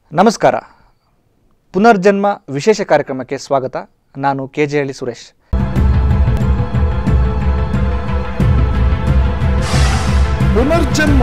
ನಮಸ್ಕಾರ ಪುನರ್ಜನ್ಮ ವಿಶೇಷ ಕಾರ್ಯಕ್ರಮಕ್ಕೆ ಸ್ವಾಗತ ನಾನು ಕೆ ಜೆ ಹಳ್ಳಿ ಸುರೇಶ್ ಪುನರ್ಜನ್ಮ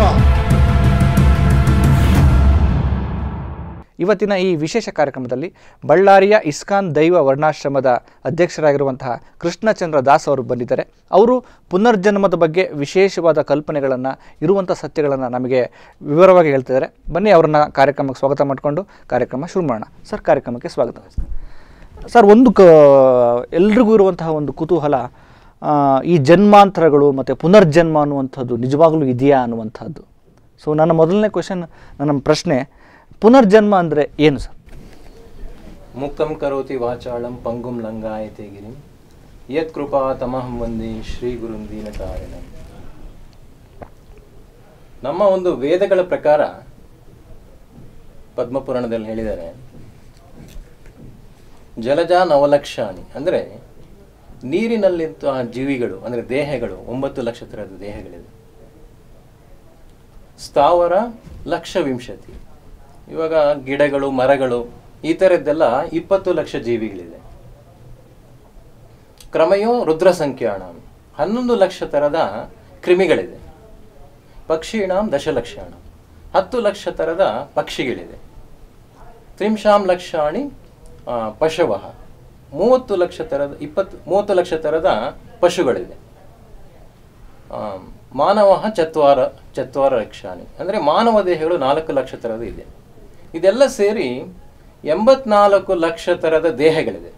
ಇವತ್ತಿನ ಈ ವಿಶೇಷ ಕಾರ್ಯಕ್ರಮದಲ್ಲಿ ಬಳ್ಳಾರಿಯ ಇಸ್ಕಾನ್ ದೈವ ವರ್ಣಾಶ್ರಮದ ಅಧ್ಯಕ್ಷರಾಗಿರುವಂತಹ ಕೃಷ್ಣಚಂದ್ರ ದಾಸ್ ಅವರು ಬಂದಿದ್ದಾರೆ ಅವರು ಪುನರ್ಜನ್ಮದ ಬಗ್ಗೆ ವಿಶೇಷವಾದ ಕಲ್ಪನೆಗಳನ್ನು ಇರುವಂಥ ಸತ್ಯಗಳನ್ನು ನಮಗೆ ವಿವರವಾಗಿ ಹೇಳ್ತಿದ್ದಾರೆ ಬನ್ನಿ ಅವರನ್ನ ಕಾರ್ಯಕ್ರಮಕ್ಕೆ ಸ್ವಾಗತ ಮಾಡಿಕೊಂಡು ಕಾರ್ಯಕ್ರಮ ಶುರು ಮಾಡೋಣ ಸರ್ ಕಾರ್ಯಕ್ರಮಕ್ಕೆ ಸ್ವಾಗತ ಸರ್ ಒಂದು ಕ ಎಲ್ರಿಗೂ ಇರುವಂತಹ ಒಂದು ಕುತೂಹಲ ಆ, ಈ ಜನ್ಮಾಂತರಗಳು ಮತ್ತು ಪುನರ್ಜನ್ಮ ಅನ್ನುವಂಥದ್ದು ನಿಜವಾಗ್ಲೂ ಇದೆಯಾ ಅನ್ನುವಂಥದ್ದು ಸೊ ನನ್ನ ಮೊದಲನೇ ಕ್ವಶನ್ ನನ್ನ ಪ್ರಶ್ನೆ ಪುನರ್ಜನ್ಮ ಅಂದರೆ ಏನು ಸರ್ ಮುಕ್ತಂ ಕರೋತಿ ವಾಚಾಳಂ ಪಂಗುಂ ಲಂಗಾಯತೆ ಗಿರಿಂ ಯತ್ ಕೃಪಾ ತಮಹಂ ವಂದೇ ಶ್ರೀ ಗುರುಂ ದೀನತಾರಿಣಂ ನಮ್ಮ ಒಂದು ವೇದಗಳ ಪ್ರಕಾರ ಪದ್ಮಪುರಾಣದಲ್ಲಿ ಹೇಳಿದ್ದಾರೆ ಜಲಜ ನವಲಕ್ಷಾಣಿ ಅಂದರೆ ನೀರಿನಲ್ಲಿಂತಹ ಜೀವಿಗಳು ಅಂದರೆ ದೇಹಗಳು ಒಂಬತ್ತು ಲಕ್ಷ ಥರದ ದೇಹಗಳಿದೆ ಸ್ಥಾವರ ಲಕ್ಷ ವಿಂಶತಿ ಇವಾಗ ಗಿಡಗಳು ಮರಗಳು ಈ ಥರದ್ದೆಲ್ಲ ಇಪ್ಪತ್ತು ಲಕ್ಷ ಜೀವಿಗಳಿದೆ ಕ್ರಮಯೋ ರುದ್ರ ಸಂಖ್ಯಾಣ ಹನ್ನೊಂದು ಲಕ್ಷ ಥರದ ಕ್ರಿಮಿಗಳಿದೆ ಪಕ್ಷೀಣಾಂ ದಶಲಕ್ಷಾಣ ಹತ್ತು ಲಕ್ಷ ಥರದ ಪಕ್ಷಿಗಳಿದೆ ತ್ರಿಂಶಾಂ ಲಕ್ಷಾಣಿ ಆ, ಪಶವಃ ಮೂವತ್ತು ಲಕ್ಷ ಥರದ ಇಪ್ಪತ್ತು ಮೂವತ್ತು ಲಕ್ಷ ಥರದ ಪಶುಗಳಿದೆ ಆ, ಮಾನವ ಚತ್ವಾರ ಚತ್ವಾರ ಲಕ್ಷಾಣಿ ಅಂದರೆ ಮಾನವ ದೇಹಗಳು ನಾಲ್ಕು ಲಕ್ಷ ಥರದ ಇದೆ ಇದೆಲ್ಲ ಸೇರಿ ಎಂಬತ್ನಾಲ್ಕು ಲಕ್ಷ ಥರದ ದೇಹಗಳಿದೆ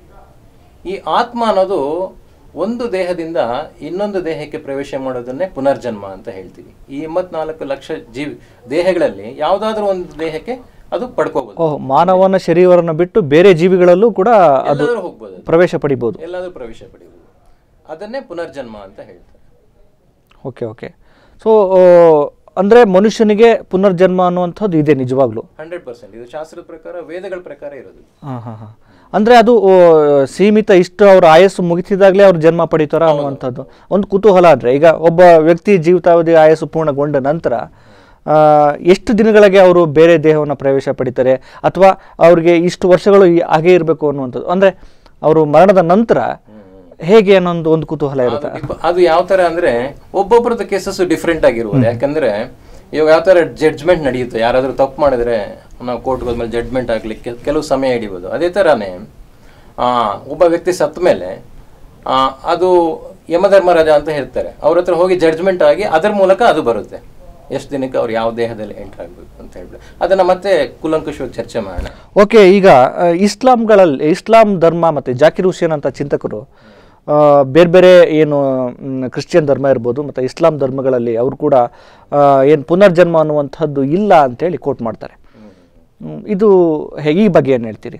ಈ ಆತ್ಮ ಅನ್ನೋದು ಒಂದು ದೇಹದಿಂದ ಇನ್ನೊಂದು ದೇಹಕ್ಕೆ ಪ್ರವೇಶ ಮಾಡೋದನ್ನೇ ಪುನರ್ಜನ್ಮ ಅಂತ ಹೇಳ್ತೀವಿ ಈ ಎಂಬತ್ನಾಲ್ಕು ಲಕ್ಷ ಜೀವಿ ದೇಹಗಳಲ್ಲಿ ಯಾವುದಾದ್ರೂ ಒಂದು ದೇಹಕ್ಕೆ ಅದು ಪಡ್ಕೋಬಹುದು ಓಹ್ ಮಾನವನ ಶರೀರವನ್ನು ಬಿಟ್ಟು ಬೇರೆ ಜೀವಿಗಳಲ್ಲೂ ಕೂಡ ಅದು ಎಲ್ಲಾದ್ರೂ ಹೋಗ್ಬೋದು ಅದು. ಪ್ರವೇಶ ಪಡಿಬೋದು ಎಲ್ಲಾದ್ರೂ ಪ್ರವೇಶ ಪಡೆಯಬಹುದು ಅದನ್ನೇ ಪುನರ್ಜನ್ಮ ಅಂತ ಹೇಳ್ತಾರೆ ಓಕೆ ಓಕೆ ಸೊ ಅಂದರೆ ಮನುಷ್ಯನಿಗೆ ಪುನರ್ಜನ್ಮ ಅನ್ನುವಂಥದ್ದು ಇದೆ ನಿಜವಾಗ್ಲೂ ಹಂಡ್ರೆಡ್ ಪರ್ಸೆಂಟ್ ಇದು ಶಾಸ್ತ್ರದ ಪ್ರಕಾರ ವೇದಗಳ ಪ್ರಕಾರ ಇರೋದು ಹಾಂ ಹಾಂ ಹಾಂ ಅಂದರೆ ಅದು ಓ, ಸೀಮಿತ ಇಷ್ಟು ಅವ್ರ ಆಯಸ್ಸು ಮುಗಿಸಿದಾಗಲೇ ಅವ್ರು ಜನ್ಮ ಪಡಿತಾರ ಅನ್ನುವಂಥದ್ದು ಒಂದು ಕುತೂಹಲ ಅಂದರೆ ಈಗ ಒಬ್ಬ ವ್ಯಕ್ತಿ ಜೀವಿತಾವಧಿ ಆಯಸ್ಸು ಪೂರ್ಣಗೊಂಡ ನಂತರ ಆ, ಎಷ್ಟು ದಿನಗಳಿಗೆ ಅವರು ಬೇರೆ ದೇಹವನ್ನು ಪ್ರವೇಶ ಪಡಿತಾರೆ ಅಥವಾ ಅವ್ರಿಗೆ ಇಷ್ಟು ವರ್ಷಗಳು ಈ- ಹಾಗೇ ಇರಬೇಕು ಅನ್ನುವಂಥದ್ದು ಅಂದರೆ ಅವರು ಮರಣದ ನಂತರ ಹೇಗೆ ಅನ್ನೋದು ಒಂದು ಕುತೂಹಲ ಇರುತ್ತೆ ಅದು ಡಿಪ- ಅದು ಯಾವ ತರ ಅಂದ್ರೆ ಒಬ್ಬೊಬ್ಬರದ ಕೇಸಸ್ ಡಿಫ್ರೆಂಟ್ ಆಗಿರುವುದು ಯಾಕಂದ್ರೆ ಇವಾಗ ಯಾವ ತರ ಜಡ್ಜ್ಮೆಂಟ್ ನಡೆಯುತ್ತೆ ಯಾರಾದ್ರೂ ತಪ್ಪು ಮಾಡಿದ್ರೆ ನಾವು ಕೋರ್ಟ್ಗೆ ಹೋದ್ಮೇಲೆ ಜಡ್ಜ್ಮೆಂಟ್ ಆಗ್ಲಿಕ್ಕೆ ಕೆಲವು ಸಮಯ ಹಿಡಿಬೋದು ಅದೇ ತರಾನೇ ಆ, ಒಬ್ಬ ವ್ಯಕ್ತಿ ಸತ್ತ ಮೇಲೆ ಆ, ಅದು ಯಮಧರ್ಮರಾಜ ಅಂತ ಹೇಳ್ತಾರೆ ಅವ್ರ ಹತ್ರ ಹೋಗಿ ಜಡ್ಜ್ಮೆಂಟ್ ಆಗಿ ಅದರ ಮೂಲಕ ಅದು ಬರುತ್ತೆ ಎಷ್ಟು ದಿನಕ್ಕೆ ಅವ್ರು ಯಾವ ದೇಹದಲ್ಲಿ ಎಂಟರ್ ಆಗ್ಬೇಕು ಅಂತ ಹೇಳ್ಬಿಟ್ಟು ಅದನ್ನ ಮತ್ತೆ ಕುಲಂಕುಷವಾಗಿ ಚರ್ಚೆ ಮಾಡೋಣ ಓಕೆ ಈಗ ಆ, ಇಸ್ಲಾಂಗಳಲ್ಲಿ ಇಸ್ಲಾಂ ಧರ್ಮ ಮತ್ತು ಜಾಕಿರ್ ಹುಸೇನ್ ಅಂತ ಚಿಂತಕರು ಆ, ಬೇರೆ ಬೇರೆ ಏನು ಮ್, ಕ್ರಿಶ್ಚಿಯನ್ ಧರ್ಮ ಇರ್ಬೋದು ಮತ್ತು ಇಸ್ಲಾಂ ಧರ್ಮಗಳಲ್ಲಿ ಅವರು ಕೂಡ ಏನು ಪುನರ್ಜನ್ಮ ಅನ್ನುವಂಥದ್ದು ಇಲ್ಲ ಅಂತೇಳಿ ಕೋಟ್ ಮಾಡ್ತಾರೆ ಹ್ಮ್, ಇದು ಹೇ- ಈ ಬಗ್ಗೆ ಏನು ಹೇಳ್ತೀರಿ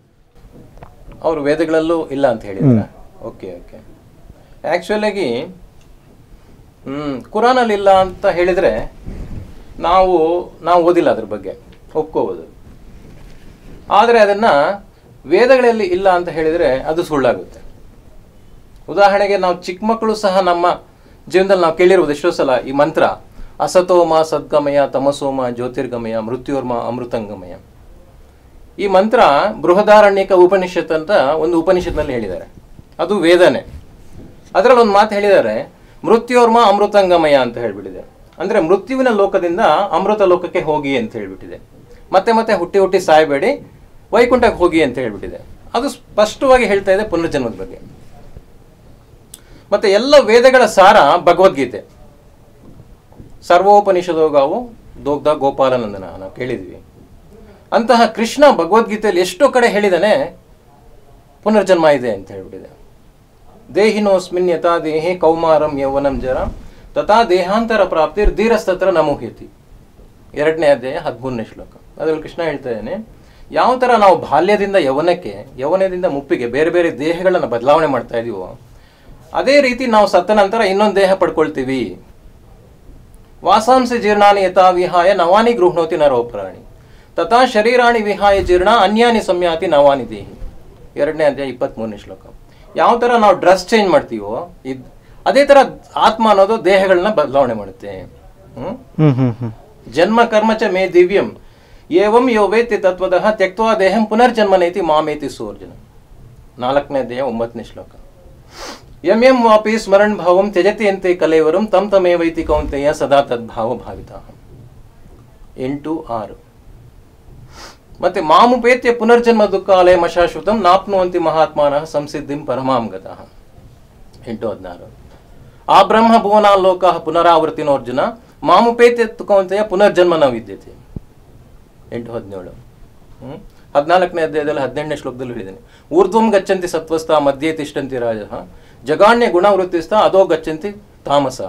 ಅವರು ವೇದಗಳಲ್ಲೂ ಇಲ್ಲ ಅಂತ ಹೇಳಿದ್ರ ಓಕೆ ಓಕೆ ಆ್ಯಕ್ಚುಲಾಗಿ ಹ್ಮ್ ಕುರಾನಲ್ಲಿ ಇಲ್ಲ ಅಂತ ಹೇಳಿದ್ರೆ ನಾವು ನಾವು ಓದಿಲ್ಲ ಅದ್ರ ಬಗ್ಗೆ ಒಪ್ಕೋಬೋದು ಆದರೆ ಅದನ್ನ ವೇದಗಳಲ್ಲಿ ಇಲ್ಲ ಅಂತ ಹೇಳಿದ್ರೆ ಅದು ಸುಳ್ಳಾಗುತ್ತೆ ಉದಾಹರಣೆಗೆ ನಾವು ಚಿಕ್ಕ ಮಕ್ಕಳು ಸಹ ನಮ್ಮ ಜೀವನದಲ್ಲಿ ನಾವು ಕೇಳಿರ್ಬೋದು ಎಷ್ಟೋ ಸಲ ಈ ಮಂತ್ರ ಅಸತೋಮ ಸದ್ಗಮಯ ತಮಸೋಮ ಜ್ಯೋತಿರ್ಗಮಯ ಮೃತ್ಯೋರ್ಮ ಅಮೃತಂಗಮಯ ಈ ಮಂತ್ರ ಬೃಹದಾರಣ್ಯಕ ಉಪನಿಷತ್ ಅಂತ ಒಂದು ಉಪನಿಷತ್ನಲ್ಲಿ ಹೇಳಿದ್ದಾರೆ ಅದು ವೇದನೆ ಅದರಲ್ಲಿ ಒಂದು ಮಾತು ಹೇಳಿದ್ದಾರೆ ಮೃತ್ಯೋರ್ಮ ಅಮೃತಂಗಮಯ ಅಂತ ಹೇಳ್ಬಿಟ್ಟಿದೆ ಅಂದ್ರೆ ಮೃತ್ಯುವಿನ ಲೋಕದಿಂದ ಅಮೃತ ಲೋಕಕ್ಕೆ ಹೋಗಿ ಅಂತ ಹೇಳ್ಬಿಟ್ಟಿದೆ ಮತ್ತೆ ಮತ್ತೆ ಹುಟ್ಟಿ ಹುಟ್ಟಿ ಸಾಯಬೇಡಿ ವೈಕುಂಠಕ್ಕೆ ಹೋಗಿ ಅಂತ ಹೇಳ್ಬಿಟ್ಟಿದೆ ಅದು ಸ್ಪಷ್ಟವಾಗಿ ಹೇಳ್ತಾ ಇದೆ ಪುನರ್ಜನ್ಮದ ಬಗ್ಗೆ ಮತ್ತೆ ಎಲ್ಲ ವೇದಗಳ ಸಾರ ಭಗವದ್ಗೀತೆ ಸರ್ವೋಪನಿಷದೋಗಾವು ದೋಗ್ಧ ಗೋಪಾಲನಂದನ ನಾವು ಕೇಳಿದ್ವಿ ಅಂತಹ ಕೃಷ್ಣ ಭಗವದ್ಗೀತೆಯಲ್ಲಿ ಎಷ್ಟೋ ಕಡೆ ಹೇಳಿದಾನೆ ಪುನರ್ಜನ್ಮ ಇದೆ ಅಂತ ಹೇಳ್ಬಿಟ್ಟಿದೆ ದೇಹಿನೋಸ್ಮಿನ್ ಯಥಾ ದೇಹೇ ಕೌಮಾರಂ ಯೌವನಂ ಜರ ತಥಾ ದೇಹಾಂತರ ಪ್ರಾಪ್ತಿರ್ ಧೀರಸ್ತತ್ರ ನಮೋಹ್ಯತಿ ಎರಡನೇ ಅಧ್ಯಾಯ ಹದಿಮೂರನೇ ಶ್ಲೋಕ ಅದರಲ್ಲಿ ಕೃಷ್ಣ ಹೇಳ್ತಾ ಇದ್ದಾನೆ ಯಾವ ಥರ ನಾವು ಬಾಲ್ಯದಿಂದ ಯೌವನಕ್ಕೆ ಯೌವನದಿಂದ ಮುಪ್ಪಿಗೆ ಬೇರೆ ಬೇರೆ ದೇಹಗಳನ್ನು ಬದಲಾವಣೆ ಮಾಡ್ತಾ ಇದೀವೋ ಅದೇ ರೀತಿ ನಾವು ಸತ್ತ ನಂತರ ಇನ್ನೊಂದು ದೇಹ ಪಡ್ಕೊಳ್ತೀವಿ ವಾಸಾಂಸಿ ಜೀರ್ಣಾನಿ ಯಥಾ ವಿಹಾಯ ನವಾನಿ ಗೃಹ್ಣೋತಿ ನರೋಪರಾಣಿ ತಥಾ ಶರೀರಾಣಿ ವಿಹಾಯ ಜೀರ್ಣ ಅನ್ಯಾನಿ ಸಂಯಾತಿ ನವಾನಿ ದೇಹಿ ಎರಡನೇ ಅಧ್ಯಾಯ ಇಪ್ಪತ್ಮೂರನೇ ಶ್ಲೋಕ ಯಾವ ಥರ ನಾವು ಡ್ರೆಸ್ ಚೇಂಜ್ ಮಾಡ್ತೀವೋ ಇದ್ ಅದೇ ಥರ ಆತ್ಮ ಅನ್ನೋದು ದೇಹಗಳನ್ನ ಬದಲಾವಣೆ ಮಾಡುತ್ತೆ ಹ್ಮ್ ಹ್ಮ್ ಹ್ಮ್ ಹ್ಮ್ ಜನ್ಮ ಕರ್ಮ ಚ ಮೇ ದಿವ್ಯಂ ಏವಂ ಯೋ ವೇತ್ತಿ ತತ್ವದಃ ತ್ಯಕ್ವಾ ದೇಹಂ ಪುನರ್ಜನ್ಮನೇತಿ ಮಾಮೇತಿ ಸೂರ್ಜನ ನಾಲ್ಕನೇ ದೇಹ ಒಂಬತ್ತನೇ ಶ್ಲೋಕ ಎಂ ಎಂ ವಾಪಿ ಸ್ಮರಣ್ ಭಾವಂ ತ್ಯಜತಿ ಅಂತೆ ಕಲೇವರಂ ತಮ್ ತಮೇವೈತಿ ಕೌಂತೆಯ ಸದಾ ತದ್ಭಾವ ಭಾವಿತ ಎಂಟು ಆರು ಮತ್ತೆ ಮಾಮುಪೇತ್ಯ ಪುನರ್ಜನ್ಮ ದುಃಖಾಲಯ ಶಾಶ್ವತಂ ನಾಪ್ನುವಂತಿ ಮಹಾತ್ಮಾನಃ ಸಂಸಿದ್ಧಿಂ ಪರಮಾಂ ಗತಃ ಎಂಟು ಹದಿನಾರು ಆ ಬ್ರಹ್ಮ ಭುವನಾಲೋಕ ಪುನರಾವರ್ತಿನೋರ್ಜುನ ಮಾಮುಪೇತ್ಯ ತುಕವಂತೆಯ ಪುನರ್ಜನ್ಮ ನ ವಿದ್ಯತೆ ಎಂಟು ಹದಿನೇಳು ಹ್ಮ್ ಹದಿನಾಲ್ಕನೇ ಅಧ್ಯಾಯದಲ್ಲಿ ಹದಿನೆಂಟನೇ ಶ್ಲೋಕದಲ್ಲಿ ಹೇಳಿದ್ದೇನೆ ಊರ್ಧ್ವಂ ಗಚ್ಚಂತಿ ಸತ್ವಸ್ಥ ಮಧ್ಯೆ ತಿಷ್ಟಂತಿ ರಾಜ ಜಗಾಣ್ಯ ಗುಣವೃತ್ತಿಸ್ಥ ಅದೋ ಗಚ್ಚಂತಿ ತಾಮಸ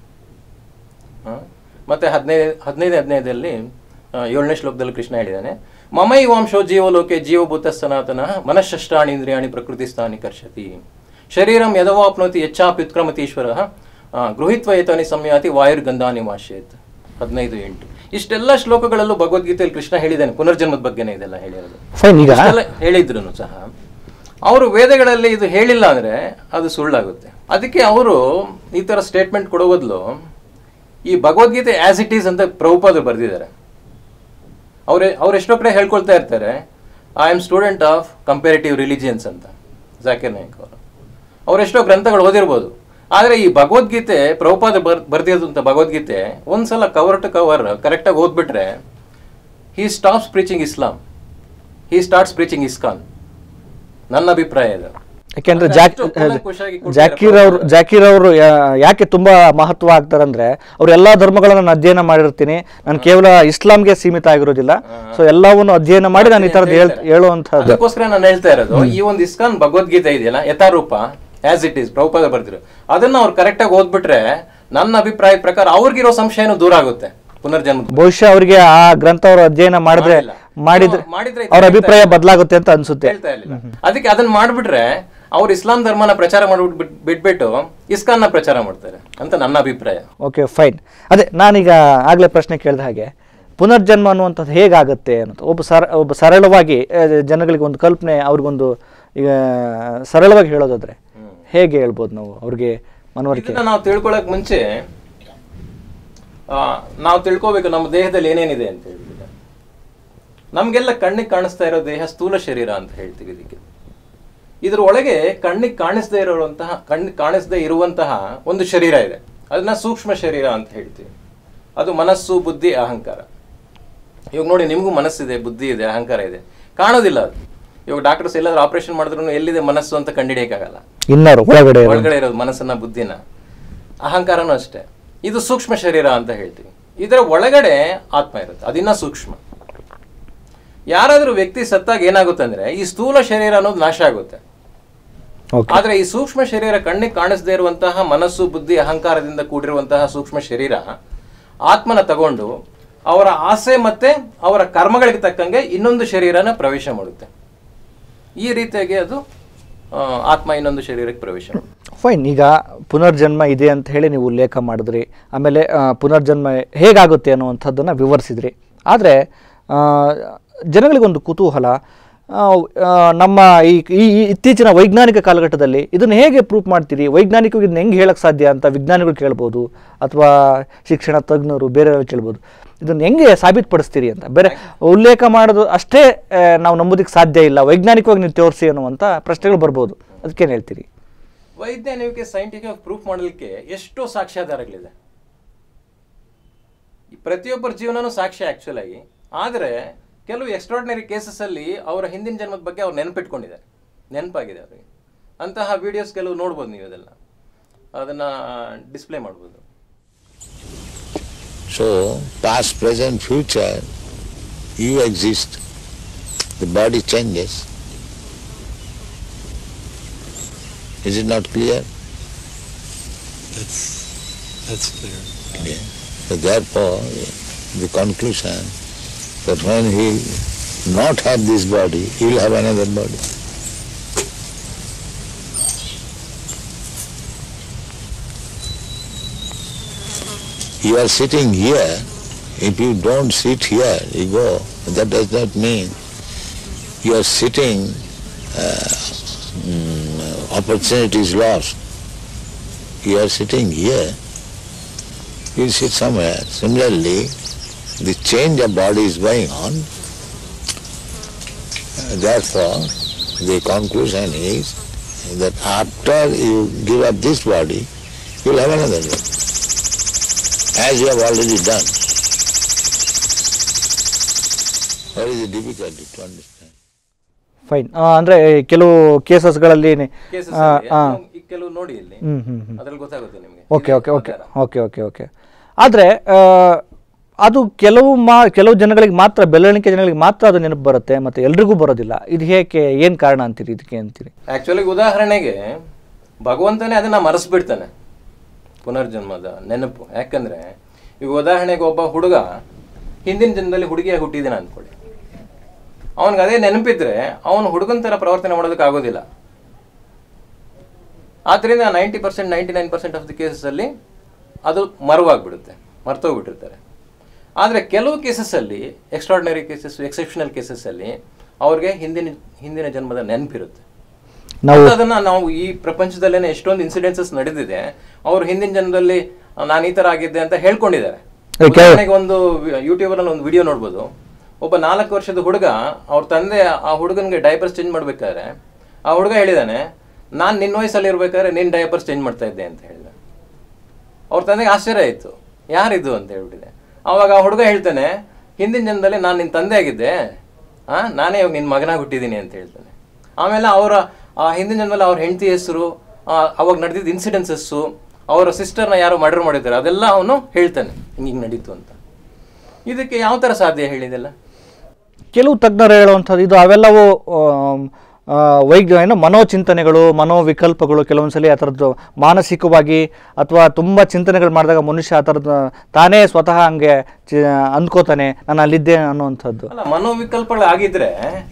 ಮತ್ತೆ ಹದಿನೈದು ಹದಿನೈದು ಹದಿನೈದರಲ್ಲಿ ಏಳನೇ ಶ್ಲೋಕದಲ್ಲಿ ಕೃಷ್ಣ ಹೇಳಿದ್ದಾನೆ ಮಮೈವಾಂಶೋ ಜೀವಲೋಕೆ ಜೀವಭೂತ ಸನಾತನ ಮನಃಷ್ಟಾಣಿ ಇಂದ್ರಿಯಾಣಿ ಪ್ರಕೃತಿಸ್ಥಾನಿ ಕರ್ಷತಿ ಶರೀರಂ ಯದವಾಪ್ನೋತಿ ಯಚ್ಚಾಪ್ಯುತ್ಕ್ರಮತೀಶ್ವರ ಗೃಹಿತ್ವ ಏತಾನಿ ಸಂಯಾತಿ ವಾಯುರ್ಗಂಧಾನಿ ವಾಶ್ಯೇತ್ ಹದಿನೈದು ಎಂಟು ಇಷ್ಟೆಲ್ಲ ಶ್ಲೋಕಗಳಲ್ಲೂ ಭಗವದ್ಗೀತೆಯಲ್ಲಿ ಕೃಷ್ಣ ಹೇಳಿದ್ದಾನೆ ಪುನರ್ಜನ್ಮದ ಬಗ್ಗೆನೇ ಇದೆಲ್ಲ ಹೇಳಿರೋದು ಫೈನ್ ಈಗ ಇಷ್ಟೆಲ್ಲ ಹೇಳಿದ್ರು ಸಹ ಅವರು ವೇದಗಳಲ್ಲಿ ಇದು ಹೇಳಿಲ್ಲ ಅಂದ್ರೆ ಅದು ಸುಳ್ಳಾಗುತ್ತೆ ಅದಕ್ಕೆ ಅವರು ಈ ತರ ಸ್ಟೇಟ್ಮೆಂಟ್ ಕೊಡೋ ಬದಲು ಈ ಭಗವದ್ಗೀತೆ ಆಸ್ ಇಟ್ ಈಸ್ ಅಂತ ಪ್ರಭುಪಾದರು ಬರೆದಿದ್ದಾರೆ ಅವ್ರೆ ಅವ್ರು ಎಷ್ಟೋ ಕಡೆ ಹೇಳ್ಕೊಳ್ತಾ ಇರ್ತಾರೆ I am student of comparative religions ಅಂತ ಜಾಕಿರ್ ನಾಯ್ಕ್ ಅವರು ಅವರೆಷ್ಟೋ ಗ್ರಂಥಗಳು ಓದಿರ್ಬೋದು ಆದರೆ ಈ ಭಗವದ್ಗೀತೆ ಪ್ರಭುಪಾದ ಬರ್ ಬರ್ದಿರೋದಂಥ ಭಗವದ್ಗೀತೆ ಒಂದ್ಸಲ ಕವರ್ ಟು ಕವರ್ ಕರೆಕ್ಟಾಗಿ ಓದ್ಬಿಟ್ರೆ he stops preaching Islam he starts preaching ISKCON ನನ್ನ ಅಭಿಪ್ರಾಯ ಇದು ಯಾಕೆಂದ್ರೆ ಅದು ಜಾಕ್ ಅಷ್ಟು ಕೂಲಂಕುಷವಾಗಿ ಕೊಟ್ಟಿದ್ದಾರೆ ಜಾಕೀರ್ ಅವರು ಜಾಕೀರ್ ಅವರು ಯಾ- ಯಾಕೆ ತುಂಬಾ ಮಹತ್ವ ಆಗ್ತಾರಂದ್ರೆ ಅವ್ರು ಎಲ್ಲಾ ಧರ್ಮಗಳನ್ನ ನಾನು ಅಧ್ಯಯನ ಮಾಡಿರ್ತೀನಿ ನಾನು ಕೇವಲ ಇಸ್ಲಾಂಗೆ ಸೀಮಿತ ಆಗಿರೋದಿಲ್ಲ ಸೊ ಎಲ್ಲವನ್ನು ಅಧ್ಯಯನ ಮಾಡಿ ನಾನು ಈ ತರದ್ದು ಹೇಳ್ ಹೇಳುವಂತಹದ್ದು ಅದಕ್ಕೋಸ್ಕರ ನಾನು ಹೇಳ್ತಾ ಇರೋದು ಈ ಒಂದು ಇಸ್ಕಾನ್ ಭಗವದ್ಗೀತೆ ಇದೆಯಲ್ಲ ಯಥಾರೂಪ ಆಸ್ ಇಟ್ ಈಸ್ ಪ್ರಭುಪಾದ ಬರ್ದಿರು ಅದನ್ನ ಅವ್ರು ಕರೆಕ್ಟ್ ಆಗಿ ಓದ್ಬಿಟ್ರೆ ನನ್ನ ಅಭಿಪ್ರಾಯ ಪ್ರಕಾರ ಅವ್ರಿಗಿರೋ ಸಂಶಯನೂ ದೂರ ಆಗುತ್ತೆ ಪುನರ್ಜನ್ಮ ಬಹುಶಃ ಅವರಿಗೆ ಆ ಗ್ರಂಥ ಅವರು ಅಧ್ಯಯನ ಮಾಡಿದ್ರೆ ಮಾಡಿಲ್ಲ. ಮಾಡಿದ್ರೆ ಮಾಡಿದ್ರೆ ಇದು ಅವ್ರ ಹೇಳ್ತಾ ಅಭಿಪ್ರಾಯ ಇಲ್ಲ. ಬದಲಾಗುತ್ತೆ ಅಂತ ಅನ್ಸುತ್ತೆ ಹೇಳ್ತಾ ಇರ್ಲಿಲ್ಲ ಅದಕ್ಕೆ ಅದನ್ನ ಮಾಡ್ಬಿಟ್ರೆ ಅವ್ರು ಇಸ್ಲಾಂ ಧರ್ಮನ ಪ್ರಚಾರ ಮಾಡ್ಬಿಟ್ಟು ಬಿಟ್ಬಿಟ್ಟು ಇಸ್ಕಾನ್ನ ಪ್ರಚಾರ ಮಾಡ್ತಾರೆ ಅಂತ ನನ್ನ ಅಭಿಪ್ರಾಯ ಓಕೆ ಫೈನ್ ಅದೇ ನಾನೀಗ ಆಗಲೇ ಪ್ರಶ್ನೆ ಕೇಳಿದ ಹಾಗೆ ಪುನರ್ಜನ್ಮ ಅನ್ನುವಂಥದ್ದು ಹೇಗಾಗುತ್ತೆ ಅನ್ನೋದು ಒಬ್ಬ ಸರ ಒಬ್ಬ ಸರಳವಾಗಿ ಆ, ಜನಗಳಿಗೆ ಒಂದು ಕಲ್ಪನೆ ಅವ್ರಿಗೊಂದು ಈಗ ಸರಳವಾಗಿ ಹೇಳೋದಾದ್ರೆ ಹೇಗೆ ಹೇಳ್ಬೋದು ನಾವು ಅವ್ರಿಗೆ ಮನವರಿಕೆ ಇದನ್ನ ನಾವು ತಿಳ್ಕೊಳಕ್ ಮುಂಚೆ ಆ, ನಾವು ತಿಳ್ಕೊಬೇಕು ನಮ್ಮ ದೇಹದಲ್ಲಿ ಏನೇನಿದೆ ಅಂತ ಹೇಳಿದ್ರೆ ನಮ್ಗೆಲ್ಲ ಕಣ್ಣಿಗೆ ಕಾಣಿಸ್ತಾ ಇರೋ ದೇಹ ಸ್ಥೂಲ ಶರೀರ ಅಂತ ಹೇಳ್ತೀವಿ ಇದಕ್ಕೆ ಇದ್ರ ಒಳಗೆ ಕಣ್ಣಿಗೆ ಕಾಣಿಸದೇ ಇರುವಂತಹ ಕಣ್ಣಿಗೆ ಕಾಣಿಸದೇ ಇರುವಂತಹ ಒಂದು ಶರೀರ ಇದೆ ಅದನ್ನ ಸೂಕ್ಷ್ಮ ಶರೀರ ಅಂತ ಹೇಳ್ತೀವಿ ಅದು ಮನಸ್ಸು ಬುದ್ಧಿ ಅಹಂಕಾರ ಇವಾಗ ನೋಡಿ ನಿಮಗೂ ಮನಸ್ಸಿದೆ ಬುದ್ಧಿ ಇದೆ ಅಹಂಕಾರ ಇದೆ ಕಾಣೋದಿಲ್ಲ ಅದು ಇವಾಗ ಡಾಕ್ಟರ್ಸ್ ಎಲ್ಲಾದ್ರೂ ಆಪರೇಷನ್ ಮಾಡಿದ್ರು ಎಲ್ಲಿದೆ ಮನಸ್ಸು ಅಂತ ಕಂಡಿಡಿಯಕ್ಕಾಗಲ್ಲ ಇನ್ನರು ಒಳಗಡೆ ಇರೋ- ಒಳಗಡೆ ಇರೋದು ಮನಸ್ಸನ್ನ ಬುದ್ಧಿನ ಅಹಂಕಾರನೂ ಅಷ್ಟೇ ಇದು ಸೂಕ್ಷ್ಮ ಶರೀರ ಅಂತ ಹೇಳ್ತೀವಿ ಇದರ ಒಳಗಡೆ ಆತ್ಮ ಇರುತ್ತೆ ಅದಿನ್ನ ಸೂಕ್ಷ್ಮ ಯಾರಾದ್ರೂ ವ್ಯಕ್ತಿ ಸತ್ತಾಗ ಏನಾಗುತ್ತೆ ಅಂದ್ರೆ ಈ ಸ್ಥೂಲ ಶರೀರ ಅನ್ನೋದು ನಾಶ ಆಗುತ್ತೆ ಓಕೆ ಆದ್ರೆ ಈ ಸೂಕ್ಷ್ಮ ಶರೀರ ಕಣ್ಣಿಗೆ ಕಾಣಿಸದೇ ಇರುವಂತಹ ಮನಸ್ಸು ಬುದ್ಧಿ ಅಹಂಕಾರದಿಂದ ಕೂಡಿರುವಂತಹ ಸೂಕ್ಷ್ಮ ಶರೀರ ಆತ್ಮನ ತಗೊಂಡು ಅವರ ಆಸೆ ಮತ್ತೆ ಅವರ ಕರ್ಮಗಳಿಗೆ ತಕ್ಕಂಗೆ ಇನ್ನೊಂದು ಶರೀರನ ಪ್ರವೇಶ ಮಾಡುತ್ತೆ ಈ ರೀತಿಯಾಗಿ ಅದು ಆ, ಆತ್ಮ ಇನ್ನೊಂದು ಶರೀರಕ್ಕೆ ಪ್ರವೇಶ ಮಾಡುತ್ತೆ ಫೈನ್ ಈಗ ಪುನರ್ಜನ್ಮ ಇದೆ ಅಂತ ಹೇಳಿ ನೀವು ಉಲ್ಲೇಖ ಮಾಡಿದ್ರಿ ಆಮೇಲೆ ಆ, ಪುನರ್ಜನ್ಮ ಹೇಗಾಗುತ್ತೆ ಅನ್ನುವಂಥದ್ದನ್ನು ವಿವರಿಸಿದ್ರಿ ಆದರೆ ಜನಗಳಿಗೊಂದು ಕುತೂಹಲ ಆ, ಆ, ನಮ್ಮ ಈ ಈ ಈ ಇತ್ತೀಚಿನ ವೈಜ್ಞಾನಿಕ ಕಾಲಘಟ್ಟದಲ್ಲಿ ಇದನ್ನು ಹೇಗೆ ಪ್ರೂಫ್ ಮಾಡ್ತೀರಿ ವೈಜ್ಞಾನಿಕವಾಗಿ ಇದನ್ನ ಹೆಂಗೆ ಹೇಳಕ್ಕೆ ಸಾಧ್ಯ ಅಂತ ವಿಜ್ಞಾನಿಗಳು ಕೇಳ್ಬೋದು ಅಥವಾ ಶಿಕ್ಷಣ ತಜ್ಞರು ಬೇರೆಯವರು ಕೇಳ್ಬೋದು ಇದನ್ನು ಹೆಂಗೆ ಸಾಬೀತುಪಡಿಸ್ತೀರಿ ಅಂತ ಬೇರೆ ಉಲ್ಲೇಖ ಮಾಡೋದು ಅಷ್ಟೇ ಆ, ನಾವು ನಂಬೋದಕ್ಕೆ ಸಾಧ್ಯ ಇಲ್ಲ ವೈಜ್ಞಾನಿಕವಾಗಿ ನೀವು ತೋರಿಸಿ ಅನ್ನುವಂಥ ಪ್ರಶ್ನೆಗಳು ಬರ್ಬೋದು ಅದಕ್ಕೇನು ಹೇಳ್ತೀರಿ ವೈಜ್ಞಾನಿಕ ಸೈಂಟಿಫಿಕ್ ಪ್ರೂಫ್ ಮಾಡಲಿಕ್ಕೆ ಎಷ್ಟೋ ಸಾಕ್ಷ್ಯಾಧಾರಗಳಿದೆ ಈ ಪ್ರತಿಯೊಬ್ಬರ ಜೀವನನೂ ಸಾಕ್ಷ್ಯ ಆಕ್ಚುಲ್ ಆಗಿ ಆದರೆ ಕೆಲವು ಎಕ್ಸ್ಟ್ರಾರ್ಡಿನರಿ ಕೇಸಸ್ ಅಲ್ಲಿ ಅವರ ಹಿಂದಿನ ಜನ್ಮದ ಬಗ್ಗೆ ಅವ್ರು ನೆನಪಿಟ್ಕೊಂಡಿದ್ದಾರೆ ನೆನಪಾಗಿದೆ ಅವರಿಗೆ ಅಂತಹ ವಿಡಿಯೋಸ್ ಕೆಲವು ನೋಡ್ಬೋದು ನೀವು ಇದೆಲ್ಲ ಅದನ್ನ ಡಿಸ್ಪ್ಲೇ ಮಾಡ್ಬೋದು So, past, present, future, you exist. The body changes. Is it not clear? That's that's clear. Yeah. So therefore, the conclusion that when he not have this body, he will have another body. You are sitting here, if you don't sit here, you go, that does not mean you are sitting, uh, mm, opportunity is lost. You are sitting here, you sit somewhere. Similarly, the change of body is going on. Therefore, the conclusion is that after you give up this body, you will have another body, as you have already done. What is the difficulty to understand? Fine ಅಂದರೆ ಕೆಲವು ಕೇಸಸ್ಗಳಲ್ಲಿ cases ಕೆಲವು ನೋಡಿ ಇಲ್ಲಿ ಹ್ಮ್ ಹ್ಮ್ ಹ್ಮ್ ಅದ್ರಲ್ಲಿ ಗೊತ್ತಾಗುತ್ತೆ ನಿಮಗೆ okay okay okay okay okay okay ಆದರೆ ಅದು ಕೆಲವು ಮಾ ಕೆಲವು ಜನಗಳಿಗೆ ಮಾತ್ರ ಬೆಳವಣಿಗೆ ಜನಗಳಿಗೆ ಮಾತ್ರ ಅದು ನೆನಪು ಬರುತ್ತೆ ಮತ್ತು ಎಲ್ರಿಗೂ ಬರೋದಿಲ್ಲ ಇದು ಹೇಗೆ ಏನು ಕಾರಣ ಅಂತೀರಿ ಇದಕ್ಕೆ ಅಂತೀರಿ ಆಕ್ಚುಲಿ ಉದಾಹರಣೆಗೆ ಭಗವಂತನೇ ಅದನ್ನ ಮರೆಸ್ಬಿಡ್ತಾನೆ ಪುನರ್ಜನ್ಮದ ನೆನಪು ಯಾಕಂದ್ರೆ ಈಗ ಉದಾಹರಣೆಗೆ ಒಬ್ಬ ಹುಡುಗ ಹಿಂದಿನ ಜನ್ಮದಲ್ಲಿ ಹುಡುಗಿಯಾಗಿ ಹುಟ್ಟಿದಿನ ಅಂದ್ಕೊಳ್ಳಿ ಅವನಿಗೆ ಅದೇ ನೆನಪಿದ್ರೆ ಅವನು ಹುಡುಗನ ಥರ ಪ್ರವರ್ತನೆ ಮಾಡೋದಕ್ಕೆ ಆಗೋದಿಲ್ಲ ಆದ್ದರಿಂದ ninety percent ninety nine percent of the ಕೇಸಸ್ಸಲ್ಲಿ ಅದು ಮರುವಾಗ್ಬಿಡುತ್ತೆ ಮರ್ತೋಗ್ಬಿಟ್ಟಿರ್ತಾರೆ ಆದರೆ ಕೆಲವು ಕೇಸಸ್ಸಲ್ಲಿ ಎಕ್ಸ್ಟ್ರಾರ್ಡಿನರಿ ಕೇಸಸ್ ಎಕ್ಸೆಪ್ಷನಲ್ ಕೇಸಸ್ಸಲ್ಲಿ ಅವ್ರಿಗೆ ಹಿಂದಿನ ಹಿಂದಿನ ಜನ್ಮದ ನೆನಪಿರುತ್ತೆ ನಾವು ಮತ್ತು ಅದನ್ನ ನಾವು ಈ ಪ್ರಪಂಚದಲ್ಲೇನೆ ಎಷ್ಟೊಂದು ಇನ್ಸಿಡೆನ್ಸಸ್ ನಡೆದಿದೆ ಅವ್ರು ಹಿಂದಿನ ಜನ್ಮದಲ್ಲಿ ನಾನು ಈ ತರ ಆಗಿದ್ದೆ ಅಂತ ಹೇಳ್ಕೊಂಡಿದ್ದಾರೆ ಏ, ಕೇಳು. ಉದಾಹರಣೆಗೆ ಒಂದು ಯೂಟ್ಯೂಬ್ ಅಲ್ಲಿ ಒಂದು ವಿಡಿಯೋ ನೋಡ್ಬೋದು ಒಬ್ಬ ನಾಲ್ಕು ವರ್ಷದ ಹುಡುಗ ಅವ್ರ ತಂದೆ ಆ ಹುಡುಗನಿಗೆ ಡೈಪರ್ಸ್ ಚೇಂಜ್ ಮಾಡ್ಬೇಕಾದ್ರೆ ಆ ಹುಡುಗ ಹೇಳಿದಾನೆ ನಾನು ನಿನ್ನ ವಯಸ್ಸಲ್ಲಿ ಇರ್ಬೇಕಾದ್ರೆ ನಿನ್ನ ಡೈಪರ್ಸ್ ಚೇಂಜ್ ಮಾಡ್ತಾ ಇದ್ದೆ ಅಂತ ಹೇಳಿದ ಅವ್ರ ತಂದೆಗೆ ಆಶ್ಚರ್ಯ ಆಯಿತು ಯಾರಿದು ಅಂತ ಹೇಳ್ಬಿಟ್ಟಿದೆ ಅವಾಗ ಆ ಹುಡುಗ ಹೇಳ್ತಾನೆ ಹಿಂದಿನ ಜನ್ಮದಲ್ಲಿ ನಾನು ನಿನ್ನ ತಂದೆ ಆಗಿದ್ದೆ ಆ ನಾನೇ ಇವಾಗ ನಿನ್ನ ಮಗನಾಗಿ ಹುಟ್ಟಿದ್ದೀನಿ ಅಂತ ಹೇಳ್ತಾನೆ ಆಮೇಲೆ ಅವರ ಆ ಹಿಂದಿನ ಜನ್ಮದಲ್ಲಿ ಅವ್ರ ಹೆಂಡತಿ ಹೆಸರು ಅವಾಗ ನಡೆದಿದ್ದ ಇನ್ಸಿಡೆನ್ಸಸ್ಸು ಅವರ ಸಿಸ್ಟರ್ನ ಯಾರು ಮರ್ಡರ್ ಮಾಡಿದ್ದಾರೆ ಅದೆಲ್ಲ ಅವನು ಹೇಳ್ತಾನೆ ಹಿಂಗೆ ಹಿಂಗೆ ನಡೀತು ಅಂತ ಇದಕ್ಕೆ ಯಾವ ಥರ ಸಾಧ್ಯ ಹೇಳಿದೆಲ್ಲ ಕೆಲವು ತಜ್ಞರು ಹೇಳುವಂಥದ್ದು ಇದು ಅವೆಲ್ಲವೂ ಆಮ್, ಆ, ವೈಜ್ಞ ಏನು ಮನೋಚಿಂತನೆಗಳು ಮನೋವಿಕಲ್ಪಗಳು ಕೆಲವೊಂದ್ಸಲಿ ಆ ಥರದ್ದು ಮಾನಸಿಕವಾಗಿ ಅಥವಾ ತುಂಬ ಚಿಂತನೆಗಳು ಮಾಡಿದಾಗ ಮನುಷ್ಯ ಆ ಥರದ್ದು ತಾನೇ ಸ್ವತಃ ಹಂಗೆ ಚಿ ಅಂದ್ಕೋತಾನೆ ನಾನು ಅಲ್ಲಿದ್ದೆ ಅನ್ನುವಂಥದ್ದು ಅಲ್ಲ ಮನೋವಿಕಲ್ಪಗಳು ಆಗಿದ್ರೆ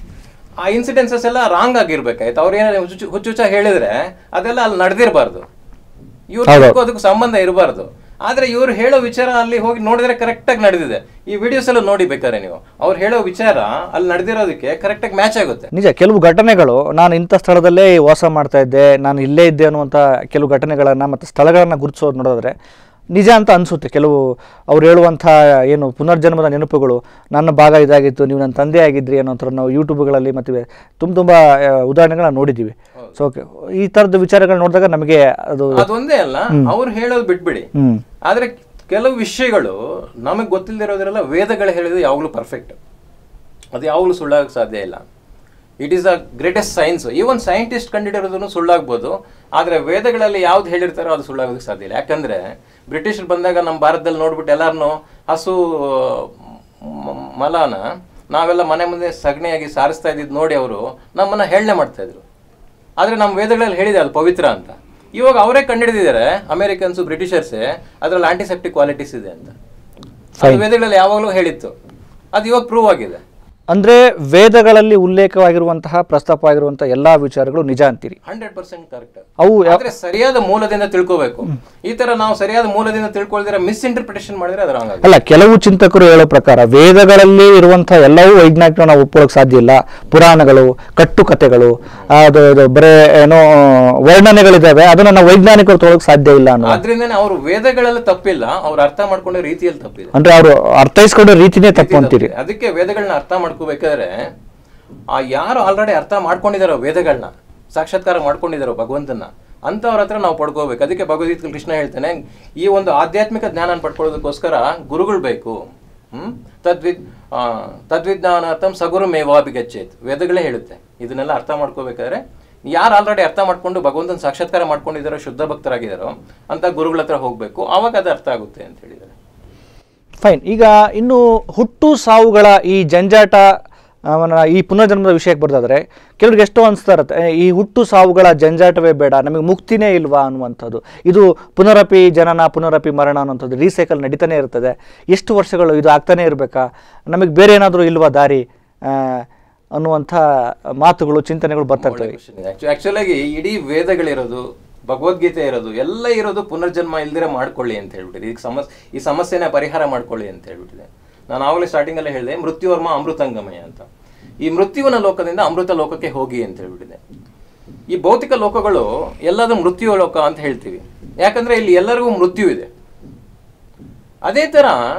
ಆ ಇನ್ಸಿಡೆನ್ಸಸ್ ಎಲ್ಲ ರಾಂಗ್ ಆಗಿರ್ಬೇಕಾಯ್ತು ಅವ್ರು ಏನಾದ್ರು ಹುಚ್ಚು ಹುಚ್ಚುಚ್ಚ ಹೇಳಿದ್ರೆ ಅದೆಲ್ಲ ಅಲ್ಲಿ ನಡೆದಿರಬಾರ್ದು ಇವ್ರು ಅದಕ್ಕೂ ಸಂಬಂಧ ಇರಬಾರ್ದು ಆದ್ರೆ ಇವ್ರು ಹೇಳೋ ವಿಚಾರ ಅಲ್ಲಿ ಹೋಗಿ ನೋಡಿದ್ರೆ ಕರೆಕ್ಟಾಗಿ ನಡೆದಿದೆ ಈ ವಿಡಿಯೋಸ್ ಎಲ್ಲ ನೋಡಿ ಬೇಕಾದ್ರೆ ನೀವು ಅವ್ರು ಹೇಳೋ ವಿಚಾರ ಅಲ್ಲಿ ನಡೆದಿರೋದಕ್ಕೆ ಕರೆಕ್ಟಾಗಿ ಮ್ಯಾಚ್ ಆಗುತ್ತೆ ನಿಜ ಕೆಲವು ಘಟನೆಗಳು ನಾನು ಇಂಥ ಸ್ಥಳದಲ್ಲೇ ವಾಸ ಮಾಡ್ತಾ ಇದ್ದೆ ನಾನು ಇಲ್ಲೇ ಇದ್ದೆ ಅನ್ನುವಂಥ ಕೆಲವು ಘಟನೆಗಳನ್ನು ಮತ್ತು ಸ್ಥಳಗಳನ್ನು ಗುರುತಿಸೋದು ನೋಡಿದ್ರೆ ನಿಜ ಅಂತ ಅನಿಸುತ್ತೆ ಕೆಲವು ಅವ್ರು ಹೇಳುವಂಥ ಏನು ಪುನರ್ಜನ್ಮದ ನೆನಪುಗಳು ನನ್ನ ಭಾಗ ಇದಾಗಿತ್ತು ನೀವು ನನ್ನ ತಂದೆ ಆಗಿದ್ರಿ ಅನ್ನೋ ಥರ ನಾವು ಯೂಟ್ಯೂಬ್ಗಳಲ್ಲಿ ಮತ್ತು ತುಂಬ ತುಂಬ ಉದಾಹರಣೆಗಳನ್ನ ನೋಡಿದ್ದೀವಿ ಸೊ ಓಕೆ ಈ ಥರದ ವಿಚಾರಗಳು ನೋಡಿದಾಗ ನಮಗೆ ಅದು ಅದೊಂದೇ ಅಲ್ಲ ಅವ್ರು ಹೇಳೋದು ಬಿಟ್ಬಿಡಿ ಹ್ಮ್. ಆದ್ರೆ ಕೆಲವು ವಿಷಯಗಳು ನಮಗೆ ಗೊತ್ತಿಲ್ಲದಿರೋದ್ರೆಲ್ಲ ವೇದಗಳು ಹೇಳಿದ್ರೆ ಯಾವಾಗಲೂ ಪರ್ಫೆಕ್ಟ್ ಅದು ಯಾವಾಗಲೂ ಸುಳ್ಳಾಗಕ್ಕೆ ಸಾಧ್ಯ ಇಲ್ಲ it is a greatest science even scientist ಕಂಡಿಡಿರೋದನ್ನು ಸುಳ್ಳಾಗ್ಬೋದು ಆದರೆ ವೇದಗಳಲ್ಲಿ ಯಾವ್ದು ಹೇಳಿರ್ತಾರೋ ಅದು ಸುಳ್ಳಾಗೋದಕ್ಕೆ ಸಾಧ್ಯ ಇಲ್ಲ ಯಾಕಂದ್ರೆ ಬ್ರಿಟಿಷರು ಬಂದಾಗ ನಮ್ಮ ಭಾರತದಲ್ಲಿ ನೋಡ್ಬಿಟ್ಟು ಎಲ್ಲಾರನು ಹಸು ಮ- ಮಲನ ನಾವೆಲ್ಲ ಮನೆ ಮುಂದೆ ಸಗಣಿಯಾಗಿ ಸಾರಿಸ್ತಾ ಇದ್ದಿದ್ದು ನೋಡಿ ಅವರು ನಮ್ಮನ್ನ ಹೇಳನೆ ಮಾಡ್ತಾ ಇದ್ರು ಆದ್ರೆ ನಮ್ಮ ವೇದಗಳಲ್ಲಿ ಹೇಳಿದೆ ಅದು ಪವಿತ್ರ ಅಂತ ಇವಾಗ ಅವರೇ ಕಂಡುಹಿಡಿದಿದ್ದಾರೆ ಅಮೆರಿಕನ್ಸು ಬ್ರಿಟಿಷರ್ಸೇ ಅದರಲ್ಲಿ ಆಂಟಿಸೆಪ್ಟಿಕ್ ಕ್ವಾಲಿಟೀಸ್ ಇದೆ ಅಂತ ಅದು ವೇದಗಳಲ್ಲಿ ಯಾವಾಗಲೂ ಹೇಳಿತ್ತು ಅದು ಇವಾಗ ಪ್ರೂವ್ ಆಗಿದೆ ಅಂದರೆ ವೇದಗಳಲ್ಲಿ ಉಲ್ಲೇಖವಾಗಿರುವಂತಹ ಪ್ರಸ್ತಾಪವಾಗಿರುವಂಥ ಎಲ್ಲ ವಿಚಾರಗಳು ನಿಜ ಅಂತೀರಿ ಹಂಡ್ರೆಡ್ ಪರ್ಸೆಂಟ್ ಕರೆಕ್ಟ್ ಅವು ಯಾವ- ಆದ್ರೆ ಸರಿಯಾದ ಮೂಲದಿಂದ ತಿಳ್ಕೋಬೇಕು ಈ ತರ ನಾವು ಸರಿಯಾದ ಮೂಲದಿಂದ ತಿಳ್ಕೊಳ್ದಿರ ಮಿಸ್ಇಂಟರ್ಪ್ರಿಟೇಷನ್ ಮಾಡಿದ್ರೆ ಅದು ರಾಂಗ್ ಆಗುತ್ತೆ ಅಲ್ಲ ಕೆಲವು ಚಿಂತಕರು ಹೇಳೋ ಪ್ರಕಾರ ವೇದಗಳಲ್ಲಿ ಇರುವಂತಹ ಎಲ್ಲವೂ ವೈಜ್ಞಾನಿಕ ನಾವು ಒಪ್ಕೊಳ್ಳೋಕೆ ಸಾಧ್ಯ ಇಲ್ಲ ಪುರಾಣಗಳು ಕಟ್ಟುಕತೆಗಳು ಅದು ಅದು ಬರೇ ಏನೋ ವರ್ಣನೆಗಳಿದಾವೆ ಅದನ್ನ ನಾವು ವೈಜ್ಞಾನಿಕರು ತೊಗೊಳಕ್ ಸಾಧ್ಯ ಇಲ್ಲ ಅನ್ನೋ ಆದ್ರಿಂದನೇ ಅವರು ವೇದಗಳಲ್ಲಿ ತಪ್ಪಿಲ್ಲ ಅವ್ರು ಅರ್ಥ ಮಾಡ್ಕೊಂಡ ರೀತಿಯಲ್ಲಿ ತಪ್ಪಿದೆ ಅಂದ್ರೆ ಅವರು ಅರ್ಥೈಸ್ಕೊಂಡ ರೀತಿನೇ ತಪ್ಪು ಅಂತೀರಿ ಅದಕ್ಕೆ ವೇದಗಳನ್ನ ಅರ್ಥ ಮಾಡ್ಕೋಬೇಕಾದ್ರೆ ಆ ಯಾರು ಆಲ್ರೆಡಿ ಅರ್ಥ ಮಾಡ್ಕೊಂಡಿದಾರೋ ವೇದಗಳನ್ನ ಸಾಕ್ಷಾತ್ಕಾರ ಮಾಡ್ಕೊಂಡಿದಾರೋ ಭಗವಂತನ ಅಂತವ್ರ ಹತ್ರ ನಾವು ಪಡ್ಕೋಬೇಕು ಅದಕ್ಕೆ ಭಗವದ್ಗೀತೆ ಕೃಷ್ಣ ಹೇಳ್ತಾನೆ ಈ ಒಂದು ಆಧ್ಯಾತ್ಮಿಕ ಜ್ಞಾನ ಪಡ್ಕೊಳ್ಳೋದಕ್ಕೋಸ್ಕರ ಗುರುಗಳು ಬೇಕು ಹ್ಮ್ ತದ್ವಿದ್ ಆ, ತದ್ವಿಜ್ಞಾನಾರ್ಥಂ ಸಗುರು ಮೇವಾಭಿಗಚ್ಚೇತ್ ವೇದಗಳೇ ಹೇಳುತ್ತೆ ಇದನ್ನೆಲ್ಲ ಅರ್ಥ ಮಾಡ್ಕೋಬೇಕಾದ್ರೆ ಯಾರು ಆಲ್ರೆಡಿ ಅರ್ಥ ಮಾಡ್ಕೊಂಡು ಭಗವಂತನ ಸಾಕ್ಷಾತ್ಕಾರ ಮಾಡ್ಕೊಂಡಿದ್ದಾರೋ ಶುದ್ಧ ಭಕ್ತರಾಗಿದ್ದಾರೋ ಅಂತ ಗುರುಗಳ ಹತ್ರ ಹೋಗ್ಬೇಕು ಆವಾಗ ಅದು ಅರ್ಥ ಆಗುತ್ತೆ ಅಂತ ಹೇಳಿದ್ದಾರೆ ಫೈನ್ ಈಗ ಇನ್ನು ಹುಟ್ಟು ಸಾವುಗಳ ಈ ಜಂಜಾಟ ಅವನ ಈ ಪುನರ್ಜನ್ಮದ ವಿಷಯಕ್ಕೆ ಬರ್ದಾದ್ರೆ ಕೆಲವ್ರಿಗೆ ಎಷ್ಟೋ ಅನಿಸ್ತಾ ಇರುತ್ತೆ "ಏ, ಈ ಹುಟ್ಟು ಸಾವುಗಳ ಜಂಜಾಟವೇ ಬೇಡ ನಮಗೆ ಮುಕ್ತಿನೇ ಇಲ್ವಾ ಅನ್ನುವಂಥದ್ದು ಇದು ಪುನರಪಿ ಜನನ ಪುನರಪಿ ಮರಣ ಅನ್ನುವಂಥದ್ದು ರೀಸೈಕಲ್ ನಡೀತಾನೆ ಇರ್ತದೆ ಎಷ್ಟು ವರ್ಷಗಳು ಇದು ಆಗ್ತಾನೆ ಇರಬೇಕಾ ನಮಗೆ ಬೇರೆ ಏನಾದರೂ ಇಲ್ವಾ ದಾರಿ ಆ, ಅನ್ನುವಂಥ ಮಾತುಗಳು ಚಿಂತನೆಗಳು ಬರ್ತಾ ಇರ್ತವೆ ಆಕ್ಚುಲ್ ಆಗಿ ಇಡೀ ವೇದಗಳಿರೋದು ಭಗವದ್ಗೀತೆ ಇರೋದು ಎಲ್ಲ ಇರೋದು ಪುನರ್ಜನ್ಮ ಇಲ್ದಿರ ಮಾಡ್ಕೊಳ್ಳಿ ಅಂತ ಹೇಳ್ಬಿಟ್ಟಿದೆ ಈಗ ಸಮಸ್ಯೆ ಈ ಸಮಸ್ಯೆನ ಪರಿಹಾರ ಮಾಡ್ಕೊಳ್ಳಿ ಅಂತ ಹೇಳ್ಬಿಟ್ಟಿದೆ ನಾನು ಆವಾಗಲೇ ಸ್ಟಾರ್ಟಿಂಗ್ ಅಲ್ಲಿ ಹೇಳಿದೆ ಮೃತ್ಯುವರ್ಮ ಅಮೃತಂಗಮಯ ಅಂತ ಈ ಮೃತ್ಯುವಿನ ಲೋಕದಿಂದ ಅಮೃತ ಲೋಕಕ್ಕೆ ಹೋಗಿ ಅಂತ ಹೇಳ್ಬಿಟ್ಟಿದೆ ಈ ಭೌತಿಕ ಲೋಕಗಳು ಎಲ್ಲದೂ ಮೃತ್ಯು ಲೋಕ ಅಂತ ಹೇಳ್ತೀವಿ ಯಾಕಂದ್ರೆ ಇಲ್ಲಿ ಎಲ್ಲರಿಗೂ ಮೃತ್ಯು ಇದೆ ಅದೇ ತರ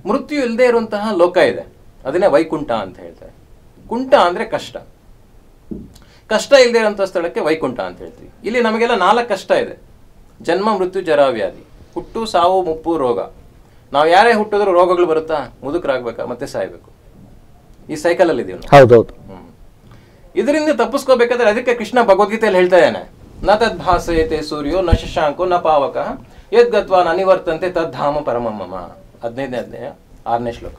ಮೃತ್ಯು ಇಲ್ಲದೆ ಇರುವಂತಹ ಲೋಕ ಇದೆ ಅದನ್ನೇ ವೈಕುಂಠ ಅಂತ ಹೇಳ್ತಾರೆ ಕುಂಠ ಅಂದ್ರೆ ಕಷ್ಟ ಕಷ್ಟ ಇಲ್ಲದೆ ಇರುವಂತಹ ಸ್ಥಳಕ್ಕೆ ವೈಕುಂಠ ಅಂತ ಹೇಳ್ತೀವಿ ಇಲ್ಲಿ ನಮಗೆಲ್ಲ ನಾಲ್ಕು ಕಷ್ಟ ಇದೆ ಜನ್ಮ ಮೃತ್ಯು ಜರಾವ್ಯಾಧಿ ಹುಟ್ಟು ಸಾವು ಮುಪ್ಪು ರೋಗ ನಾವು ಯಾರೇ ಹುಟ್ಟಿದ್ರು ರೋಗಗಳು ಬರುತ್ತಾ ಮುದುಕರಾಗ್ಬೇಕಾ ಮತ್ತೆ ಸಾಯ್ಬೇಕು ಈ ಸೈಕಲ್ ಅಲ್ಲಿ ಇದೀವಿ ನಾವು ಹೌದೌದು ಹ್ಮ್. ಇದರಿಂದ ತಪ್ಪಿಸ್ಕೋಬೇಕಾದ್ರೆ ಅದಕ್ಕೆ ಕೃಷ್ಣ ಭಗವದ್ಗೀತೆಯಲ್ಲಿ ಹೇಳ್ತಾ ಇದ್ದಾನೆ ನ ತದ್ಭಾಸಯತೆ ಸೂರ್ಯೋ ನ ಶಶಾಂಕೋ ನ ಪಾವಕ ಯದ್ಗತ್ವ ಅನಿವರ್ತಂತೆ ತದ್ಧಾಮ ಪರಮಮ್ಮ ಹದಿನೈದನೇ ಅಧ್ಯಾಯ ಆರನೇ ಶ್ಲೋಕ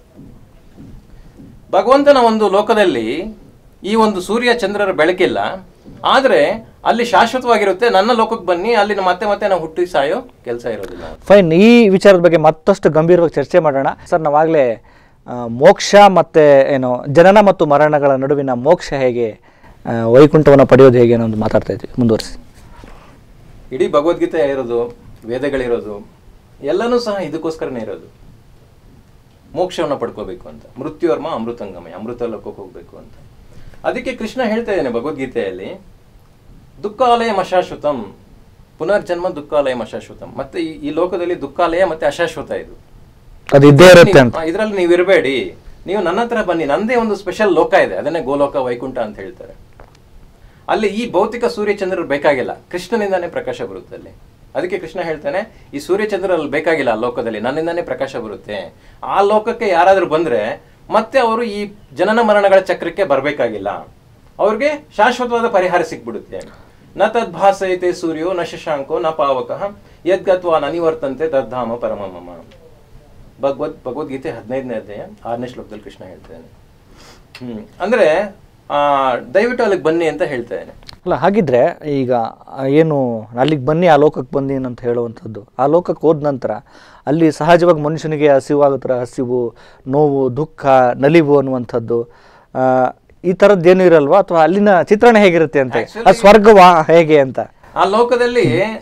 ಭಗವಂತನ ಒಂದು ಲೋಕದಲ್ಲಿ ಈ ಒಂದು ಸೂರ್ಯ ಚಂದ್ರರ ಬೆಳಕಿಲ್ಲ ಆದ್ರೆ ಅಲ್ಲಿ ಶಾಶ್ವತವಾಗಿರುತ್ತೆ ನನ್ನ ಲೋಕಕ್ಕೆ ಬನ್ನಿ ಅಲ್ಲಿ ಮತ್ತೆ ಮತ್ತೆ ನಾವು ಹುಟ್ಟಿ ಸಾಯೋ ಕೆಲಸ ಇರೋದಿಲ್ಲ ಫೈನ್ ಈ ವಿಚಾರದ ಬಗ್ಗೆ ಮತ್ತಷ್ಟು ಗಂಭೀರವಾಗಿ ಚರ್ಚೆ ಮಾಡೋಣ ಸರ್ ನಾವಾಗಲೇ ಮೋಕ್ಷ ಮತ್ತು ಏನು ಜನನ ಮತ್ತು ಮರಣಗಳ ನಡುವಿನ ಮೋಕ್ಷ ಹೇಗೆ ಆ, ವೈಕುಂಠವನ್ನು ಪಡೆಯೋದು ಹೇಗೆ ಅನ್ನೋದು ಮಾತಾಡ್ತಾ ಇದ್ವಿ ಮುಂದುವರಿಸಿ ಇಡೀ ಭಗವದ್ಗೀತೆ ಇರೋದು ವೇದಗಳಿರೋದು ಎಲ್ಲನೂ ಸಹ ಇದಕ್ಕೋಸ್ಕರನೇ ಇರೋದು ಮೋಕ್ಷವನ್ನು ಪಡ್ಕೋಬೇಕು ಅಂತ ಮೃತ್ಯುವರ್ಮ ಅಮೃತಂಗಮಯ ಅಮೃತ ಲೋಕಕ್ಕೆ ಹೋಗ್ಬೇಕು ಅಂತ ಅದಕ್ಕೆ ಕೃಷ್ಣ ಹೇಳ್ತಾ ಇದ್ದಾನೆ ಭಗವದ್ಗೀತೆಯಲ್ಲಿ ದುಃಖಾಲಯ ಅಶಾಶ್ವತಂ ಪುನರ್ಜನ್ಮ ದುಃಖಾಲಯ ಅಶಾಶ್ವತಂ ಮತ್ತೆ ಈ- ಈ ಲೋಕದಲ್ಲಿ ದುಃಖಾಲಯ ಮತ್ತೆ ಅಶಾಶ್ವತ ಇದು ಅದು ಇದ್ದೇ ಇರುತ್ತೆ ಅಂತ ಇದರಲ್ಲಿ ನೀವು ಇರಬೇಡಿ ನೀವು ನನ್ನ ಹತ್ರ ಬನ್ನಿ ನಂದೇ ಒಂದು ಸ್ಪೆಷಲ್ ಲೋಕ ಇದೆ ಅದನ್ನೇ ಗೋಲೋಕ ವೈಕುಂಠ ಅಂತ ಹೇಳ್ತಾರೆ ಅಲ್ಲಿ ಈ ಭೌತಿಕ ಸೂರ್ಯಚಂದ್ರರು ಬೇಕಾಗಿಲ್ಲ ಕೃಷ್ಣನಿಂದಾನೇ ಪ್ರಕಾಶ ಬರುತ್ತೆ ಅಲ್ಲಿ ಅದಕ್ಕೆ ಕೃಷ್ಣ ಹೇಳ್ತಾನೆ ಈ ಸೂರ್ಯಚಂದ್ರಲ್ಲಿ ಬೇಕಾಗಿಲ್ಲ ಆ ಲೋಕದಲ್ಲಿ ನನ್ನಿಂದಾನೇ ಪ್ರಕಾಶ ಬರುತ್ತೆ ಆ ಲೋಕಕ್ಕೆ ಯಾರಾದ್ರೂ ಬಂದ್ರೆ ಮತ್ತೆ ಅವರು ಈ ಜನನ ಮರಣಗಳ ಚಕ್ರಕ್ಕೆ ಬರಬೇಕಾಗಿಲ್ಲ ಅವ್ರಿಗೆ ಶಾಶ್ವತವಾದ ಪರಿಹಾರ ಸಿಕ್ಬಿಡುತ್ತೆ ನ ತದ್ಭಾಸಯತೆ ಸೂರ್ಯೋ ನ ಶಶಾಂಕೋ ನ ಪಾವಕ ಯದ್ಗತ್ವ ಅನಿವರ್ತಂತೆ ತದ್ಧಾಮ ಪರಮಮ ಭಗವದ್ ಭಗವದ್ಗೀತೆ ಹದಿನೈದನೇ ಅಧ್ಯಾಯ ಆರನೇ ಶ್ಲೋಕದಲ್ಲಿ ಕೃಷ್ಣ ಹೇಳ್ತಾನೆ ಹ್ಮ್ ಅಂದ್ರೆ ಆ ದಯವಿಟ್ಟು ಅಲ್ಲಿಗೆ ಬನ್ನಿ ಅಂತ ಹೇಳ್ತಾ ಇದ್ದಾನೆ ಅಲ್ಲ ಹಾಗಿದ್ರೆ ಈಗ ಆ, ಏನು ಅಲ್ಲಿಗೆ ಬನ್ನಿ ಆ ಲೋಕಕ್ಕೆ ಬನ್ನಿ ಅಂತ ಹೇಳುವಂಥದ್ದು ಆ ಲೋಕಕ್ಕೆ ಹೋದ ನಂತರ ಅಲ್ಲಿ ಸಹಜವಾಗಿ ಮನುಷ್ಯನಿಗೆ ಹಸಿವು ಆಗೋ ಥರ ಹಸಿವು ನೋವು ದುಃಖ ನಲಿವು ಅನ್ನುವಂಥದ್ದು ಆ, ಈ ಥರದ್ದೇನು ಇರಲ್ವಾ ಅಥವಾ ಅಲ್ಲಿನ ಚಿತ್ರಣ ಹೇಗಿರುತ್ತೆ ಅಂತ ಆ ಸ್ವರ್ಗವಾ ಹೇಗೆ ಅಂತ ಆ ಲೋಕದಲ್ಲಿ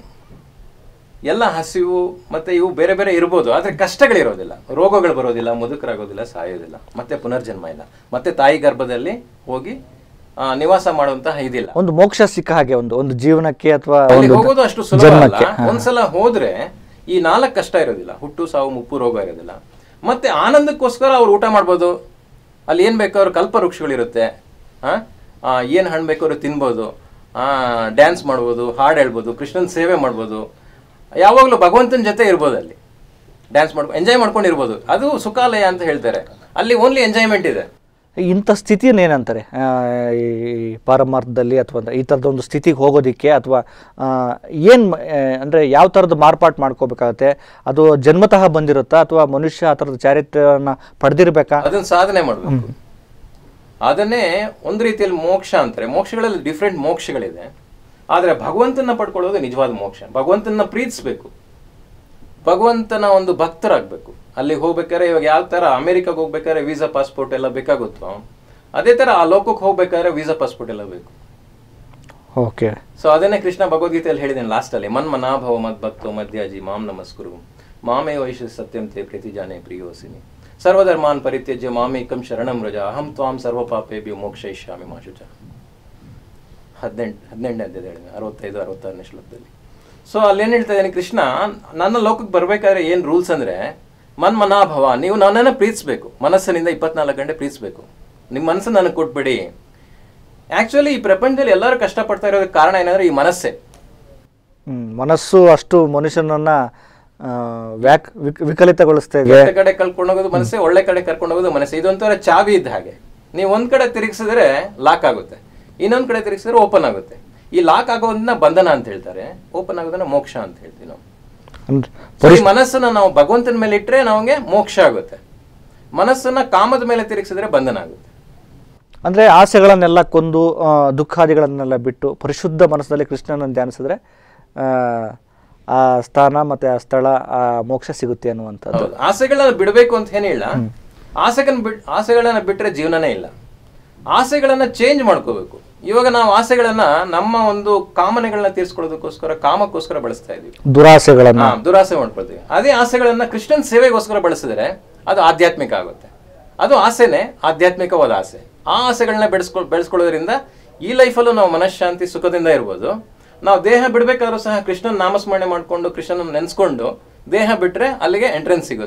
ಎಲ್ಲ ಹಸಿವು ಮತ್ತೆ ಇವು ಬೇರೆ ಬೇರೆ ಇರ್ಬೋದು ಆದ್ರೆ ಕಷ್ಟಗಳಿರೋದಿಲ್ಲ ರೋಗಗಳು ಬರೋದಿಲ್ಲ ಮುದುಕರಾಗೋದಿಲ್ಲ ಸಾಯೋದಿಲ್ಲ ಮತ್ತೆ ಪುನರ್ಜನ್ಮ ಇಲ್ಲ ಮತ್ತೆ ತಾಯಿ ಗರ್ಭದಲ್ಲಿ ಹೋಗಿ ಆ, ನಿವಾಸ ಮಾಡುವಂತಹ ಇದಿಲ್ಲ ಒಂದು ಮೋಕ್ಷ ಸಿಕ್ಕ ಹಾಗೆ ಒಂದು ಒಂದು ಜೀವನಕ್ಕೆ ಅಥವಾ ಅಲ್ಲಿ ಒಂದು ಹೋಗೋದು ಅಷ್ಟು ಸುಲಭ ಅಲ್ಲ ಜನ್ಮಕ್ಕೆ ಹಾ. ಒಂದ್ಸಲ ಹೋದ್ರೆ ಈ ನಾಲ್ಕು ಕಷ್ಟ ಇರೋದಿಲ್ಲ ಹುಟ್ಟು ಸಾವು ಮುಪ್ಪು ರೋಗ ಇರೋದಿಲ್ಲ ಮತ್ತೆ ಆನಂದಕ್ಕೋಸ್ಕರ ಅವ್ರು ಊಟ ಮಾಡ್ಬೋದು ಅಲ್ಲಿ ಏನ್ ಬೇಕಾದ್ರೂ ಕಲ್ಪ ವೃಕ್ಷಗಳಿರುತ್ತೆ ಆ ಆ, ಏನ್ ಹಣ್ಣು ಬೇಕಾದ್ರೂ ತಿನ್ಬೋದು ಆ ಡ್ಯಾನ್ಸ್ ಮಾಡ್ಬೋದು ಹಾಡು ಹೇಳ್ಬೋದು ಕೃಷ್ಣನ್ ಸೇವೆ ಮಾಡ್ಬೋದು ಯಾವಾಗಲೂ ಭಗವಂತನ ಜೊತೆ ಇರ್ಬೋದು ಅಲ್ಲಿ ಡ್ಯಾನ್ಸ್ ಮಾಡ್ಕೊ ಎಂಜಾಯ್ ಮಾಡ್ಕೊಂಡು ಇರ್ಬೋದು ಅದು ಸುಖಾಲಯ ಅಂತ ಹೇಳ್ತಾರೆ ಅಲ್ಲಿ ಓನ್ಲಿ ಎಂಜಾಯ್ಮೆಂಟ್ ಇದೆ ಇಂಥ ಸ್ಥಿತಿಯನ್ನು ಏನಂತಾರೆ ಆ, ಈ ಪಾರಮಾರ್ಥದಲ್ಲಿ ಅಥವಾ ಈ ಥರದ ಒಂದು ಸ್ಥಿತಿಗೆ ಹೋಗೋದಿಕ್ಕೆ ಅಥವಾ ಏನು ಅಂದರೆ ಯಾವ ಥರದ ಮಾರ್ಪಾಟ್ ಮಾಡ್ಕೋಬೇಕಾಗತ್ತೆ ಅದು ಜನ್ಮತಃ ಬಂದಿರುತ್ತಾ ಅಥವಾ ಮನುಷ್ಯ ಆ ಥರದ ಚಾರಿತ್ರ್ಯವನ್ನು ಪಡೆದಿರ್ಬೇಕಾ ಅದನ್ನ ಸಾಧನೆ ಮಾಡಬೇಕು ಅದನ್ನೇ ಒಂದು ರೀತಿಯಲ್ಲಿ ಮೋಕ್ಷ ಅಂತಾರೆ ಮೋಕ್ಷಗಳಲ್ಲಿ ಡಿಫ್ರೆಂಟ್ ಮೋಕ್ಷಗಳಿದೆ ಆದ್ರೆ ಭಗವಂತನ ಪಡ್ಕೊಳ್ಳೋದು ನಿಜವಾದ ಮೋಕ್ಷ ಭಗವಂತನ ಪ್ರೀತಿಸ್ಬೇಕು ಭಗವಂತನ ಒಂದು ಭಕ್ತರಾಗಬೇಕು ಅಲ್ಲಿಗೆ ಹೋಗ್ಬೇಕಾದ್ರೆ ಇವಾಗ ಯಾವ ತರ ಅಮೆರಿಕಾಗೆ ಹೋಗ್ಬೇಕಾದ್ರೆ ವೀಸಾ ಪಾಸ್ಪೋರ್ಟ್ ಎಲ್ಲ ಬೇಕಾಗುತ್ತೋ ಅದೇ ತರ ಆ ಲೋಕಕ್ಕೆ ಹೋಗ್ಬೇಕಾದ್ರೆ ವೀಸಾ ಪಾಸ್ಪೋರ್ಟ್ ಎಲ್ಲ ಬೇಕು ಓಕೆ ಸೊ ಅದನ್ನೇ ಕೃಷ್ಣ ಭಗವದ್ಗೀತೆಯಲ್ಲಿ ಹೇಳಿದ್ದೇನೆ ಲಾಸ್ಟ್ ಅಲ್ಲಿ ಮನ್ಮನಾಭವ ಮದ್ಭಕ್ತೋ ಮಧ್ಯಾಜಿ ಮಾಂ ನಮಸ್ಕುರು ಮಾಮೇ ವೈಶ ಸತ್ಯಂ ತೇ ಪ್ರತಿಜಾನೆ ಪ್ರಿಯೋಸಿನಿ ಸರ್ವಧರ್ಮಾನ್ ಪರಿತ್ಯಜ್ಯ ಮಾಮೇಕಂ ಶರಣಂ ರಜ ಅಹಂ ತ್ವಾಂ ಸರ್ವ ಪಾಪೇಭ್ಯೋ ಮೋಕ್ಷಯಿಷ್ಯಾಮಿ ಮಾಶುಚ ಹದಿನೆಂಟು ಹದಿನೆಂಟನೇ ಅಧ್ಯಾಯ ಹೇಳಿದೆ ಅರವತ್ತೈದು ಅರವತ್ತಾರನೇ ಶ್ಲೋಕದಲ್ಲಿ ಸೊ ಅಲ್ಲಿ ಏನ್ ಹೇಳ್ತಾ ಇದ್ದಾನೆ ಕೃಷ್ಣ ನನ್ನ ಲೋಕಕ್ಕೆ ಬರ್ಬೇಕಾದ್ರೆ ಏನ್ ರೂಲ್ಸ್ ಅಂದ್ರೆ ಮನ್ಮನಾಭವ ನೀವು ನನ್ನನ್ನು ಪ್ರೀತಿಸ್ಬೇಕು ಮನಸ್ಸಿನಿಂದ ಇಪ್ಪತ್ನಾಲ್ಕು ಗಂಟೆ ಪ್ರೀತಿಸ್ಬೇಕು ನಿಮ್ಮ ಮನಸ್ಸು ನನಗೆ ಕೊಟ್ಬಿಡಿ ಆಕ್ಚುಲಿ ಈ ಪ್ರಪಂಚದಲ್ಲಿ ಎಲ್ಲರೂ ಕಷ್ಟಪಡ್ತಾ ಇರೋದಕ್ಕೆ ಕಾರಣ ಏನಂದ್ರೆ ಈ ಮನಸ್ಸೇ ಹ್ಮ್, ಮನಸ್ಸು ಅಷ್ಟು ಮನುಷ್ಯನನ್ನು ವ್ಯಾಕ್ ವಿಕ್ ವಿಕಲಿತಗೊಳಿಸ್ತಾ ಇದೆ ಕೆಟ್ಟ ಕಡೆ ಕರ್ಕೊಂಡು ಹೋಗೋದು ಮನಸ್ಸೇ ಒಳ್ಳೆ ಕಡೆ ಕರ್ಕೊಂಡು ಹೋಗೋದು ಮನಸ್ಸೇ ಇದೊಂಥರ ಚಾವಿ ಇದ್ದ ಹಾಗೆ ನೀವು ಒಂದ್ ಕಡೆ ತಿರುಗಿಸಿದ್ರೆ ಲಾಕ್ ಆಗುತ್ತೆ ಇನ್ನೊಂದ್ ಕಡೆ ತಿರುಗಿಸಿದ್ರೆ ಓಪನ್ ಆಗುತ್ತೆ ಈ ಲಾಕ್ ಆಗೋದನ್ನ ಬಂಧನ ಅಂತ ಹೇಳ್ತಾರೆ ಓಪನ್ ಆಗೋದನ್ನ ಮೋಕ್ಷ ಅಂತ ಹೇಳ್ತೀವಿ ನಾವು ಅಂದ್ರೆ So, ಈ ಮನಸ್ಸನ್ನ ನಾವು ಭಗವಂತನ ಮೇಲೆ ಇಟ್ರೆ ನಮಗೆ ಮೋಕ್ಷ ಆಗುತ್ತೆ ಮನಸ್ಸನ್ನ ಕಾಮದ ಮೇಲೆ ತಿರುಗಿಸಿದ್ರೆ ಬಂಧನ ಆಗುತ್ತೆ ಅಂದರೆ ಆಸೆಗಳನ್ನೆಲ್ಲ ಕೊಂದು ಆ, ದುಃಖಾದಿಗಳನ್ನೆಲ್ಲ ಬಿಟ್ಟು ಪರಿಶುದ್ಧ ಮನಸ್ಸಲ್ಲಿ ಕೃಷ್ಣನನ್ನು ಧ್ಯಾನಿಸಿದ್ರೆ ಆ, ಆ ಸ್ಥಾನ ಮತ್ತು ಆ ಸ್ಥಳ ಆ ಮೋಕ್ಷ ಸಿಗುತ್ತೆ ಅನ್ನುವಂಥದ್ದು ಹೌದು ಆಸೆಗಳನ್ನ ಬಿಡಬೇಕು ಅಂತ ಏನಿಲ್ಲ ಆಸೆಗಳನ್ನ ಬಿಟ್ ಆಸೆಗಳನ್ನ ಬಿಟ್ರೆ ಜೀವನನೇ ಇಲ್ಲ ಆಸೆಗಳನ್ನ ಚೇಂಜ್ ಮಾಡ್ಕೋಬೇಕು ಇವಾಗ ನಾವು ಆಸೆಗಳನ್ನ ನಮ್ಮ ಒಂದು ಕಾಮನೆಗಳನ್ನ ತೀರ್ಸ್ಕೊಳ್ಳೋದಕ್ಕೋಸ್ಕರ ಕಾಮಕ್ಕೋಸ್ಕರ ಬಳಸ್ತಾ ಇದೀವಿ ದುರಾಸೆಗಳನ್ನು ಹಾ, ದುರಾಸೆ ಮಾಡ್ಕೊಳ್ತೀವಿ ಅದೇ ಆಸೆಗಳನ್ನ ಕೃಷ್ಣನ್ ಸೇವೆಗೋಸ್ಕರ ಬಳಸಿದ್ರೆ ಅದು ಆಧ್ಯಾತ್ಮಿಕ ಆಗುತ್ತೆ ಅದು ಆಸೆನೆ ಆಧ್ಯಾತ್ಮಿಕವಾದ ಆಸೆ ಆ ಆಸೆಗಳನ್ನ ಬೆಳೆಸ್ಕೊ ಬೆಳೆಸ್ಕೊಳ್ಳೋದ್ರಿಂದ ಈ ಲೈಫಲ್ಲೂ ನಾವು ಮನಃಶಾಂತಿ ಸುಖದಿಂದ ಇರ್ಬೋದು ನಾವು ದೇಹ ಬಿಡ್ಬೇಕಾದ್ರೂ ಸಹ ಕೃಷ್ಣನ್ ನಾಮಸ್ಮರಣೆ ಮಾಡ್ಕೊಂಡು ಕೃಷ್ಣನ ನೆನೆಸ್ಕೊಂಡು ದೇಹ ಬಿಟ್ರೆ ಅಲ್ಲಿಗೆ ಎಂಟ್ರೆನ್ಸ್ ಸಿಗುತ್ತೆ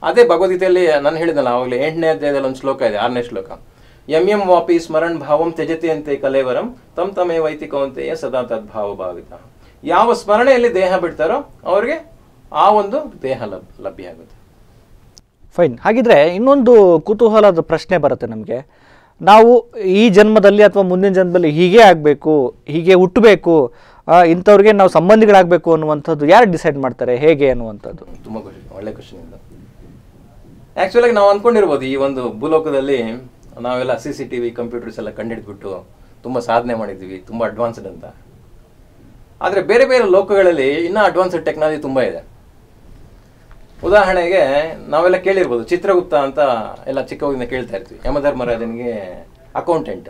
ಅದೇ ಭಗವದ್ಗೀತೆಯಲ್ಲಿ ನಾನು ಹೇಳಿದಲ್ಲ ಆವಾಗಲೇ ಎಂಟನೇ ಅಧ್ಯಾಯದಲ್ಲಿ ಒಂದು ಶ್ಲೋಕ ಇದೆ ಆರನೇ ಶ್ಲೋಕ ಎಂ ಎಂ ವಾಪಿ ಸ್ಮರಣ್ ಭಾವಂ ತ್ಯಜತಿ ಅಂತೆ ಕಲೇವರಂ ತಮ್ ತಮೇ ವೈತಿಕವಂತೆಯೇ ಸದಾ ತದ್ಭಾವ ಭಾವಿತ ಯಾವ ಸ್ಮರಣೆಯಲ್ಲಿ ದೇಹ ಬಿಡ್ತಾರೋ ಅವ್ರಿಗೆ ಆ ಒಂದು ದೇಹ ಲಭ್ ಲಭ್ಯ ಆಗುತ್ತೆ ಫೈನ್ ಹಾಗಿದ್ರೆ ಇನ್ನೊಂದು ಕುತೂಹಲದ ಪ್ರಶ್ನೆ ಬರುತ್ತೆ ನಮಗೆ ನಾವು ಈ ಜನ್ಮದಲ್ಲಿ ಅಥವಾ ಮುಂದಿನ ಜನ್ಮದಲ್ಲಿ ಹೀಗೆ ಆಗಬೇಕು ಹೀಗೆ ಹುಟ್ಟಬೇಕು ಇಂಥವ್ರಿಗೆ ನಾವು ಸಂಬಂಧಿಗಳಾಗಬೇಕು ಅನ್ನುವಂಥದ್ದು ಯಾರು ಡಿಸೈಡ್ ಮಾಡ್ತಾರೆ ಹೇಗೆ ಅನ್ನುವಂಥದ್ದು ತುಂಬ ಖುಷಿ ಒಳ್ಳೆ ಖುಷಿ ಇದು ಆ್ಯಕ್ಚುಲಾಗಿ ನಾವು ಅಂದ್ಕೊಂಡಿರ್ಬೋದು ಈ ಒಂದು ಭೂಲೋಕದಲ್ಲಿ ನಾವೆಲ್ಲ C C T V computers ಎಲ್ಲ ಕಂಡುಹಿಡಿದ್ಬಿಟ್ಟು ತುಂಬ ಸಾಧನೆ ಮಾಡಿದ್ವಿ ತುಂಬ ಅಡ್ವಾನ್ಸ್ಡ್ ಅಂತ ಆದರೆ ಬೇರೆ ಬೇರೆ ಲೋಕಗಳಲ್ಲಿ ಇನ್ನೂ ಅಡ್ವಾನ್ಸ್ಡ್ ಟೆಕ್ನಾಲಜಿ ತುಂಬ ಇದೆ ಉದಾಹರಣೆಗೆ ನಾವೆಲ್ಲ ಕೇಳಿರ್ಬೋದು ಚಿತ್ರಗುಪ್ತ ಅಂತ ಎಲ್ಲ ಚಿಕ್ಕವಾಗಿಂದ ಕೇಳ್ತಾ ಇರ್ತೀವಿ ಯಮಧರ್ಮರಾಜನಿಗೆ ಅಕೌಂಟೆಂಟ್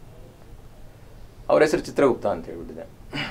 ಅವ್ರ ಹೆಸರು ಚಿತ್ರಗುಪ್ತ ಅಂತ ಹೇಳ್ಬಿಟ್ಟಿದೆ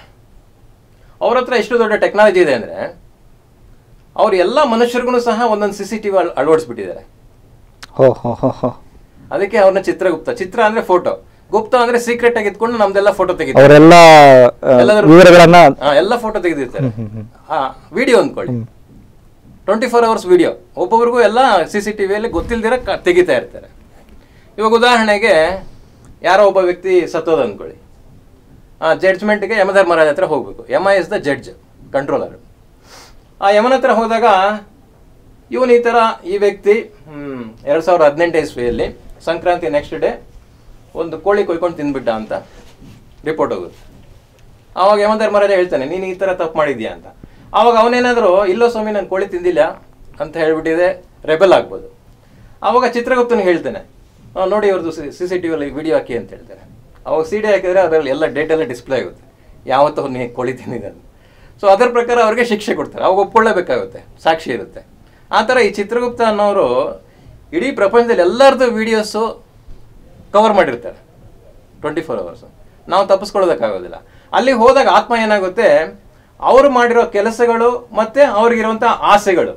ಅವ್ರ ಹತ್ರ ಎಷ್ಟು ದೊಡ್ಡ ಟೆಕ್ನಾಲಜಿ ಇದೆ ಅಂದರೆ ಅವ್ರು ಎಲ್ಲ ಮನುಷ್ಯರಿಗೂ ಸಹ ಒಂದೊಂದು ಸಿ ಸಿ ಟಿ ವಿ ಅಳವಡಿಸ್ಬಿಟ್ಟಿದ್ದಾರೆ ಹೋ ಹೋ ಹೋ ಹೋ ಅದಕ್ಕೆ ಅವ್ರನ್ನ ಚಿತ್ರಗುಪ್ತ ಚಿತ್ರ ಅಂದ್ರೆ ಫೋಟೋ ಗುಪ್ತ ಅಂದ್ರೆ ಸೀಕ್ರೆಟ್ ಆಗಿ ಇಟ್ಕೊಂಡು ನಮ್ದೆಲ್ಲ ಫೋಟೋ ತೆಗಿತಾರೆ ಅವರೆಲ್ಲ ಎಲ್ಲಾದ್ರೂ- ವಿವರಗಳನ್ನ ಹಾ, ಎಲ್ಲ ಫೋಟೋ ತೆಗೆದಿರ್ತಾರೆ ಹಾ ವಿಡಿಯೋ ಅಂದ್ಕೊಳ್ಳಿ ಟ್ವೆಂಟಿ ಫೋರ್ ಅವರ್ಸ್ ವಿಡಿಯೋ ಒಬ್ಬೊಬ್ರಿಗೂ ಎಲ್ಲ ಸಿ ಸಿ ಟಿ ವಿಯಲ್ಲಿ ಗೊತ್ತಿಲ್ದಿರ ಕ- ತೆಗಿತಾ ಇರ್ತಾರೆ ಇವಾಗ ಉದಾಹರಣೆಗೆ ಯಾರೋ ಒಬ್ಬ ವ್ಯಕ್ತಿ ಸತ್ತೋದ ಅಂದ್ಕೊಳ್ಳಿ ಆ ಜಡ್ಜ್ಮೆಂಟ್ಗೆ ಯಮಧರ್ಮರಾಜ ಹತ್ರ ಹೋಗ್ಬೇಕು Yama is the judge controller ಆ ಯಮನ ಹತ್ರ ಹೋದಾಗ ಇವನು ಈ ಥರ ಈ ವ್ಯಕ್ತಿ ಎರಡು ಸಾವಿರದ ಹದಿನೆಂಟು ಇಸ್ವಿಯಲ್ಲಿ ಸಂಕ್ರಾಂತಿ ನೆಕ್ಸ್ಟ್ ಡೇ ಒಂದು ಕೋಳಿ ಕೊಯ್ಕೊಂಡು ತಿಂದ್ಬಿಟ್ಟ ಅಂತ ರಿಪೋರ್ಟ್ ಹೋಗುತ್ತೆ ಆವಾಗ ಯಮಧರ್ಮರಾಜ ಹೇಳ್ತಾನೆ ನೀನು ಈ ಥರ ತಪ್ಪು ಮಾಡಿದ್ಯಾ ಅಂತ ಆವಾಗ ಅವನೇನಾದರೂ ಇಲ್ಲೋ ಸ್ವಾಮಿ ನಾನು ಕೋಳಿ ತಿಂದಿಲ್ಲ ಅಂತ ಹೇಳ್ಬಿಟ್ಟಿದೆ ರೆಬೆಲ್ ಆಗ್ಬೋದು ಆವಾಗ ಚಿತ್ರಗುಪ್ತನ ಹೇಳ್ತಾನೆ "ಆ, ನೋಡಿ ಇವ್ರದ್ದು ಸಿ ಸಿ ಟಿ ವಿಯಲ್ಲಿ ವಿಡಿಯೋ ಹಾಕಿ ಅಂತ ಹೇಳ್ತಾರೆ ಅವಾಗ ಸಿ ಡಿ ಹಾಕಿದ್ರೆ ಅದರಲ್ಲಿ ಎಲ್ಲ ಡೇಟ್ ಎಲ್ಲ ಡಿಸ್ಪ್ಲೇ ಆಗುತ್ತೆ ಯಾವತ್ತೂ ಅವ್ನು ಕೋಳಿ ತಿಂದಿದೆ ಅಂತ ಸೊ ಅದರ ಪ್ರಕಾರ ಅವ್ರಿಗೆ ಶಿಕ್ಷೆ ಕೊಡ್ತಾರೆ ಅವಾಗ ಒಪ್ಕೊಳ್ಳೇಬೇಕಾಗುತ್ತೆ ಸಾಕ್ಷಿ ಇರುತ್ತೆ ಆ ಥರ ಈ ಚಿತ್ರಗುಪ್ತ ಅನ್ನೋರು ಇಡೀ ಪ್ರಪಂಚದಲ್ಲಿ ಎಲ್ಲರದ್ದು ವೀಡಿಯೋಸು ಕವರ್ ಮಾಡಿರ್ತಾರೆ ಟ್ವೆಂಟಿ ಫೋರ್ ಅವರ್ಸ್ ನಾವು ತಪ್ಪಿಸ್ಕೊಳ್ಳೋದಕ್ಕಾಗೋದಿಲ್ಲ ಅಲ್ಲಿ ಹೋದಾಗ ಆತ್ಮ ಏನಾಗುತ್ತೆ ಅವರು ಮಾಡಿರೋ ಕೆಲಸಗಳು ಮತ್ತೆ ಅವ್ರಿಗಿರುವಂಥ ಆಸೆಗಳು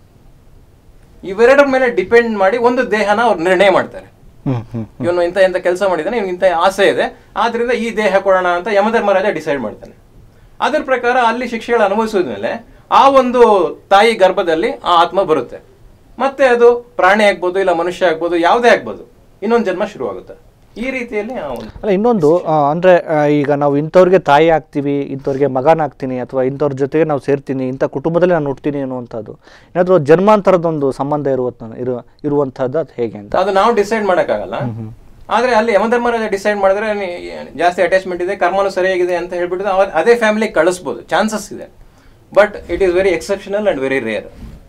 ಇವೆರಡರ ಮೇಲೆ ಡಿಪೆಂಡ್ ಮಾಡಿ ಒಂದು ದೇಹನ ಅವ್ರು ನಿರ್ಣಯ ಮಾಡ್ತಾರೆ ಹ್ಮ್ ಹ್ಮ್ ಇವನು ಇಂಥ ಇಂಥ ಕೆಲಸ ಮಾಡಿದ್ದಾನೆ ಇವ್ನಿಗೆ ಇಂಥ ಆಸೆ ಇದೆ ಆದ್ರಿಂದ ಈ ದೇಹ ಕೊಡೋಣ ಅಂತ ಯಮಧರ್ಮರಾಜ ಡಿಸೈಡ್ ಮಾಡ್ತಾನೆ ಅದ್ರ ಪ್ರಕಾರ ಅಲ್ಲಿ ಶಿಕ್ಷೆಗಳು ಅನುಭವಿಸಿದ್ಮೇಲೆ ಆ ಒಂದು ತಾಯಿ ಗರ್ಭದಲ್ಲಿ ಆ ಆತ್ಮ ಬರುತ್ತೆ ಮತ್ತೆ ಅದು ಪ್ರಾಣಿ ಆಗ್ಬೋದು ಇಲ್ಲ ಮನುಷ್ಯ ಆಗ್ಬೋದು ಯಾವುದೇ ಆಗ್ಬೋದು ಇನ್ನೊಂದು ಜನ್ಮ ಶುರುವಾಗುತ್ತೆ ಈ ರೀತಿಯಲ್ಲಿ ಆ ಒಂದು ಅಲ್ಲ ಇನ್ನೊಂದು ಆ, ಅಂದ್ರೆ ಆ, ಈಗ ನಾವು ಇಂಥವ್ರಿಗೆ ತಾಯಿ ಆಗ್ತೀವಿ ಇಂಥವ್ರಿಗೆ ಮಗನಾಗ್ತೀನಿ ಅಥವಾ ಇಂಥವ್ರ ಜೊತೆಗೆ ನಾವು ಸೇರ್ತೀನಿ ಇಂಥ ಕುಟುಂಬದಲ್ಲಿ ನಾನು ಹುಡ್ತೀನಿ ಅನ್ನುವಂಥದ್ದು ಏನಾದರೂ ಜನ್ಮಾಂತರದೊಂದು ಸಂಬಂಧ ಇರುವ ಇರುವ ಇರುವಂಥದ್ದು ಅದು ಹೇಗೆ ಅಂತ ಅದು ನಾವು ಡಿಸೈಡ್ ಮಾಡೋಕ್ಕಾಗಲ್ಲ ಆದ್ರೆ ಅಲ್ಲಿ ಯಮಧರ್ಮರಾಜ ಡಿಸೈಡ್ ಮಾಡಿದ್ರೆ ನೀ- ಜಾಸ್ತಿ ಅಟ್ಯಾಚ್ಮೆಂಟ್ ಇದೆ ಕರ್ಮನು ಸರಿಯಾಗಿದೆ ಅಂತ ಹೇಳ್ಬಿಟ್ಟು ಅವ- ಅದೇ ಫ್ಯಾಮಿಲಿ ಕಳಿಸ್ಬೋದು ಚಾನ್ಸಸ್ ಇದೆ but it is very exceptional and very rare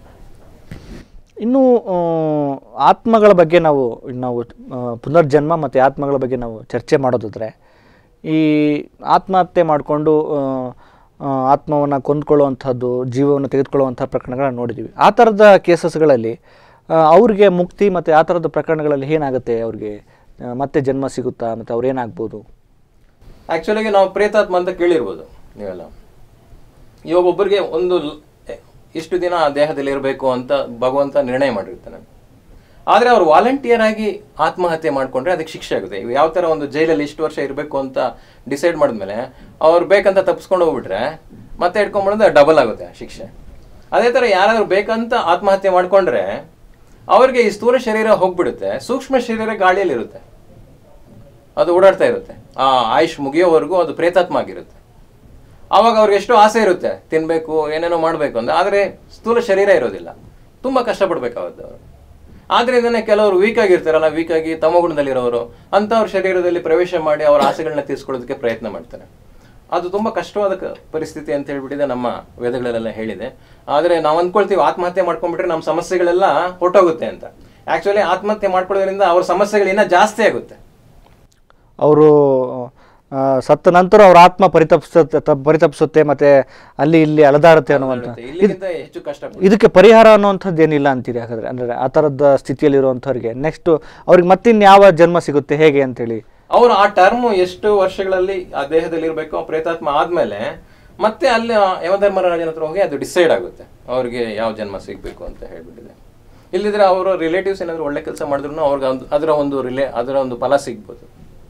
ಇನ್ನು ಆ, ಆತ್ಮಗಳ ಬಗ್ಗೆ ನಾವು ನಾವು ಆ, ಪುನರ್ಜನ್ಮ ಮತ್ತು ಆತ್ಮಗಳ ಬಗ್ಗೆ ನಾವು ಚರ್ಚೆ ಮಾಡೋದಾದ್ರೆ ಈ ಆತ್ಮಹತ್ಯೆ ಮಾಡಿಕೊಂಡು ಆತ್ಮವನ್ನು ಕೊಂದ್ಕೊಳ್ಳುವಂಥದ್ದು ಜೀವವನ್ನು ತೆಗೆದುಕೊಳ್ಳುವಂಥ ಪ್ರಕರಣಗಳನ್ನ ನೋಡಿದ್ದೀವಿ ಆ ಥರದ ಕೇಸಸ್ಗಳಲ್ಲಿ ಆ, ಅವ್ರಿಗೆ ಮುಕ್ತಿ ಮತ್ತು ಆ ಥರದ ಪ್ರಕರಣಗಳಲ್ಲಿ ಏನಾಗುತ್ತೆ ಅವ್ರಿಗೆ ಆ, ಮತ್ತೆ ಜನ್ಮ ಸಿಗುತ್ತಾ ಮತ್ತು ಅವ್ರು ಏನಾಗ್ಬೋದು ಆಕ್ಚುಲಿಗೆ ನಾವು ಪ್ರೇತಾತ್ಮ ಅಂತ ಕೇಳಿರ್ಬೋದು ನೀವೆಲ್ಲ ಇವಾಗ ಒಬ್ಬರಿಗೆ ಒಂದು ಲ್- ಎ- ಇಷ್ಟು ದಿನ ಆ ದೇಹದಲ್ಲಿ ಇರಬೇಕು ಅಂತ ಭಗವಂತ ನಿರ್ಣಯ ಮಾಡಿರ್ತಾನೆ ಆದರೆ ಅವ್ರು ವಾಲಂಟಿಯರ್ ಆಗಿ ಆತ್ಮಹತ್ಯೆ ಮಾಡ್ಕೊಂಡ್ರೆ ಅದಕ್ಕೆ ಶಿಕ್ಷೆ ಆಗುತ್ತೆ ಇವು ಯಾವ ಥರ ಒಂದು ಜೈಲಲ್ಲಿ ಇಷ್ಟು ವರ್ಷ ಇರಬೇಕು ಅಂತ ಡಿಸೈಡ್ ಮಾಡಿದ್ಮೇಲೆ ಅವ್ರು ಬೇಕಂತ ತಪ್ಪಿಸ್ಕೊಂಡು ಹೋಗ್ಬಿಟ್ರೆ ಮತ್ತೆ ಇಟ್ಕೊಂಡ್ಬಿಡೋದು ಡಬಲ್ ಆಗುತ್ತೆ ಆ ಶಿಕ್ಷೆ ಅದೇ ಥರ ಯಾರಾದ್ರೂ ಬೇಕಂತ ಆತ್ಮಹತ್ಯೆ ಮಾಡ್ಕೊಂಡ್ರೆ ಅವ್ರಿಗೆ ಈ ಸ್ಥೂಲ ಶರೀರ ಹೋಗ್ಬಿಡುತ್ತೆ ಸೂಕ್ಷ್ಮ ಶರೀರ ಗಾಳಿಯಲ್ಲಿ ಇರುತ್ತೆ ಅದು ಓಡಾಡ್ತಾ ಇರುತ್ತೆ ಆ ಆಯುಷ್ ಮುಗಿಯೋವರೆಗೂ ಅದು ಪ್ರೇತಾತ್ಮ ಆಗಿರುತ್ತೆ ಆವಾಗ ಅವ್ರಿಗೆ ಎಷ್ಟೋ ಆಸೆ ಇರುತ್ತೆ ತಿನ್ಬೇಕು ಏನೇನೋ ಮಾಡಬೇಕು ಅಂತ ಆದರೆ ಸ್ಥೂಲ ಶರೀರ ಇರೋದಿಲ್ಲ ತುಂಬ ಕಷ್ಟಪಡ್ಬೇಕಾಗುತ್ತೆ ಅವರು ಆದ್ರಿಂದನೇ ಕೆಲವರು ವೀಕ್ ಆಗಿರ್ತಾರಲ್ಲ ವೀಕ್ ಆಗಿ ತಮಗುಣದಲ್ಲಿರೋರು ಅಂಥವ್ರ ಶರೀರದಲ್ಲಿ ಪ್ರವೇಶ ಮಾಡಿ ಅವರ ಆಸೆಗಳನ್ನ ತೀರ್ಸ್ಕೊಳ್ಳೋದಕ್ಕೆ ಪ್ರಯತ್ನ ಮಾಡ್ತಾರೆ ಅದು ತುಂಬ ಕಷ್ಟವಾದ ಕ- ಪರಿಸ್ಥಿತಿ ಅಂತ ಹೇಳ್ಬಿಟ್ಟಿದೆ ನಮ್ಮ ವೇದಗಳಲ್ಲೆಲ್ಲ ಹೇಳಿದೆ ಆದರೆ ನಾವು ಅಂದ್ಕೊಳ್ತೀವಿ ಆತ್ಮಹತ್ಯೆ ಮಾಡ್ಕೊಂಡ್ಬಿಟ್ರೆ ನಮ್ಮ ಸಮಸ್ಯೆಗಳೆಲ್ಲ ಹೊಟ್ಟೋಗುತ್ತೆ ಅಂತ ಆ್ಯಕ್ಚುಲಿ ಆತ್ಮಹತ್ಯೆ ಮಾಡ್ಕೊಳ್ಳೋದ್ರಿಂದ ಅವ್ರ ಸಮಸ್ಯೆಗಳು ಇನ್ನೂ ಜಾಸ್ತಿ ಆಗುತ್ತೆ ಅವರು ಸತ್ತ ನಂತರ ಅವ್ರ ಆತ್ಮ ಪರಿತಪಿಸುತ್ತೆ ತ- ಪರಿತಪಿಸುತ್ತೆ ಮತ್ತು ಅಲ್ಲಿ ಇಲ್ಲಿ ಅಲದಾಡುತ್ತೆ ಅನ್ನುವಂಥ ಇಲ್ಲಿಗಿಂತ ಹೆಚ್ಚು ಕಷ್ಟ ಇದಕ್ಕೆ ಪರಿಹಾರ ಅನ್ನುವಂಥದ್ದು ಏನಿಲ್ಲ ಅಂತೀರಿ ಹಾಗಾದ್ರೆ ಅಂದರೆ ಆ ಥರದ ಸ್ಥಿತಿಯಲ್ಲಿರುವಂಥವ್ರಿಗೆ ನೆಕ್ಸ್ಟ್ ಅವ್ರಿಗೆ ಮತ್ತಿನ್ಯಾವ ಜನ್ಮ ಸಿಗುತ್ತೆ ಹೇಗೆ ಅಂತೇಳಿ ಅವರು ಆ ಟರ್ಮ್ ಎಷ್ಟು ವರ್ಷಗಳಲ್ಲಿ ಆ ದೇಹದಲ್ಲಿ ಇರಬೇಕು ಪ್ರೇತಾತ್ಮ ಆದ್ಮೇಲೆ ಮತ್ತೆ ಅಲ್ಲಿ ಆ ಯಮಧರ್ಮರಾಜನ ಹತ್ರ ಹೋಗಿ ಅದು ಡಿಸೈಡ್ ಆಗುತ್ತೆ ಅವ್ರಿಗೆ ಯಾವ ಜನ್ಮ ಸಿಗ್ಬೇಕು ಅಂತ ಹೇಳ್ಬಿಟ್ಟಿದೆ ಇಲ್ಲಿದ್ರೆ ಅವರ ರಿಲೇಟಿವ್ಸ್ ಏನಾದ್ರು ಒಳ್ಳೆ ಕೆಲಸ ಮಾಡಿದ್ರು ಅವ್ರಿಗೆ ಒಂದು ಅದರ ಒಂದು ರಿಲೇ ಅದರ ಒಂದು ಫಲ ಸಿಗ್ಬೋದು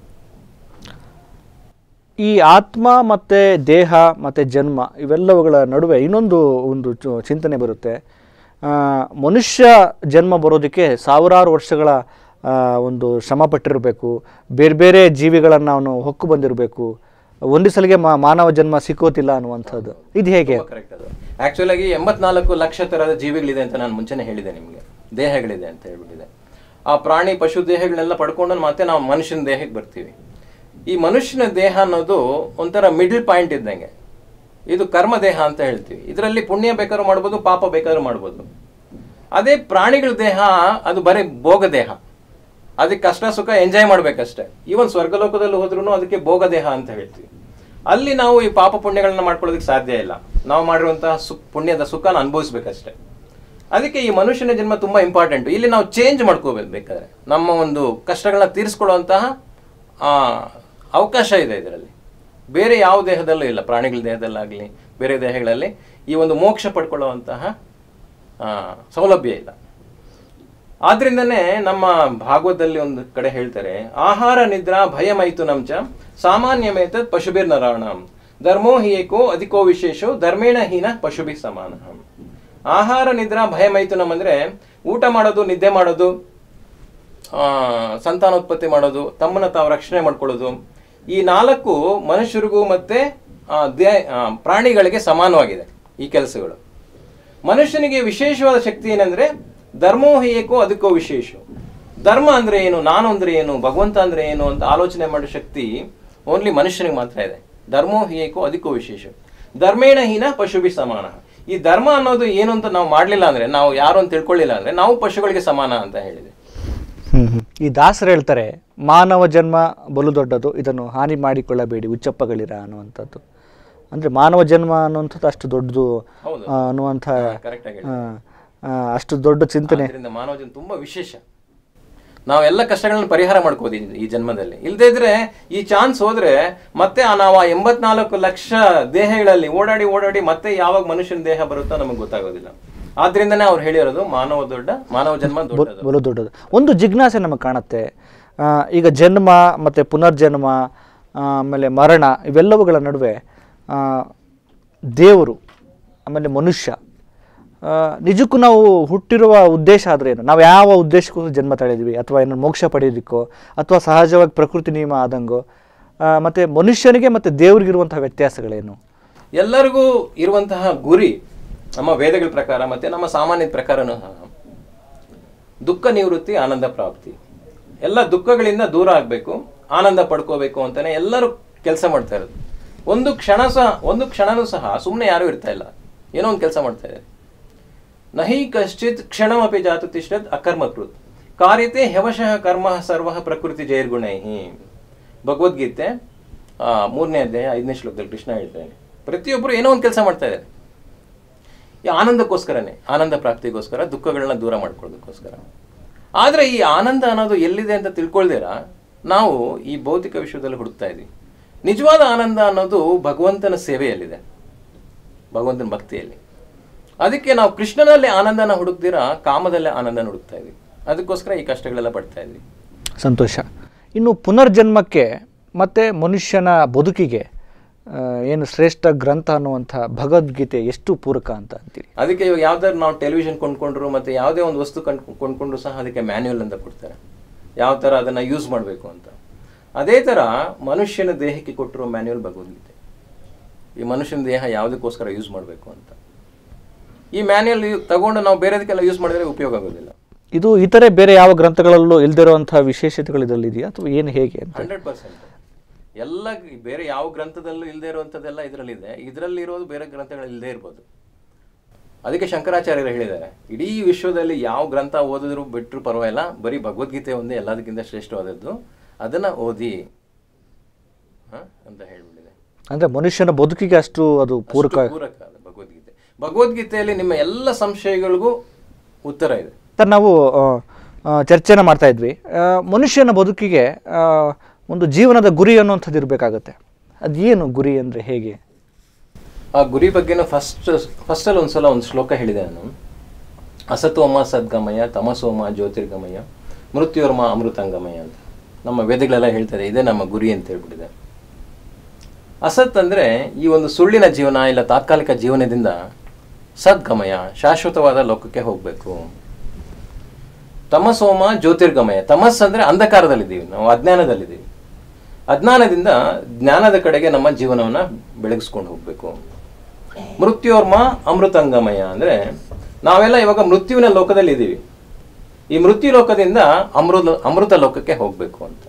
ಈ ಆತ್ಮ ಮತ್ತು ದೇಹ ಮತ್ತು ಜನ್ಮ ಇವೆಲ್ಲವುಗಳ ನಡುವೆ ಇನ್ನೊಂದು ಒಂದು ಚು- ಚಿಂತನೆ ಬರುತ್ತೆ ಆ, ಮನುಷ್ಯ ಜನ್ಮ ಬರೋದಕ್ಕೆ ಸಾವಿರಾರು ವರ್ಷಗಳ ಆ, ಒಂದು ಶ್ರಮ ಪಟ್ಟಿರಬೇಕು ಬೇರೆ ಬೇರೆ ಜೀವಿಗಳನ್ನು ಅವನು ಹೊಕ್ಕು ಬಂದಿರಬೇಕು ಒಂದು ಸಲಿಗೆ ಮಾ ಮಾನವ ಜನ್ಮ ಸಿಕ್ಕೋತಿಲ್ಲ ಅನ್ನುವಂಥದ್ದು ಇದು ಹೇಗೆ ಕರೆಕ್ಟ್ ಅದು ಆಕ್ಚುಲ್ ಆಗಿ ಎಂಬತ್ನಾಲ್ಕು ಲಕ್ಷ ತರದ ಜೀವಿಗಳಿದೆ ಅಂತ ನಾನು ಮುಂಚೆನೆ ಹೇಳಿದೆ ನಿಮಗೆ ದೇಹಗಳಿದೆ ಅಂತ ಹೇಳ್ಬಿಟ್ಟಿದೆ ಆ ಪ್ರಾಣಿ ಪಶು ದೇಹಗಳನ್ನೆಲ್ಲ ಪಡ್ಕೊಂಡು ಮತ್ತೆ ನಾವು ಮನುಷ್ಯನ ದೇಹಕ್ಕೆ ಬರ್ತೀವಿ ಈ ಮನುಷ್ಯನ ದೇಹ ಅನ್ನೋದು ಒಂಥರ ಮಿಡಲ್ ಪಾಯಿಂಟ್ ಇದ್ದಂಗೆ ಇದು ಕರ್ಮ ದೇಹ ಅಂತ ಹೇಳ್ತೀವಿ ಇದರಲ್ಲಿ ಪುಣ್ಯ ಬೇಕಾದ್ರೂ ಮಾಡ್ಬೋದು ಪಾಪ ಬೇಕಾದ್ರೂ ಮಾಡ್ಬೋದು ಅದೇ ಪ್ರಾಣಿಗಳ ದೇಹ ಅದು ಬರೀ ಭೋಗ ದೇಹ ಅದಕ್ಕೆ ಕಷ್ಟ ಸುಖ ಎಂಜಾಯ್ ಮಾಡ್ಬೇಕಷ್ಟೇ ಈವನ್ ಸ್ವರ್ಗಲೋಕದಲ್ಲಿ ಹೋದ್ರೂ ಅದಕ್ಕೆ ಭೋಗ ದೇಹ ಅಂತ ಹೇಳ್ತೀವಿ ಅಲ್ಲಿ ನಾವು ಈ ಪಾಪ ಪುಣ್ಯಗಳನ್ನ ಮಾಡ್ಕೊಳ್ಳೋದಕ್ಕೆ ಸಾಧ್ಯ ಇಲ್ಲ ನಾವು ಮಾಡಿರುವಂತಹ ಸು ಪುಣ್ಯದ ಸುಖನ ಅನುಭವಿಸ್ಬೇಕಷ್ಟೇ ಅದಕ್ಕೆ ಈ ಮನುಷ್ಯನ ಜನ್ಮ ತುಂಬಾ ಇಂಪಾರ್ಟೆಂಟ್ ಇಲ್ಲಿ ನಾವು ಚೇಂಜ್ ಮಾಡ್ಕೋಬೇಕು ಬೇಕಾದ್ರೆ ನಮ್ಮ ಒಂದು ಕಷ್ಟಗಳನ್ನ ತೀರಿಸ್ಕೊಳ್ಳುವಂತಹ ಆ, ಅವಕಾಶ ಇದೆ ಇದರಲ್ಲಿ ಬೇರೆ ಯಾವ ದೇಹದಲ್ಲೂ ಇಲ್ಲ ಪ್ರಾಣಿಗಳ ದೇಹದಲ್ಲಾಗಲಿ ಬೇರೆ ದೇಹಗಳಲ್ಲಿ ಈ ಒಂದು ಮೋಕ್ಷ ಪಡ್ಕೊಳ್ಳುವಂತಹ ಆ, ಸೌಲಭ್ಯ ಇಲ್ಲ ಆದ್ರಿಂದನೇ ನಮ್ಮ ಭಾಗವತದಲ್ಲಿ ಒಂದು ಕಡೆ ಹೇಳ್ತಾರೆ ಆಹಾರ ನಿದ್ರಾ ಭಯಮೈತು ನಮ್ಚ ಸಾಮಾನ್ಯಮೇತದ್ ಪಶುಭಿರ್ ನರಾಣಂ ಧರ್ಮೋ ಹಿ ಏಕೋ ಅಧಿಕೋ ವಿಶೇಷೋ ಧರ್ಮೇಣ ಹೀನ ಪಶುಭಿ ಸಮಾನ ಆಹಾರ ನಿದ್ರಾ ಭಯಮೈಥುನಂ ಅಂದ್ರೆ ಊಟ ಮಾಡೋದು ನಿದ್ದೆ ಮಾಡೋದು ಆ, ಸಂತಾನೋತ್ಪತ್ತಿ ಮಾಡೋದು ತಮ್ಮನ್ನ ತಾವು ರಕ್ಷಣೆ ಮಾಡ್ಕೊಳ್ಳೋದು ಈ ನಾಲ್ಕು ಮನುಷ್ಯರಿಗೂ ಮತ್ತೆ ಆ, ದೇ- ಆ, ಪ್ರಾಣಿಗಳಿಗೆ ಸಮಾನವಾಗಿದೆ ಈ ಕೆಲಸಗಳು ಮನುಷ್ಯನಿಗೆ ವಿಶೇಷವಾದ ಶಕ್ತಿ ಏನಂದ್ರೆ ಧರ್ಮೋ ಏಕೋ ಅದಕ್ಕೋ ವಿಶೇಷ ಧರ್ಮ ಅಂದ್ರೆ ಏನು ನಾನು ಅಂದ್ರೆ ಏನು ಭಗವಂತ ಅಂದ್ರೆ ಏನು ಅಂತ ಆಲೋಚನೆ ಮಾಡೋ ಶಕ್ತಿ ಓನ್ಲಿ ಮನುಷ್ಯನಿಗೆ ಮಾತ್ರ ಇದೆ ಧರ್ಮೋ ಏಕೋ ಅದಕ್ಕೋ ವಿಶೇಷ ಧರ್ಮೇಣ ಹೀನ ಪಶುಭಿ ಸಮಾನ ಈ ಧರ್ಮ ಅನ್ನೋದು ಏನು ಅಂತ ನಾವು ಮಾಡ್ಲಿಲ್ಲ ಅಂದ್ರೆ ನಾವು ಯಾರು ಅಂತ ತಿಳ್ಕೊಳ್ಳಿಲ್ಲ ಅಂದ್ರೆ ನಾವು ಪಶುಗಳಿಗೆ ಸಮಾನ ಅಂತ ಹೇಳಿದೆ ಹ್ಮ್ ಹ್ಮ್. ಈ ದಾಸರು ಹೇಳ್ತಾರೆ ಮಾನವ ಜನ್ಮ ಬಲು ದೊಡ್ಡದು ಇದನ್ನು ಹಾನಿ ಮಾಡಿಕೊಳ್ಳಬೇಡಿ ಉಚ್ಚಪ್ಪಗಳಿರ ಅನ್ನುವಂಥದ್ದು ಅಂದರೆ ಮಾನವ ಜನ್ಮ ಅನ್ನುವಂಥದ್ದು ಅಷ್ಟು ದೊಡ್ಡದು ಹೌದು. ಆ, ಅನ್ನುವಂಥ ಕರೆಕ್ಟ್ ಆಗಿ ಆ, ಆ, ಅಷ್ಟು ದೊಡ್ಡ ಚಿಂತನೆ ಆದ್ರಿಂದ ಮಾನವ ಜನ್ಮ ತುಂಬಾ ವಿಶೇಷ ನಾವೆಲ್ಲ ಕಷ್ಟಗಳನ್ನ ಪರಿಹಾರ ಮಾಡ್ಕೋದು ಈ- ಈ ಜನ್ಮದಲ್ಲಿ ಇಲ್ಲದೇ ಇದ್ರೆ ಈ ಚಾನ್ಸ್ ಹೋದ್ರೆ ಮತ್ತೆ ಆ ನಾವು ಆ ಎಂಬತ್ನಾಲ್ಕು ಲಕ್ಷ ದೇಹಗಳಲ್ಲಿ ಓಡಾಡಿ ಓಡಾಡಿ ಮತ್ತೆ ಯಾವಾಗ ಮನುಷ್ಯನ ದೇಹ ಬರುತ್ತೋ ನಮಗೆ ಗೊತ್ತಾಗೋದಿಲ್ಲ ಆದ್ರಿಂದನೇ ಅವ್ರು ಹೇಳಿರೋದು ಮಾನವ ದೊಡ್ಡ ಮಾನವ ಜನ್ಮ ದೊಡ್ಡದು ಬಲು ದೊಡ್ಡದು ಒಂದು ಜಿಜ್ಞಾಸೆ ನಮಗೆ ಕಾಣುತ್ತೆ ಆ, ಈಗ ಜನ್ಮ ಮತ್ತು ಪುನರ್ಜನ್ಮ ಆ, ಆಮೇಲೆ ಮರಣ ಇವೆಲ್ಲವುಗಳ ನಡುವೆ ಆ, ದೇವರು ಆಮೇಲೆ ಮನುಷ್ಯ ಆ, ನಿಜಕ್ಕೂ ನಾವು ಹುಟ್ಟಿರುವ ಉದ್ದೇಶ ಆದರೆ ಏನು ನಾವು ಯಾವ ಉದ್ದೇಶಕ್ಕೂ ಜನ್ಮ ತಳೆದ್ವಿ ಅಥವಾ ಏನು ಮೋಕ್ಷ ಪಡೆಯೋದಕ್ಕೋ ಅಥವಾ ಸಹಜವಾಗಿ ಪ್ರಕೃತಿ ನಿಯಮ ಆದಂಗೋ ಆ, ಮತ್ತೆ ಮನುಷ್ಯನಿಗೆ ಮತ್ತು ದೇವರಿಗಿರುವಂತಹ ವ್ಯತ್ಯಾಸಗಳೇನು ಎಲ್ಲರಿಗೂ ಇರುವಂತಹ ಗುರಿ ನಮ್ಮ ವೇದಗಳ ಪ್ರಕಾರ ಮತ್ತೆ ನಮ್ಮ ಸಾಮಾನ್ಯದ ಪ್ರಕಾರನೂ ಸಹ ದುಃಖ ನಿವೃತ್ತಿ ಆನಂದ ಪ್ರಾಪ್ತಿ ಎಲ್ಲ ದುಃಖಗಳಿಂದ ದೂರ ಆಗಬೇಕು ಆನಂದ ಪಡ್ಕೋಬೇಕು ಅಂತಾನೆ ಎಲ್ಲರೂ ಕೆಲಸ ಮಾಡ್ತಾ ಇರೋದು ಒಂದು ಕ್ಷಣ ಸಹ ಒಂದು ಕ್ಷಣನೂ ಸಹ ಸುಮ್ಮನೆ ಯಾರೂ ಇರ್ತಾ ಇಲ್ಲ ಏನೋ ಒಂದು ಕೆಲಸ ಮಾಡ್ತಾ ಇದ್ದಾರೆ ನಹಿ ಕಶ್ಚಿತ್ ಕ್ಷಣಮಪಿ ಜಾತು ತಿಷ್ಟದ್ ಅಕರ್ಮಕೃತ್ ಕಾರ್ಯತೆ ಹ್ಯವಶಃ ಕರ್ಮ ಸರ್ವ ಪ್ರಕೃತಿ ಜೈರ್ಗುಣೈ ಭಗವದ್ಗೀತೆ ಆ, ಮೂರನೇ ಅಧ್ಯಾಯ ಐದನೇ ಶ್ಲೋಕದಲ್ಲಿ ಕೃಷ್ಣ ಹೇಳ್ತಾನೆ ಪ್ರತಿಯೊಬ್ಬರು ಏನೋ ಒಂದು ಕೆಲಸ ಮಾಡ್ತಾ ಇದ್ದಾರೆ ಈ ಆನಂದಕ್ಕೋಸ್ಕರನೇ ಆನಂದ ಪ್ರಾಪ್ತಿಗೋಸ್ಕರ ದುಃಖಗಳನ್ನ ದೂರ ಮಾಡ್ಕೊಳ್ಳೋದಕ್ಕೋಸ್ಕರ ಆದರೆ ಈ ಆನಂದ ಅನ್ನೋದು ಎಲ್ಲಿದೆ ಅಂತ ತಿಳ್ಕೊಳ್ದಿರ ನಾವು ಈ ಭೌತಿಕ ವಿಶ್ವದಲ್ಲಿ ಹುಡುಕ್ತಾ ಇದ್ವಿ ನಿಜವಾದ ಆನಂದ ಅನ್ನೋದು ಭಗವಂತನ ಸೇವೆಯಲ್ಲಿದೆ ಭಗವಂತನ ಭಕ್ತಿಯಲ್ಲಿ ಅದಕ್ಕೆ ನಾವು ಕೃಷ್ಣನಲ್ಲಿ ಆನಂದನ ಹುಡುಕ್ದಿರ ಕಾಮದಲ್ಲೇ ಆನಂದನ ಹುಡುಕ್ತಾ ಇದ್ವಿ ಅದಕ್ಕೋಸ್ಕರ ಈ ಕಷ್ಟಗಳೆಲ್ಲ ಪಡ್ತಾ ಇದ್ವಿ ಸಂತೋಷ ಇನ್ನು ಪುನರ್ಜನ್ಮಕ್ಕೆ ಮತ್ತು ಮನುಷ್ಯನ ಬದುಕಿಗೆ ಆ, ಏನು ಶ್ರೇಷ್ಠ ಗ್ರಂಥ ಅನ್ನುವಂಥ ಭಗವದ್ಗೀತೆ ಎಷ್ಟು ಪೂರಕ ಅಂತ ಅಂತೀರಿ ಅದಕ್ಕೆ ಇವಾಗ ಯಾವ್ದಾದ್ರು ನಾವು ಟೆಲಿವಿಷನ್ ಕೊಂಡ್ಕೊಂಡ್ರು ಮತ್ತೆ ಯಾವುದೇ ಒಂದು ವಸ್ತು ಕೊಂಡ್ ಕೊಂಡ್ಕೊಂಡ್ರು ಸಹ ಅದಕ್ಕೆ ಮ್ಯಾನ್ಯುವಲ್ ಅಂತ ಕೊಡ್ತಾರೆ ಯಾವ ಥರ ಅದನ್ನ ಯೂಸ್ ಮಾಡಬೇಕು ಅಂತ ಅದೇ ಥರ ಮನುಷ್ಯನ ದೇಹಕ್ಕೆ ಕೊಟ್ಟಿರೋ ಮ್ಯಾನ್ಯುವಲ್ ಭಗವದ್ಗೀತೆ ಈ ಮನುಷ್ಯನ ದೇಹ ಯಾವುದಕ್ಕೋಸ್ಕರ ಯೂಸ್ ಮಾಡಬೇಕು ಅಂತ ಈ ಮ್ಯಾನ್ಯುವಲ್ ತಗೊಂಡು ನಾವು ಬೇರೆದಕ್ಕೆಲ್ಲ ಯೂಸ್ ಮಾಡಿದ್ರೆ ಉಪಯೋಗ ಆಗೋದಿಲ್ಲ ಇದು ಇತರೆ ಬೇರೆ ಯಾವ ಗ್ರಂಥಗಳಲ್ಲೂ ಇಲ್ದಿರುವಂಥ ವಿಶೇಷತೆಗಳು ಇದರಲ್ಲಿ ಇದೆಯಾ ಅಥವಾ ಏನು ಹೇಗೆ ಅಂತ ಹಂಡ್ರೆಡ್ ಪರ್ಸೆಂಟ್ ಎಲ್ಲ ಗ್- ಬೇರೆ ಯಾವ ಗ್ರಂಥದಲ್ಲೂ ಇಲ್ಲದೆ ಇರುವಂಥದ್ದೆಲ್ಲ ಇದರಲ್ಲಿದೆ ಇದರಲ್ಲಿರೋದು ಬೇರೆ ಗ್ರಂಥಗಳಲ್ಲಿ ಇಲ್ಲದೆ ಇರ್ಬೋದು ಅದಕ್ಕೆ ಶಂಕರಾಚಾರ್ಯರು ಹೇಳಿದ್ದಾರೆ ಇಡೀ ವಿಶ್ವದಲ್ಲಿ ಯಾವ ಗ್ರಂಥ ಓದಿದ್ರು ಬಿಟ್ಟರು ಪರವಾಗಿಲ್ಲ ಬರೀ ಭಗವದ್ಗೀತೆ ಒಂದೇ ಎಲ್ಲದಕ್ಕಿಂತ ಶ್ರೇಷ್ಠವಾದದ್ದು ಅದನ್ನ ಓದಿ ಹ? ಅಂತ ಹೇಳ್ಬಿಟ್ಟಿದೆ ಅಂದರೆ ಮನುಷ್ಯನ ಬದುಕಿಗೆ ಅಷ್ಟು ಅದು ಪೂರಕ ಅಷ್ಟು ಪೂರಕ ಅದು ಭಗವದ್ಗೀತೆ ಭಗವದ್ಗೀತೆಯಲ್ಲಿ ನಿಮ್ಮ ಎಲ್ಲ ಸಂಶಯಗಳಿಗೂ ಉತ್ತರ ಇದೆ ಸರ್ ನಾವು ಆ, ಆ, ಚರ್ಚೆನ ಮಾಡ್ತಾ ಇದ್ವಿ ಆ, ಮನುಷ್ಯನ ಬದುಕಿಗೆ ಆ, ಒಂದು ಜೀವನದ ಗುರಿ ಅನ್ನುವಂಥದ್ದು ಇರಬೇಕಾಗತ್ತೆ ಅದೇನು ಗುರಿ ಅಂದರೆ ಹೇಗೆ ಆ ಗುರಿ ಬಗ್ಗೆನೂ ಫಸ್ಟ್ ಫಸ್ಟಲ್ಲಿ ಒಂದ್ಸಲ ಒಂದು ಶ್ಲೋಕ ಹೇಳಿದೆ ನಾನು ಅಸತೋಮ ಸದ್ಗಮಯ ತಮಸೋಮ ಜ್ಯೋತಿರ್ಗಮಯ ಮೃತ್ಯೋರ್ಮ ಅಮೃತಂಗಮಯ ಅಂತ ನಮ್ಮ ವೇದಗಳೆಲ್ಲ ಹೇಳ್ತಾರೆ ಇದೇ ನಮ್ಮ ಗುರಿ ಅಂತ ಹೇಳ್ಬಿಟ್ಟಿದೆ ಅಸತ್ ಅಂದರೆ ಈ ಒಂದು ಸುಳ್ಳಿನ ಜೀವನ ಇಲ್ಲ ತಾತ್ಕಾಲಿಕ ಜೀವನದಿಂದ ಸದ್ಗಮಯ ಶಾಶ್ವತವಾದ ಲೋಕಕ್ಕೆ ಹೋಗಬೇಕು ತಮಸೋಮ ಜ್ಯೋತಿರ್ಗಮಯ ತಮಸ್ ಅಂದ್ರೆ ಅಂಧಕಾರದಲ್ಲಿದ್ದೀವಿ ನಾವು ಅಜ್ಞಾನದಲ್ಲಿದ್ದೀವಿ ಅಜ್ಞಾನದಿಂದ ಜ್ಞಾನದ ಕಡೆಗೆ ನಮ್ಮ ಜೀವನವನ್ನ ಬೆಳಗಿಸ್ಕೊಂಡು ಹೋಗ್ಬೇಕು ಮೃತ್ಯೋರ್ಮ ಅಮೃತಂಗಮಯ ಅಂದ್ರೆ ನಾವೆಲ್ಲ ಇವಾಗ ಮೃತ್ಯುವಿನ ಲೋಕದಲ್ಲಿ ಇದ್ದೀವಿ ಈ ಮೃತ್ಯು ಲೋಕದಿಂದ ಅಮೃತ ಅಮೃತ ಲೋಕಕ್ಕೆ ಹೋಗ್ಬೇಕು ಅಂತ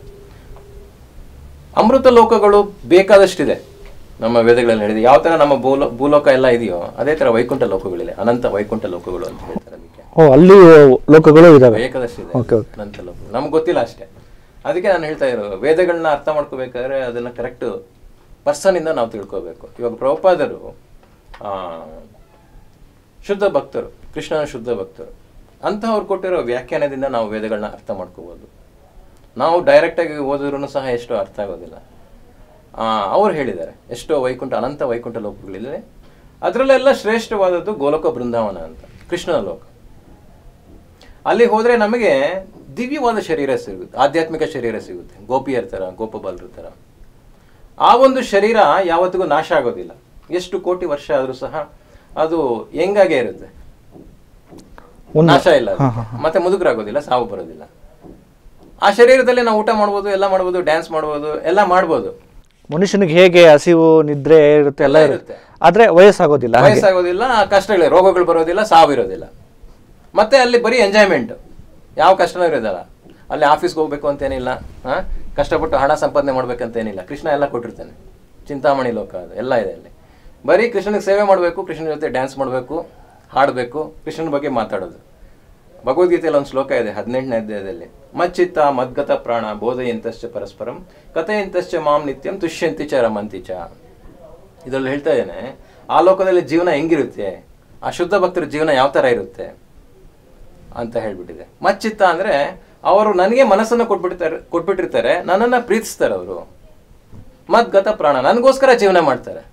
ಅಮೃತ ಲೋಕಗಳು ಬೇಕಾದಷ್ಟಿದೆ ನಮ್ಮ ವೇದಗಳಲ್ಲಿ ಹೇಳಿದೆ ಯಾವ ತರ ನಮ್ಮ ಭೂಲೋ ಭೂಲೋಕ ಎಲ್ಲ ಇದೆಯೋ ಅದೇ ತರ ವೈಕುಂಠ ಲೋಕಗಳಿದೆ ಅನಂತ ವೈಕುಂಠ ಲೋಕಗಳು ಅಂತ ಹೇಳ್ತಾರೆ ಅದಕ್ಕೆ ಓ ಅಲ್ಲಿ ಲೋಕಗಳು ಇದಾವೆ ಬೇಕಾದಷ್ಟಿದೆ Okay, okay. ಅನಂತ ಲೋಕಗಳು ನಮ್ಗೆ ಗೊತ್ತಿಲ್ಲ ಅಷ್ಟೇ ಅದಕ್ಕೆ ನಾನು ಹೇಳ್ತಾ ಇರೋ ವೇದಗಳನ್ನ ಅರ್ಥ ಮಾಡ್ಕೋಬೇಕಾದ್ರೆ ಅದನ್ನ ಕರೆಕ್ಟ್ ಪರ್ಸನ್ ಇಂದ ನಾವು ತಿಳ್ಕೋಬೇಕು ಇವಾಗ ಪ್ರಭುಪಾದರು ಆ ಶುದ್ಧ ಭಕ್ತರು ಕೃಷ್ಣನ ಶುದ್ಧ ಭಕ್ತರು ಅಂತಹವ್ರು ಕೊಟ್ಟಿರೋ ವ್ಯಾಖ್ಯಾನದಿಂದ ನಾವು ವೇದಗಳನ್ನ ಅರ್ಥ ಮಾಡ್ಕೋಬಹುದು ನಾವು ಡೈರೆಕ್ಟ್ ಆಗಿ ಓದಿದ್ರು ಸಹ ಎಷ್ಟೋ ಅರ್ಥ ಆಗೋದಿಲ್ಲ ಆ, ಅವ್ರು ಹೇಳಿದ್ದಾರೆ ಎಷ್ಟೋ ವೈಕುಂಠ ಅನಂತ ವೈಕುಂಠ ಲೋಕಗಳಿದೆ ಅದರಲ್ಲೆಲ್ಲ ಶ್ರೇಷ್ಠವಾದದ್ದು ಗೋಲೋಕ ಬೃಂದಾವನ ಅಂತ ಕೃಷ್ಣನ ಲೋಕ ಅಲ್ಲಿ ಹೋದ್ರೆ ನಮಗೆ ದಿವ್ಯವಾದ ಶರೀರ ಸಿಗುತ್ತೆ ಆಧ್ಯಾತ್ಮಿಕ ಶರೀರ ಸಿಗುತ್ತೆ ಗೋಪಿಯರ ಥರ ಗೋಪಬಾಲರ ಥರ ಆ ಒಂದು ಶರೀರ ಯಾವತ್ತಿಗೂ ನಾಶ ಆಗೋದಿಲ್ಲ ಎಷ್ಟು ಕೋಟಿ ವರ್ಷ ಆದರೂ ಸಹ ಅದು ಹೆಂಗಾಗೆ ಇರುತ್ತೆ ಒಂದು- ನಾಶ ಇಲ್ಲ ಅದಕ್ಕೆ. ಮತ್ತೆ ಮುದುಕರಾಗೋದಿಲ್ಲ ಸಾವು ಬರೋದಿಲ್ಲ ಆ ಶರೀರದಲ್ಲಿ ನಾವು ಊಟ ಮಾಡ್ಬೋದು ಎಲ್ಲ ಮಾಡ್ಬೋದು ಡ್ಯಾನ್ಸ್ ಮಾಡ್ಬೋದು ಎಲ್ಲ ಮಾಡ್ಬೋದು ಮನುಷ್ಯನಿಗೆ ಹೇಗೆ ಹಸಿವು ನಿದ್ರೆ ಇರುತ್ತೆ ಎಲ್ಲ ಎಲ್ಲ ಇರುತ್ತೆ ಇರುತ್ತೆ. ಆದ್ರೆ ವಯಸ್ಸಾಗೋದಿಲ್ಲ ಹಾಗೆ ವಯಸ್ಸಾಗೋದಿಲ್ಲ ಕಷ್ಟಗಳೇ ರೋಗಗಳು ಬರೋದಿಲ್ಲ ಸಾವಿರೋದಿಲ್ಲ ಮತ್ತೆ ಅಲ್ಲಿ ಬರೀ ಎಂಜಾಯ್ಮೆಂಟ್ ಯಾವ ಕಷ್ಟನೂ ಇರೋದಲ್ಲ ಅಲ್ಲಿ ಆಫೀಸ್ಗೆ ಹೋಗ್ಬೇಕು ಅಂತೇನಿಲ್ಲ ಹಾ ಕಷ್ಟಪಟ್ಟು ಹಣ ಸಂಪಾದನೆ ಮಾಡ್ಬೇಕಂತೇನಿಲ್ಲ ಕೃಷ್ಣ ಎಲ್ಲ ಕೊಟ್ಟಿರ್ತಾನೆ ಚಿಂತಾಮಣಿ ಲೋಕ ಅದು ಎಲ್ಲ ಇದೆ ಅಲ್ಲಿ ಬರೀ ಕೃಷ್ಣನಿಗೆ ಸೇವೆ ಮಾಡಬೇಕು ಕೃಷ್ಣನ ಜೊತೆ ಡ್ಯಾನ್ಸ್ ಮಾಡಬೇಕು ಹಾಡಬೇಕು ಕೃಷ್ಣನ ಬಗ್ಗೆ ಮಾತಾಡೋದು ಭಗವದ್ಗೀತೆಯಲ್ಲಿ ಒಂದು ಶ್ಲೋಕ ಇದೆ ಹದಿನೆಂಟನೇ ಅಧ್ಯಾಯದಲ್ಲಿ ಮಚ್ಚಿತ್ತ ಮದ್ಗತ ಪ್ರಾಣ ಬೋಧೆಯಂತಶ್ಚ ಪರಸ್ಪರಂ ಕಥೆಯಂತಶ್ಚ ಮಾಂ ನಿತ್ಯಂ ತುಷ್ಯಂತಿ ಚ ರಮಂತಿ ಚ ಇದರಲ್ಲಿ ಹೇಳ್ತಾ ಇದ್ದೇನೆ ಆ ಲೋಕದಲ್ಲಿ ಜೀವನ ಹೆಂಗಿರುತ್ತೆ ಆ ಶುದ್ಧ ಭಕ್ತರ ಜೀವನ ಯಾವ ಥರ ಇರುತ್ತೆ ಅಂತ ಹೇಳ್ಬಿಟ್ಟಿದೆ ಮಚ್ಚಿತ್ತ ಅಂದ್ರೆ ಅವರು ನನಗೆ ಮನಸ್ಸನ್ನು ಕೊಟ್ಬಿಡ್ತಾರೆ ಕೊಟ್ಬಿಟ್ಟಿರ್ತಾರೆ ನನ್ನನ್ನು ಪ್ರೀತಿಸ್ತಾರೆ ಅವರು ಮದ್ಗತ ಪ್ರಾಣ ನನಗೋಸ್ಕರ ಜೀವನ ಮಾಡ್ತಾರೆ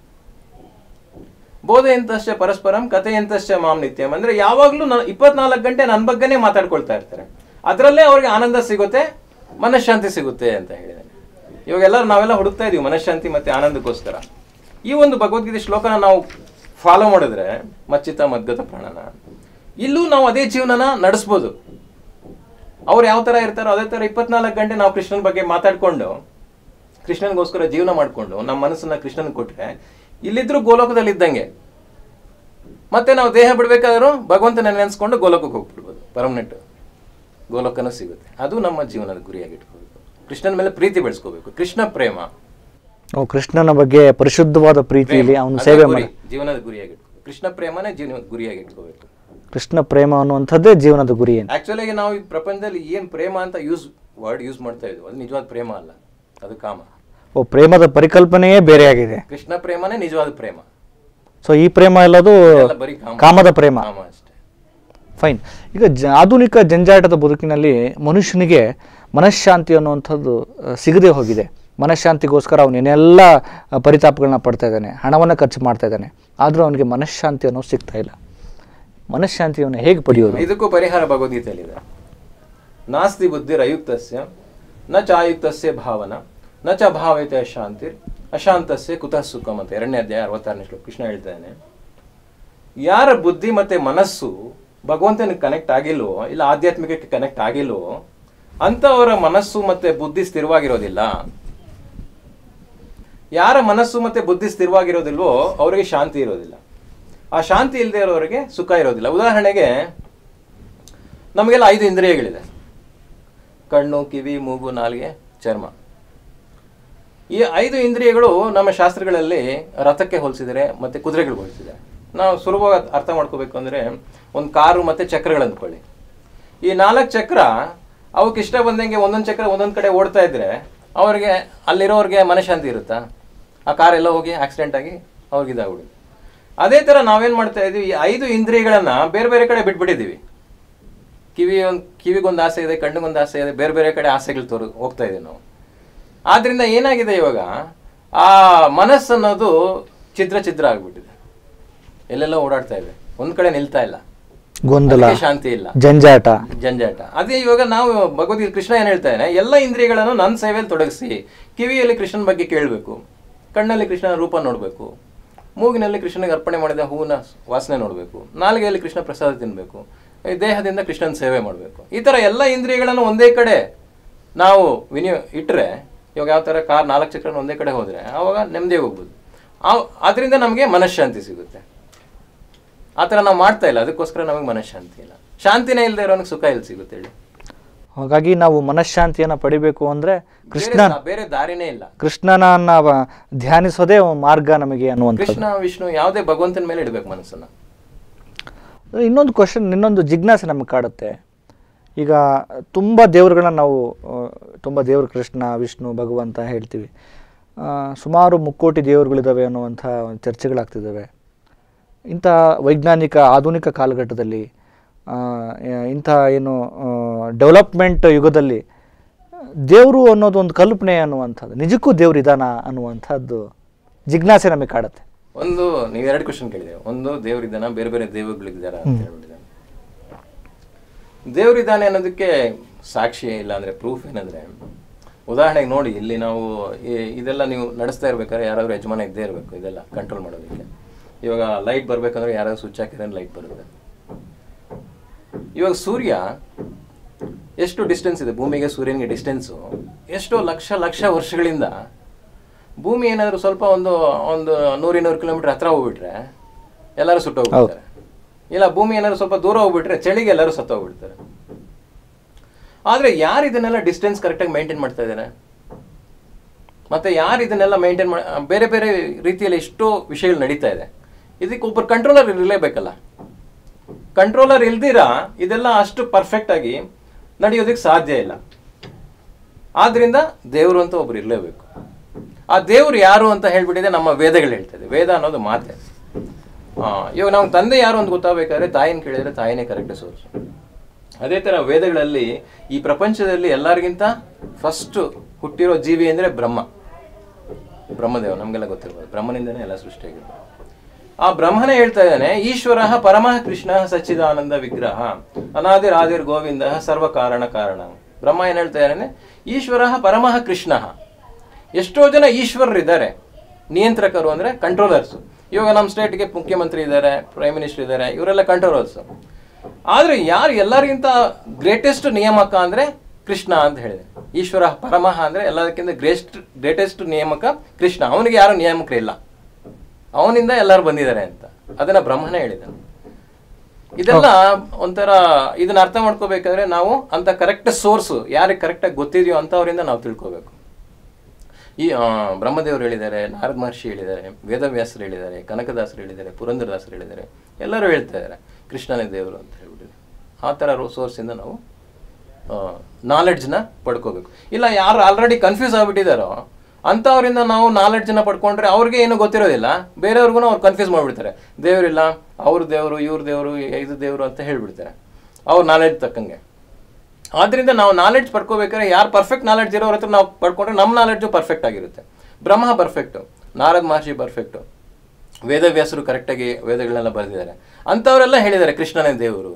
ಬೋಧೆ ಎಂತಶ್ಚ ಪರಸ್ಪರಂ ಕಥೆ ಎಂತಶ್ಚ ಮಾಂ ನಿತ್ಯಂ ಅಂದ್ರೆ ಯಾವಾಗ್ಲೂ ನಾನು ಇಪ್ಪತ್ನಾಲ್ಕು ಗಂಟೆ ನನ್ನ ಬಗ್ಗೆನೇ ಮಾತಾಡ್ಕೊಳ್ತಾ ಇರ್ತಾರೆ ಅದರಲ್ಲೇ ಅವ್ರಿಗೆ ಆನಂದ ಸಿಗುತ್ತೆ ಮನಃಶಾಂತಿ ಸಿಗುತ್ತೆ ಅಂತ ಹೇಳಿದ್ದೇನೆ ಇವಾಗ ಎಲ್ಲರೂ ನಾವೆಲ್ಲ ಹುಡುಕ್ತಾ ಇದೀವಿ ಮನಃಶಾಂತಿ ಮತ್ತೆ ಆನಂದಕ್ಕೋಸ್ಕರ ಈ ಒಂದು ಭಗವದ್ಗೀತೆ ಶ್ಲೋಕನ ನಾವು ಫಾಲೋ ಮಾಡಿದ್ರೆ ಮಚ್ಚಿತ ಮದ್ಗತ ಪ್ರಾಣನ ಇಲ್ಲೂ ನಾವು ಅದೇ ಜೀವನನ ನಡೆಸ್ಬೋದು ಅವ್ರು ಯಾವ ತರ ಇರ್ತಾರೋ ಅದೇ ತರ ಇಪ್ಪತ್ನಾಲ್ಕು ಗಂಟೆ ನಾವು ಕೃಷ್ಣನ ಬಗ್ಗೆ ಮಾತಾಡ್ಕೊಂಡು ಕೃಷ್ಣನಿಗೋಸ್ಕರ ಜೀವನ ಮಾಡ್ಕೊಂಡು ನಮ್ಮ ಮನಸ್ಸನ್ನ ಕೃಷ್ಣನ್ ಕೊಟ್ರೆ ಇಲ್ಲಿದ್ರು ಗೋಲೋಕದಲ್ಲಿ ಇದ್ದಂಗೆ ಮತ್ತೆ ನಾವು ದೇಹ ಬಿಡ್ಬೇಕಾದ್ರೂ ಭಗವಂತನ ನೆನೆಸ್ಕೊಂಡು ಗೋಲೋಕಕ್ಕೆ ಹೋಗ್ಬಿಡ್ಬೋದು ಪರ್ಮನೆಂಟ್ ಗೋಲೋಕನೂ ಸಿಗುತ್ತೆ ಅದು ನಮ್ಮ ಜೀವನದ ಗುರಿಯಾಗಿ ಇಟ್ಕೋಬೇಕು ಕೃಷ್ಣನ ಮೇಲೆ ಪ್ರೀತಿ ಬೆಳೆಸ್ಕೋಬೇಕು ಕೃಷ್ಣ ಪ್ರೇಮ ಓ ಕೃಷ್ಣನ ಬಗ್ಗೆ ಪರಿಶುದ್ಧವಾದ ಪ್ರೀತಿಯಲ್ಲಿ ಪ್ರೇಮ. ಅವನು ಅದೇ ಸೇವೆ ಗುರಿ, ಮಾಡಿ ಜೀವನದ ಗುರಿಯಾಗಿ ಇಟ್ಕೋಬೇಕು ಕೃಷ್ಣ ಪ್ರೇಮನೇ ಜೀವನ ಗುರಿಯಾಗಿ ಇಟ್ಕೋಬೇಕು ಕೃಷ್ಣ ಪ್ರೇಮ ಅನ್ನುವಂಥದ್ದೇ ಜೀವನದ ಗುರಿ ಏನು ಆಕ್ಚುಲಿ ನಾವು ಈ ಪ್ರಪಂಚದಲ್ಲಿ ಏನ್ ಪ್ರೇಮ ಅಂತ ಯೂಸ್ ವರ್ಡ್ ಯೂಸ್ ಮಾಡ್ತಾ ಇದ್ವಿ ಅದು ನಿಜವಾದ ಪ್ರೇಮ ಅಲ್ಲ ಅದು ಕಾಮ ಓ ಪ್ರೇಮದ ಪರಿಕಲ್ಪನೆಯೇ ಬೇರೆಯಾಗಿದೆ ಕೃಷ್ಣ ಪ್ರೇಮನೇ ನಿಜವಾದ ಪ್ರೇಮ ಸೊ ಈ ಪ್ರೇಮ ಎಲ್ಲದು ಎಲ್ಲ ಬರೀ ಕಾಮ ಕಾಮದ ಪ್ರೇಮ ಕಾಮ ಅಷ್ಟೇ ಫೈನ್ ಈಗ ಜ ಆಧುನಿಕ ಜಂಜಾಟದ ಬದುಕಿನಲ್ಲಿ ಮನುಷ್ಯನಿಗೆ ಮನಃಶಾಂತಿ ಅನ್ನುವಂಥದ್ದು ಆ, ಸಿಗದೆ ಹೋಗಿದೆ ಮನಃಶಾಂತಿಗೋಸ್ಕರ ಅವನು ಏನೆಲ್ಲ ಆ, ಪರಿತಾಪಗಳನ್ನ ಪಡ್ತಾ ಇದ್ದಾನೆ ಹಣವನ್ನು ಖರ್ಚು ಮಾಡ್ತಾ ಇದ್ದಾನೆ ಆದರೂ ಅವನಿಗೆ ಮನಃಶಾಂತಿ ಅನ್ನೋದು ಸಿಗ್ತಾ ಇಲ್ಲ ಮನಃಶಾಂತಿಯನ್ನು ಹೇಗೆ ಪಡೆಯೋದು ಇದಕ್ಕೂ ಪರಿಹಾರ ಭಗವದ್ಗೀತೆಯಲ್ಲಿದೆ ನಾಸ್ತಿ ಬುದ್ಧಿರ್ ಅಯುಕ್ತಸ್ಯ ನ ಚ ಆಯುಕ್ತಸ್ಯ ಭಾವನ ನ ಚ ಭಾವೈತೆ ಶಾಂತಿರ್ ಅಶಾಂತಸ್ಯ ಕುತಃ ಸುಖಂ ಅಂತ ಎರಡನೇ ಅಧ್ಯಾಯ ಅರವತ್ತಾರನೇ ಶ್ಲೋಕ ಕೃಷ್ಣ ಹೇಳ್ತಾನೆ ಯಾರ ಬುದ್ಧಿ ಮತ್ತೆ ಮನಸ್ಸು ಭಗವಂತನಿಗೆ ಕನೆಕ್ಟ್ ಆಗಿಲ್ವೋ ಇಲ್ಲ ಆಧ್ಯಾತ್ಮಿಕಕ್ಕೆ ಕನೆಕ್ಟ್ ಆಗಿಲ್ವೋ ಅಂತವರ ಮನಸ್ಸು ಮತ್ತೆ ಬುದ್ಧಿ ಸ್ಥಿರವಾಗಿರೋದಿಲ್ಲ ಯಾರ ಮನಸ್ಸು ಮತ್ತೆ ಬುದ್ಧಿ ಸ್ಥಿರವಾಗಿರೋದಿಲ್ವೋ ಅವರಿಗೆ ಶಾಂತಿ ಇರೋದಿಲ್ಲ ಆ ಶಾಂತಿ ಇಲ್ಲದೆ ಇರೋರಿಗೆ ಸುಖ ಇರೋದಿಲ್ಲ ಉದಾಹರಣೆಗೆ ನಮಗೆಲ್ಲ ಐದು ಇಂದ್ರಿಯಗಳಿದೆ ಕಣ್ಣು ಕಿವಿ ಮೂಗು ನಾಲಿಗೆ ಚರ್ಮ ಈ ಐದು ಇಂದ್ರಿಯಗಳು ನಮ್ಮ ಶಾಸ್ತ್ರಗಳಲ್ಲಿ ರಥಕ್ಕೆ ಹೋಲಿಸಿದರೆ ಮತ್ತೆ ಕುದುರೆಗಳಿಗೆ ಹೋಲಿಸಿದ್ದಾರೆ ನಾವು ಸುಲಭವಾಗಿ ಅರ್ಥ ಮಾಡ್ಕೋಬೇಕು ಅಂದ್ರೆ ಒಂದು ಕಾರು ಮತ್ತೆ ಚಕ್ರಗಳು ಅಂದ್ಕೊಳ್ಳಿ ಈ ನಾಲ್ಕು ಚಕ್ರ ಅವಕ್ಕೆ ಇಷ್ಟ ಬಂದಂಗೆ ಒಂದೊಂದು ಚಕ್ರ ಒಂದೊಂದು ಕಡೆ ಓಡ್ತಾ ಇದ್ರೆ ಅವ್ರಿಗೆ ಅಲ್ಲಿರೋರಿಗೆ ಮನಃಶಾಂತಿ ಇರುತ್ತಾ ಆ ಕಾರ್ ಎಲ್ಲ ಹೋಗಿ ಆಕ್ಸಿಡೆಂಟ್ ಆಗಿ ಅವ್ರಿಗೆ ಇದಾಗ್ಬಿಡುತ್ತೆ ಅದೇ ಥರ ನಾವೇನು ಮಾಡ್ತಾ ಇದೀವಿ ಈ ಐದು ಇಂದ್ರಿಯಗಳನ್ನ ಬೇರೆ ಬೇರೆ ಕಡೆ ಬಿಟ್ಬಿಟ್ಟಿದ್ದೀವಿ ಕಿವಿ ಒಂದು ಕಿವಿಗೊಂದು ಆಸೆ ಇದೆ ಕಣ್ಣಿಗೊಂದು ಆಸೆ ಇದೆ ಬೇರೆ ಬೇರೆ ಕಡೆ ಆಸೆಗಳು ತೋರು ಹೋಗ್ತಾ ಇದೀವಿ ನಾವು ಆದ್ರಿಂದ ಏನಾಗಿದೆ ಇವಾಗ ಆ ಮನಸ್ಸು ಅನ್ನೋದು ಛಿದ್ರ ಛಿದ್ರ ಆಗ್ಬಿಟ್ಟಿದೆ ಎಲ್ಲೆಲ್ಲ ಓಡಾಡ್ತಾ ಇದೆ ಒಂದ್ ಕಡೆ ನಿಲ್ತಾ ಇಲ್ಲ ಗೊಂದಲ ಅದಕ್ಕೆ ಶಾಂತಿ ಇಲ್ಲ ಜಂಜಾಟ ಜಂಜಾಟ ಅದೇ ಇವಾಗ ನಾವು ಭಗವದ್ಗೀತೆ ಕೃಷ್ಣ ಏನ್ ಹೇಳ್ತಾ ಇದ್ದಾನೆ ಎಲ್ಲ ಇಂದ್ರಿಯಗಳನ್ನು ನನ್ನ ಸೇವೆಯಲ್ಲಿ ತೊಡಗಿಸಿ ಕಿವಿಯಲ್ಲಿ ಕೃಷ್ಣನ ಬಗ್ಗೆ ಕೇಳಬೇಕು ಕಣ್ಣಲ್ಲಿ ಕೃಷ್ಣನ ರೂಪ ನೋಡಬೇಕು ಮೂಗಿನಲ್ಲಿ ಕೃಷ್ಣನಿಗೆ ಅರ್ಪಣೆ ಮಾಡಿದ ಹೂವಿನ ವಾಸನೆ ನೋಡಬೇಕು ನಾಲಿಗೆಯಲ್ಲಿ ಕೃಷ್ಣ ಪ್ರಸಾದ ತಿನ್ನಬೇಕು ದೇಹದಿಂದ ಕೃಷ್ಣನ ಸೇವೆ ಮಾಡಬೇಕು ಈ ಥರ ಎಲ್ಲ ಇಂದ್ರಿಯಗಳನ್ನು ಒಂದೇ ಕಡೆ ನಾವು ವಿನಿಯೋ ಇಟ್ಟರೆ ಇವಾಗ ಯಾವ ಥರ ಕಾರ್ ನಾಲ್ಕು ಚಕ್ರ ಒಂದೇ ಕಡೆ ಹೋದರೆ ಆವಾಗ ನೆಮ್ಮದಿ ಹೋಗ್ಬೋದು ಆ ಅದರಿಂದ ನಮಗೆ ಮನಃಶಾಂತಿ ಸಿಗುತ್ತೆ ಆ ಥರ ನಾವು ಮಾಡ್ತಾ ಇಲ್ಲ ಅದಕ್ಕೋಸ್ಕರ ನಮಗೆ ಮನಃಶಾಂತಿ ಇಲ್ಲ ಶಾಂತಿನೇ ಇಲ್ಲದೆ ಇರೋನಿಗೆ ಸುಖ ಇಲ್ಲಿ ಸಿಗುತ್ತೆ ಹೇಳಿ ಹಾಗಾಗಿ ನಾವು ಮನಃಶಾಂತಿಯನ್ನು ಪಡಿಬೇಕು ಅಂದರೆ ಕೃಷ್ಣ ಬೇರೆ- ಬೇರೆ ದಾರಿನೇ ಇಲ್ಲ ಕೃಷ್ಣನನ್ನ ವ- ಧ್ಯಾನಿಸೋದೇ ಒಂದು ಮಾರ್ಗ ನಮಗೆ ಅನ್ನುವಂಥದ್ದು ಕೃಷ್ಣ ವಿಷ್ಣು ಯಾವುದೇ ಭಗವಂತನ ಮೇಲೆ ಇಡಬೇಕು ಮನಸ್ಸನ್ನ ಇನ್ನೊಂದು ಕ್ವಶನ್ ಇನ್ನೊಂದು ಜಿಜ್ಞಾಸೆ ನಮಗೆ ಕಾಡುತ್ತೆ ಈಗ ತುಂಬ ದೇವರುಗಳನ್ನ ನಾವು ಆ, ತುಂಬ ದೇವರು ಕೃಷ್ಣ ವಿಷ್ಣು ಭಗವಂತ ಹೇಳ್ತೀವಿ ಆ, ಸುಮಾರು ಮುಕ್ಕೋಟಿ ದೇವರುಗಳಿದ್ದಾವೆ ಅನ್ನುವಂಥ ಚರ್ಚೆಗಳಾಗ್ತಿದ್ದಾವೆ ಇಂಥ ವೈಜ್ಞಾನಿಕ ಆಧುನಿಕ ಕಾಲಘಟ್ಟದಲ್ಲಿ ಆ, ಯ- ಇಂಥ ಏನು ಡೆವಲಪ್ಮೆಂಟ್ ಯುಗದಲ್ಲಿ ದೇವರು ಅನ್ನೋದು ಒಂದು ಕಲ್ಪನೆ ಅನ್ನುವಂಥದ್ದು ನಿಜಕ್ಕೂ ದೇವ್ರು ಇದಾನ ಅನ್ನುವಂಥದ್ದು ಜಿಜ್ಞಾಸೆ ನಮಗೆ ಕಾಡುತ್ತೆ ಒಂದು ನೀವು ಎರಡು ಕ್ವಶನ್ ಕೇಳಿದ್ರೆ ಒಂದು ದೇವರಿದ್ದಾನ ಬೇರೆ ಬೇರೆ ದೇವರುಗಳಿದ್ದಾರ ಅಂತ ಹೇಳ್ಬಿಟ್ಟಿದ್ದಾರೆ ದೇವರಿದ್ದಾನೆ ಅನ್ನೋದಕ್ಕೆ ಸಾಕ್ಷಿ ಇಲ್ಲ ಅಂದ್ರೆ ಪ್ರೂಫ್ ಏನಂದ್ರೆ ಉದಾಹರಣೆಗೆ ನೋಡಿ ಇಲ್ಲಿ ನಾವು ಈ- ಇದೆಲ್ಲ ನೀವು ನಡೆಸ್ತಾ ಇರ್ಬೇಕಾದ್ರೆ ಯಾರಾದ್ರೂ ಯಜಮಾನ ಇದ್ದೇ ಇರಬೇಕು ಇದೆಲ್ಲ ಕಂಟ್ರೋಲ್ ಮಾಡೋದಕ್ಕೆ ಇವಾಗ ಲೈಟ್ ಬರ್ಬೇಕಂದ್ರೆ ಯಾರಾದ್ರೂ ಸ್ವಿಚ್ ಹಾಕಿದ್ರೆ ಲೈಟ್ ಬರುತ್ತೆ ಇವಾಗ ಸೂರ್ಯ ಎಷ್ಟು ಡಿಸ್ಟೆನ್ಸ್ ಇದೆ ಭೂಮಿಗೆ ಸೂರ್ಯನಿಗೆ ಡಿಸ್ಟೆನ್ಸು ಎಷ್ಟೋ ಲಕ್ಷ ಲಕ್ಷ ವರ್ಷಗಳಿಂದ ಭೂಮಿ ಏನಾದರೂ ಸ್ವಲ್ಪ ಒಂದು ಒಂದು ನೂರಿನೂರು ಕಿಲೋಮೀಟರ್ ಹತ್ರ ಹೋಗ್ಬಿಟ್ರೆ ಎಲ್ಲರೂ ಸುಟ್ಟೋಗ್ಬಿಡ್ತಾರೆ ಇಲ್ಲ ಭೂಮಿ ಏನಾದ್ರು ಸ್ವಲ್ಪ ದೂರ ಹೋಗ್ಬಿಟ್ರೆ ಚಳಿಗೆ ಎಲ್ಲರೂ ಸತ್ತೋಗ್ಬಿಡ್ತಾರೆ ಆದ್ರೆ ಯಾರು ಇದನ್ನೆಲ್ಲ ಡಿಸ್ಟೆನ್ಸ್ ಕರೆಕ್ಟಾಗಿ ಮೇಂಟೈನ್ ಮಾಡ್ತಾ ಇದ್ದಾರೆ ಮತ್ತೆ ಯಾರು ಇದನ್ನೆಲ್ಲ ಮೇಂಟೈನ್ ಮಾಡಿ ಬೇರೆ ಬೇರೆ ರೀತಿಯಲ್ಲಿ ಎಷ್ಟೋ ವಿಷಯಗಳು ನಡೀತಾ ಇದೆ ಇದಕ್ಕೆ ಒಬ್ಬರು ಕಂಟ್ರೋಲರ್ ಇರಲೇಬೇಕಲ್ಲ ಕಂಟ್ರೋಲರ್ ಇಲ್ದಿರ ಇದೆಲ್ಲ ಅಷ್ಟು ಪರ್ಫೆಕ್ಟ್ ಆಗಿ ನಡೆಯೋದಕ್ಕೆ ಸಾಧ್ಯ ಇಲ್ಲ ಆದ್ರಿಂದ ದೇವರು ಅಂತ ಒಬ್ರು ಇರಲೇಬೇಕು ಆ ದೇವ್ರು ಯಾರು ಅಂತ ಹೇಳ್ಬಿಟ್ಟಿದೆ ನಮ್ಮ ವೇದಗಳು ಹೇಳ್ತದೆ ವೇದ ಅನ್ನೋದು ಮಾತೆ ಆ, ಇವಾಗ ನಾವು ತಂದೆ ಯಾರು ಅಂತ ಗೊತ್ತಾಗಬೇಕಾದ್ರೆ ತಾಯಿನ ಕೇಳಿದ್ರೆ ತಾಯಿನೇ ಕರೆಕ್ಟ್ ಸೋರ್ಸ್ ಅದೇ ತರ ವೇದಗಳಲ್ಲಿ ಈ ಪ್ರಪಂಚದಲ್ಲಿ ಎಲ್ಲರಿಗಿಂತ ಫಸ್ಟ್ ಹುಟ್ಟಿರೋ ಜೀವಿ ಅಂದ್ರೆ ಬ್ರಹ್ಮ ಬ್ರಹ್ಮದೇವ ನಮಗೆಲ್ಲ ಗೊತ್ತಿರ್ಬೋದು ಬ್ರಹ್ಮನಿಂದನೇ ಎಲ್ಲ ಸೃಷ್ಟಿಯಾಗಿರೋದು ಆ ಬ್ರಹ್ಮನೇ ಹೇಳ್ತಾ ಇದ್ದಾನೆ ಈಶ್ವರ ಪರಮಃ ಕೃಷ್ಣ ಸಚ್ಚಿದಾನಂದ ವಿಗ್ರಹ ಅನಾದಿರಾದಿರ್ ಗೋವಿಂದ ಸರ್ವ ಕಾರಣ ಕಾರಣ ಬ್ರಹ್ಮ ಏನ್ ಹೇಳ್ತಾ ಇದ್ದಾನೆ ಈಶ್ವರ ಪರಮಃ ಕೃಷ್ಣ ಎಷ್ಟೋ ಜನ ಈಶ್ವರರಿದ್ದಾರೆ ನಿಯಂತ್ರಕರು ಅಂದ್ರೆ ಕಂಟ್ರೋಲರ್ಸ್ ಇವಾಗ ನಮ್ಮ ಸ್ಟೇಟ್ಗೆ ಮುಖ್ಯಮಂತ್ರಿ ಇದ್ದಾರೆ ಪ್ರೈಮ್ ಮಿನಿಸ್ಟರ್ ಇದ್ದಾರೆ ಇವರೆಲ್ಲ ಕಂಟ್ರೋಲರ್ಸ್ ಆದ್ರೆ ಯಾರು ಎಲ್ಲರಿಗಿಂತ ಗ್ರೇಟೆಸ್ಟ್ ನಿಯಾಮಕ ಅಂದ್ರೆ ಕೃಷ್ಣ ಅಂತ ಹೇಳಿದೆ ಈಶ್ವರ ಪರಮಃ ಅಂದ್ರೆ ಎಲ್ಲದಕ್ಕಿಂತ ಗ್ರೇಸ್ಟ್ ಗ್ರೇಟೆಸ್ಟ್ ನಿಯಾಮಕ ಕೃಷ್ಣ ಅವನಿಗೆ ಯಾರು ನಿಯಾಮಕರಿಲ್ಲ ಅವನಿಂದ ಎಲ್ಲರೂ ಬಂದಿದ್ದಾರೆ ಅಂತ ಅದನ್ನ ಬ್ರಹ್ಮನೇ ಹೇಳಿದ್ದಾನೆ ಇದೆಲ್ಲ ಒಂಥರ ಇದನ್ನ ಅರ್ಥ ಮಾಡ್ಕೋಬೇಕಾದ್ರೆ ನಾವು ಅಂತ ಕರೆಕ್ಟ್ ಸೋರ್ಸ್ ಯಾರಿಗೆ ಕರೆಕ್ಟಾಗಿ ಗೊತ್ತಿದೆಯೋ ಅಂತವರಿಂದ ನಾವು ತಿಳ್ಕೋಬೇಕು ಈ ಆ, ಬ್ರಹ್ಮದೇವರು ಹೇಳಿದ್ದಾರೆ ನಾರದ ಮಹರ್ಷಿ ಹೇಳಿದ್ದಾರೆ ವೇದವ್ಯಾಸರು ಹೇಳಿದ್ದಾರೆ ಕನಕದಾಸರು ಹೇಳಿದ್ದಾರೆ ಪುರಂದರದಾಸರು ಹೇಳಿದ್ದಾರೆ ಎಲ್ಲರೂ ಹೇಳ್ತಾ ಇದ್ದಾರೆ ಕೃಷ್ಣನೇ ದೇವರು ಅಂತ ಹೇಳ್ಬಿಟ್ಟು ಆ ಥರ ಸೋರ್ಸಿಂದ ನಾವು ನಾಲೆಡ್ಜ್ನ ಪಡ್ಕೋಬೇಕು ಇಲ್ಲ ಯಾರು ಆಲ್ರೆಡಿ ಕನ್ಫ್ಯೂಸ್ ಆಗ್ಬಿಟ್ಟಿದಾರೋ ಅಂಥವ್ರಿಂದ ನಾವು ನಾಲೆಡ್ಜ್ನ ಪಡ್ಕೊಂಡ್ರೆ ಅವ್ರಿಗೆ ಏನು ಗೊತ್ತಿರೋದಿಲ್ಲ ಬೇರೆಯವ್ರಿಗೂ ಅವ್ರು ಕನ್ಫ್ಯೂಸ್ ಮಾಡಿಬಿಡ್ತಾರೆ ದೇವರಿಲ್ಲ ಅವ್ರ ದೇವರು ಇವ್ರ ದೇವರು ಇದು ದೇವರು ಅಂತ ಹೇಳ್ಬಿಡ್ತಾರೆ ಅವ್ರ ನಾಲೆಡ್ಜ್ ತಕ್ಕಂಗೆ ಆದ್ರಿಂದ ನಾವು ನಾಲೆಡ್ಜ್ ಪಡ್ಕೋಬೇಕಾದ್ರೆ ಯಾರು ಪರ್ಫೆಕ್ಟ್ ನಾಲೆಡ್ಜ್ ಇರೋರ ಹತ್ರ ನಾವು ಪಡ್ಕೊಂಡ್ರೆ ನಮ್ಮ ನಾಲೆಡ್ಜು ಪರ್ಫೆಕ್ಟ್ ಆಗಿರುತ್ತೆ ಬ್ರಹ್ಮ ಪರ್ಫೆಕ್ಟು ನಾರದ್ ಮಹರ್ಷಿ ಪರ್ಫೆಕ್ಟು ವೇದವ್ಯಾಸರು ಕರೆಕ್ಟಾಗಿ ವೇದಗಳನ್ನೆಲ್ಲ ಬರೆದಿದ್ದಾರೆ ಅಂಥವರೆಲ್ಲ ಹೇಳಿದ್ದಾರೆ ಕೃಷ್ಣನೇ ದೇವರು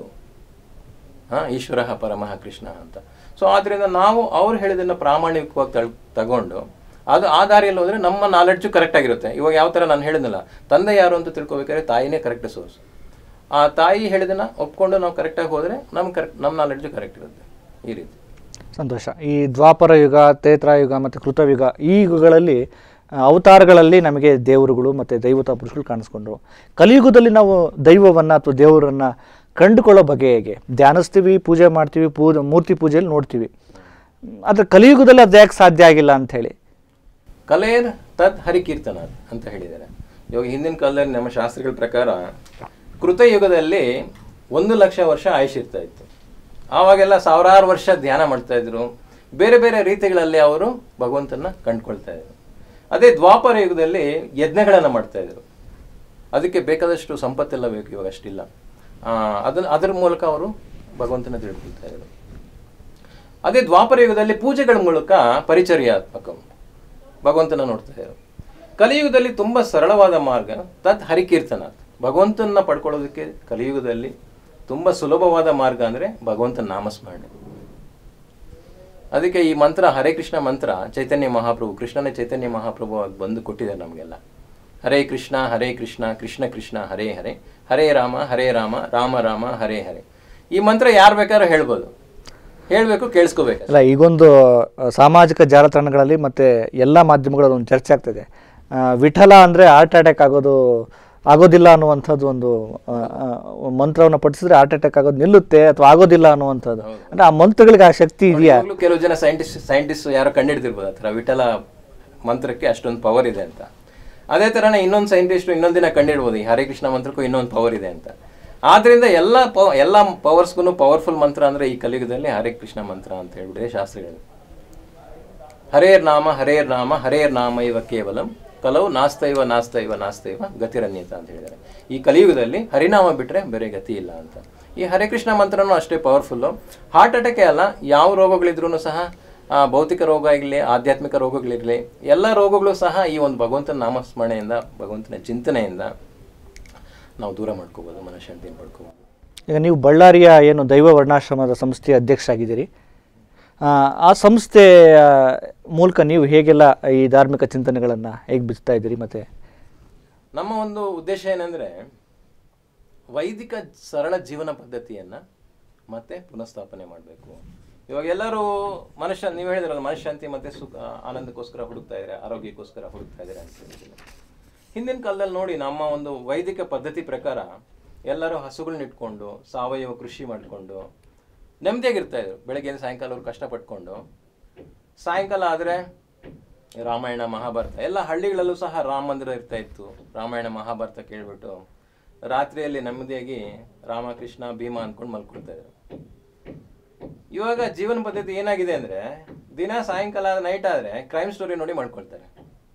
ಹಾ ಈಶ್ವರ ಪರಮಃ ಕೃಷ್ಣ ಅಂತ ಸೊ ಆದ್ರಿಂದ ನಾವು ಅವ್ರು ಹೇಳಿದ್ದನ್ನ ಪ್ರಾಮಾಣಿಕವಾಗಿ ತಳ್ ತಗೊಂಡು ಅದು ಆ ದಾರಿಯಲ್ಲಿ ಹೋದ್ರೆ ನಮ್ಮ ನಾಲೆಡ್ಜು ಕರೆಕ್ಟ್ ಆಗಿರುತ್ತೆ ಇವಾಗ ಯಾವ ಥರ ನಾನು ಹೇಳಿದ್ನಲ್ಲ ತಂದೆ ಯಾರು ಅಂತ ತಿಳ್ಕೊಬೇಕಾದ್ರೆ ತಾಯಿನೇ ಕರೆಕ್ಟ್ ಸೋರ್ಸ್ ಆ ತಾಯಿ ಹೇಳಿದನ್ನ ಒಪ್ಕೊಂಡು ನಾವು ಕರೆಕ್ಟಾಗಿ ಹೋದ್ರೆ ನಮ್ಮ ಕರೆಕ್ಟ್ ನಮ್ಮ ನಾಲೆಡ್ಜು ಕರೆಕ್ಟ್ ಇರುತ್ತೆ ಈ ರೀತಿ ಸಂತೋಷ ಈ ದ್ವಾಪರ ಯುಗ ತ್ರೇತಾಯುಗ ಮತ್ತು ಕೃತಯುಗ ಈ ಯುಗಗಳಲ್ಲಿ ಆ, ಅವತಾರಗಳಲ್ಲಿ ನಮಗೆ ದೇವರುಗಳು ಮತ್ತು ದೈವತ ಪುರುಷಗಳು ಕಾಣಿಸ್ಕೊಂಡ್ರು ಕಲಿಯುಗದಲ್ಲಿ ನಾವು ದೈವವನ್ನು ಅಥವಾ ದೇವರನ್ನು ಕಂಡುಕೊಳ್ಳೋ ಬಗೆ ಹೇಗೆ ಧ್ಯಾನಿಸ್ತೀವಿ ಪೂಜೆ ಮಾಡ್ತೀವಿ ಪೂಜೆ ಮೂರ್ತಿ ಪೂಜೆಯಲ್ಲಿ ನೋಡ್ತೀವಿ ಆದರೆ ಕಲಿಯುಗದಲ್ಲಿ ಅದು ಯಾಕೆ ಸಾಧ್ಯ ಆಗಿಲ್ಲ ಅಂಥೇಳಿ ಕಲೇರ್ ತದ್ ಹರಿಕೀರ್ತನ ಅಂತ ಹೇಳಿದ್ದಾರೆ ಇವಾಗ ಹಿಂದಿನ ಕಾಲದಲ್ಲಿ ನಮ್ಮ ಶಾಸ್ತ್ರಗಳ ಪ್ರಕಾರ ಕೃತಯುಗದಲ್ಲಿ ಒಂದು ಲಕ್ಷ ವರ್ಷ ಆಯುಷ್ ಇರ್ತಾ ಇತ್ತು ಆವಾಗೆಲ್ಲ ಸಾವಿರಾರು ವರ್ಷ ಧ್ಯಾನ ಮಾಡ್ತಾ ಇದ್ರು ಬೇರೆ ಬೇರೆ ರೀತಿಗಳಲ್ಲಿ ಅವರು ಭಗವಂತನ ಕಂಡ್ಕೊಳ್ತಾ ಇದ್ರು ಅದೇ ದ್ವಾಪರ ಯುಗದಲ್ಲಿ ಯಜ್ಞಗಳನ್ನು ಮಾಡ್ತಾ ಇದ್ರು ಅದಕ್ಕೆ ಬೇಕಾದಷ್ಟು ಸಂಪತ್ತೆಲ್ಲ ಬೇಕು ಇವಾಗ ಅಷ್ಟಿಲ್ಲ ಆ, ಅದನ್ನ ಅದರ ಮೂಲಕ ಅವರು ಭಗವಂತನ ತಿಳ್ಕೊಳ್ತಾ ಇದ್ರು ಅದೇ ದ್ವಾಪರ ಯುಗದಲ್ಲಿ ಪೂಜೆಗಳ ಮೂಲಕ ಪರಿಚರ್ಯಾತ್ಮಕ ಭಗವಂತನ ನೋಡ್ತಾ ಇದ್ರು ಕಲಿಯುಗದಲ್ಲಿ ತುಂಬಾ ಸರಳವಾದ ಮಾರ್ಗ ತತ್ ಹರಿಕೀರ್ತನ ಭಗವಂತನ ಪಡ್ಕೊಳ್ಳೋದಕ್ಕೆ ಕಲಿಯುಗದಲ್ಲಿ ತುಂಬಾ ಸುಲಭವಾದ ಮಾರ್ಗ ಅಂದ್ರೆ ಭಗವಂತನ ನಾಮಸ್ಮರಣೆ ಅದಕ್ಕೆ ಈ ಮಂತ್ರ ಹರೇ ಕೃಷ್ಣ ಮಂತ್ರ ಚೈತನ್ಯ ಮಹಾಪ್ರಭು ಕೃಷ್ಣನೇ ಚೈತನ್ಯ ಮಹಾಪ್ರಭು ಆಗಿ ಬಂದು ಕೊಟ್ಟಿದ್ದಾರೆ ನಮಗೆಲ್ಲ ಹರೇ ಕೃಷ್ಣ ಹರೇ ಕೃಷ್ಣ ಕೃಷ್ಣ ಕೃಷ್ಣ ಹರೇ ಹರೇ ಹರೇ ರಾಮ ಹರೇ ರಾಮ ರಾಮ ರಾಮ ಹರೇ ಹರೇ ಈ ಮಂತ್ರ ಯಾರು ಬೇಕಾದ್ರೂ ಹೇಳ್ಬೋದು ಹೇಳಬೇಕು ಕೇಳಿಸ್ಕೋಬೇಕು ಅಲ್ಲ ಈಗೊಂದು ಆ, ಸಾಮಾಜಿಕ ಜಾಲತಾಣಗಳಲ್ಲಿ ಮತ್ತು ಎಲ್ಲ ಮಾಧ್ಯಮಗಳಲ್ಲಿ ಒಂದು ಚರ್ಚೆ ಆಗ್ತಿದೆ ಆ, ವಿಠಲ ಅಂದರೆ ಹಾರ್ಟ್ ಅಟ್ಯಾಕ್ ಆಗೋದು ಆಗೋದಿಲ್ಲ ಅನ್ನುವಂಥದ್ದು ಒಂದು ಆ, ಆ, ಮಂತ್ರವನ್ನು ಪಠಿಸಿದ್ರೆ ಹಾರ್ಟ್ ಅಟ್ಯಾಕ್ ಆಗೋದು ನಿಲ್ಲುತ್ತೆ ಅಥವಾ ಆಗೋದಿಲ್ಲ ಅನ್ನುವಂಥದ್ದು ಅಂದರೆ ಆ ಮಂತ್ರಗಳಿಗೆ ಆ ಶಕ್ತಿ ಇದೆಯಾ ಇವಾಗ್ಲೂ ಕೆಲವು ಜನ ಸೈಂಟಿಸ್ಟ್ ಸೈಂಟಿಸ್ಟ್ ಯಾರೋ ಕಂಡಿಡ್ದಿರ್ಬೋದು ಆ ಥರ ವಿಠಲ ಮಂತ್ರಕ್ಕೆ ಅಷ್ಟೊಂದು ಪವರ್ ಇದೆ ಅಂತ ಅದೇ ಥರನೇ ಇನ್ನೊಂದು ಸೈಂಟಿಸ್ಟ್ ಇನ್ನೊಂದು ದಿನ ಕಂಡಿಡ್ಬೋದು ಈ ಹರೇ ಕೃಷ್ಣ ಮಂತ್ರಕ್ಕೂ ಇನ್ನೊಂದು ಪವರ್ ಇದೆ ಅಂತ ಆದ್ರಿಂದ ಎಲ್ಲ ಪ ಎಲ್ಲ ಪವರ್ಸ್ಗೂ ಪವರ್ಫುಲ್ ಮಂತ್ರ ಅಂದ್ರೆ ಈ ಕಲಿಯುಗದಲ್ಲಿ ಹರೇ ಕೃಷ್ಣ ಮಂತ್ರ ಅಂತ ಹೇಳ್ಬಿಟ್ಟಿದೆ ಶಾಸ್ತ್ರಗಳು ಹರೇರ್ ನಾಮ ಹರೇರ್ ನಾಮ ಹರೇರ್ ನಾಮ ಇವ ಕೇವಲಂ ಕಲವು ನಾಸ್ತೈವ ನಾಸ್ತೈವ ನಾಸ್ತೈವ ಗತಿರನ್ಯತ ಅಂತ ಹೇಳಿದ್ದಾರೆ ಈ ಕಲಿಯುಗದಲ್ಲಿ ಹರಿನಾಮ ಬಿಟ್ರೆ ಬೇರೆ ಗತಿ ಇಲ್ಲ ಅಂತ ಈ ಹರೇ ಕೃಷ್ಣ ಮಂತ್ರನೂ ಅಷ್ಟೇ ಪವರ್ಫುಲ್ಲು ಹಾರ್ಟ್ ಅಟ್ಯಾಕೇ ಅಲ್ಲ ಯಾವ ರೋಗಗಳಿದ್ರೂ ಸಹ ಆ, ಭೌತಿಕ ರೋಗ ಆಗಲಿ ಆಧ್ಯಾತ್ಮಿಕ ರೋಗಗಳಿರಲಿ ಎಲ್ಲ ರೋಗಗಳು ಸಹ ಈ ಒಂದು ಭಗವಂತನ ನಾಮಸ್ಮರಣೆಯಿಂದ ಭಗವಂತನ ಚಿಂತನೆಯಿಂದ ನಾವು ದೂರ ಮಾಡ್ಕೋಬೋದು ಮನಃಶಾಂತಿಯನ್ನು ಪಡ್ಕೋಬೋದು ಈಗ ನೀವು ಬಳ್ಳಾರಿಯ ಏನು ದೈವ ವರ್ಣಾಶ್ರಮದ ಸಂಸ್ಥೆಯ ಅಧ್ಯಕ್ಷರಾಗಿದ್ದೀರಿ ಆ, ಆ ಸಂಸ್ಥೆಯ ಮೂಲಕ ನೀವು ಹೇಗೆಲ್ಲ ಈ ಧಾರ್ಮಿಕ ಚಿಂತನೆಗಳನ್ನು ಹೇಗೆ ಬಿಚ್ತಾ ಇದ್ದೀರಿ ಮತ್ತು ನಮ್ಮ ಒಂದು ಉದ್ದೇಶ ಏನಂದ್ರೆ ವೈದಿಕ ಸರಳ ಜೀವನ ಪದ್ಧತಿಯನ್ನ ಮತ್ತೆ ಪುನಃಸ್ಥಾಪನೆ ಮಾಡಬೇಕು ಇವಾಗ ಎಲ್ಲರೂ ಮನುಷ್ಯ ನೀವು ಹೇಳಿದ್ರಲ್ಲ ಮನಃಶಾಂತಿ ಮತ್ತೆ ಸುಖ ಆನಂದಕ್ಕೋಸ್ಕರ ಹುಡುಕ್ತಾ ಇದ್ದಾರೆ ಆರೋಗ್ಯಕ್ಕೋಸ್ಕರ ಹುಡುಕ್ತಾ ಇದ್ದಾರೆ ಅಂತ ಹೇಳಿದ್ರೆ ಹಿಂದಿನ ಕಾಲದಲ್ಲಿ ನೋಡಿ ನಮ್ಮ ಒಂದು ವೈದಿಕ ಪದ್ಧತಿ ಪ್ರಕಾರ ಎಲ್ಲರೂ ಹಸುಗಳನ್ನ ಇಟ್ಕೊಂಡು ಸಾವಯವ ಕೃಷಿ ಮಾಡಿಕೊಂಡು ನೆಮ್ಮದಿಯಾಗಿರ್ತಾ ಇದ್ರು ಬೆಳಗ್ಗೆ ಸಾಯಂಕಾಲ ಅವ್ರು ಕಷ್ಟಪಟ್ಕೊಂಡು ಸಾಯಂಕಾಲ ಆದರೆ ರಾಮಾಯಣ ಮಹಾಭಾರತ ಎಲ್ಲ ಹಳ್ಳಿಗಳಲ್ಲೂ ಸಹ ರಾಮ ಮಂದಿರ ಇರ್ತಾ ಇತ್ತು ರಾಮಾಯಣ ಮಹಾಭಾರತ ಕೇಳ್ಬಿಟ್ಟು ರಾತ್ರಿಯಲ್ಲಿ ನೆಮ್ಮದಿಯಾಗಿ ರಾಮ ಕೃಷ್ಣ ಭೀಮ ಅನ್ಕೊಂಡು ಮಲ್ಕೊಳ್ತಾ ಇದ್ರು ಇವಾಗ ಜೀವನ ಪದ್ಧತಿ ಏನಾಗಿದೆ ಅಂದ್ರೆ ದಿನ ಸಾಯಂಕಾಲ ನೈಟ್ ಆದ್ರೆ ಕ್ರೈಮ್ ಸ್ಟೋರಿ ನೋಡಿ ಮಾಡ್ಕೊಳ್ತಾರೆ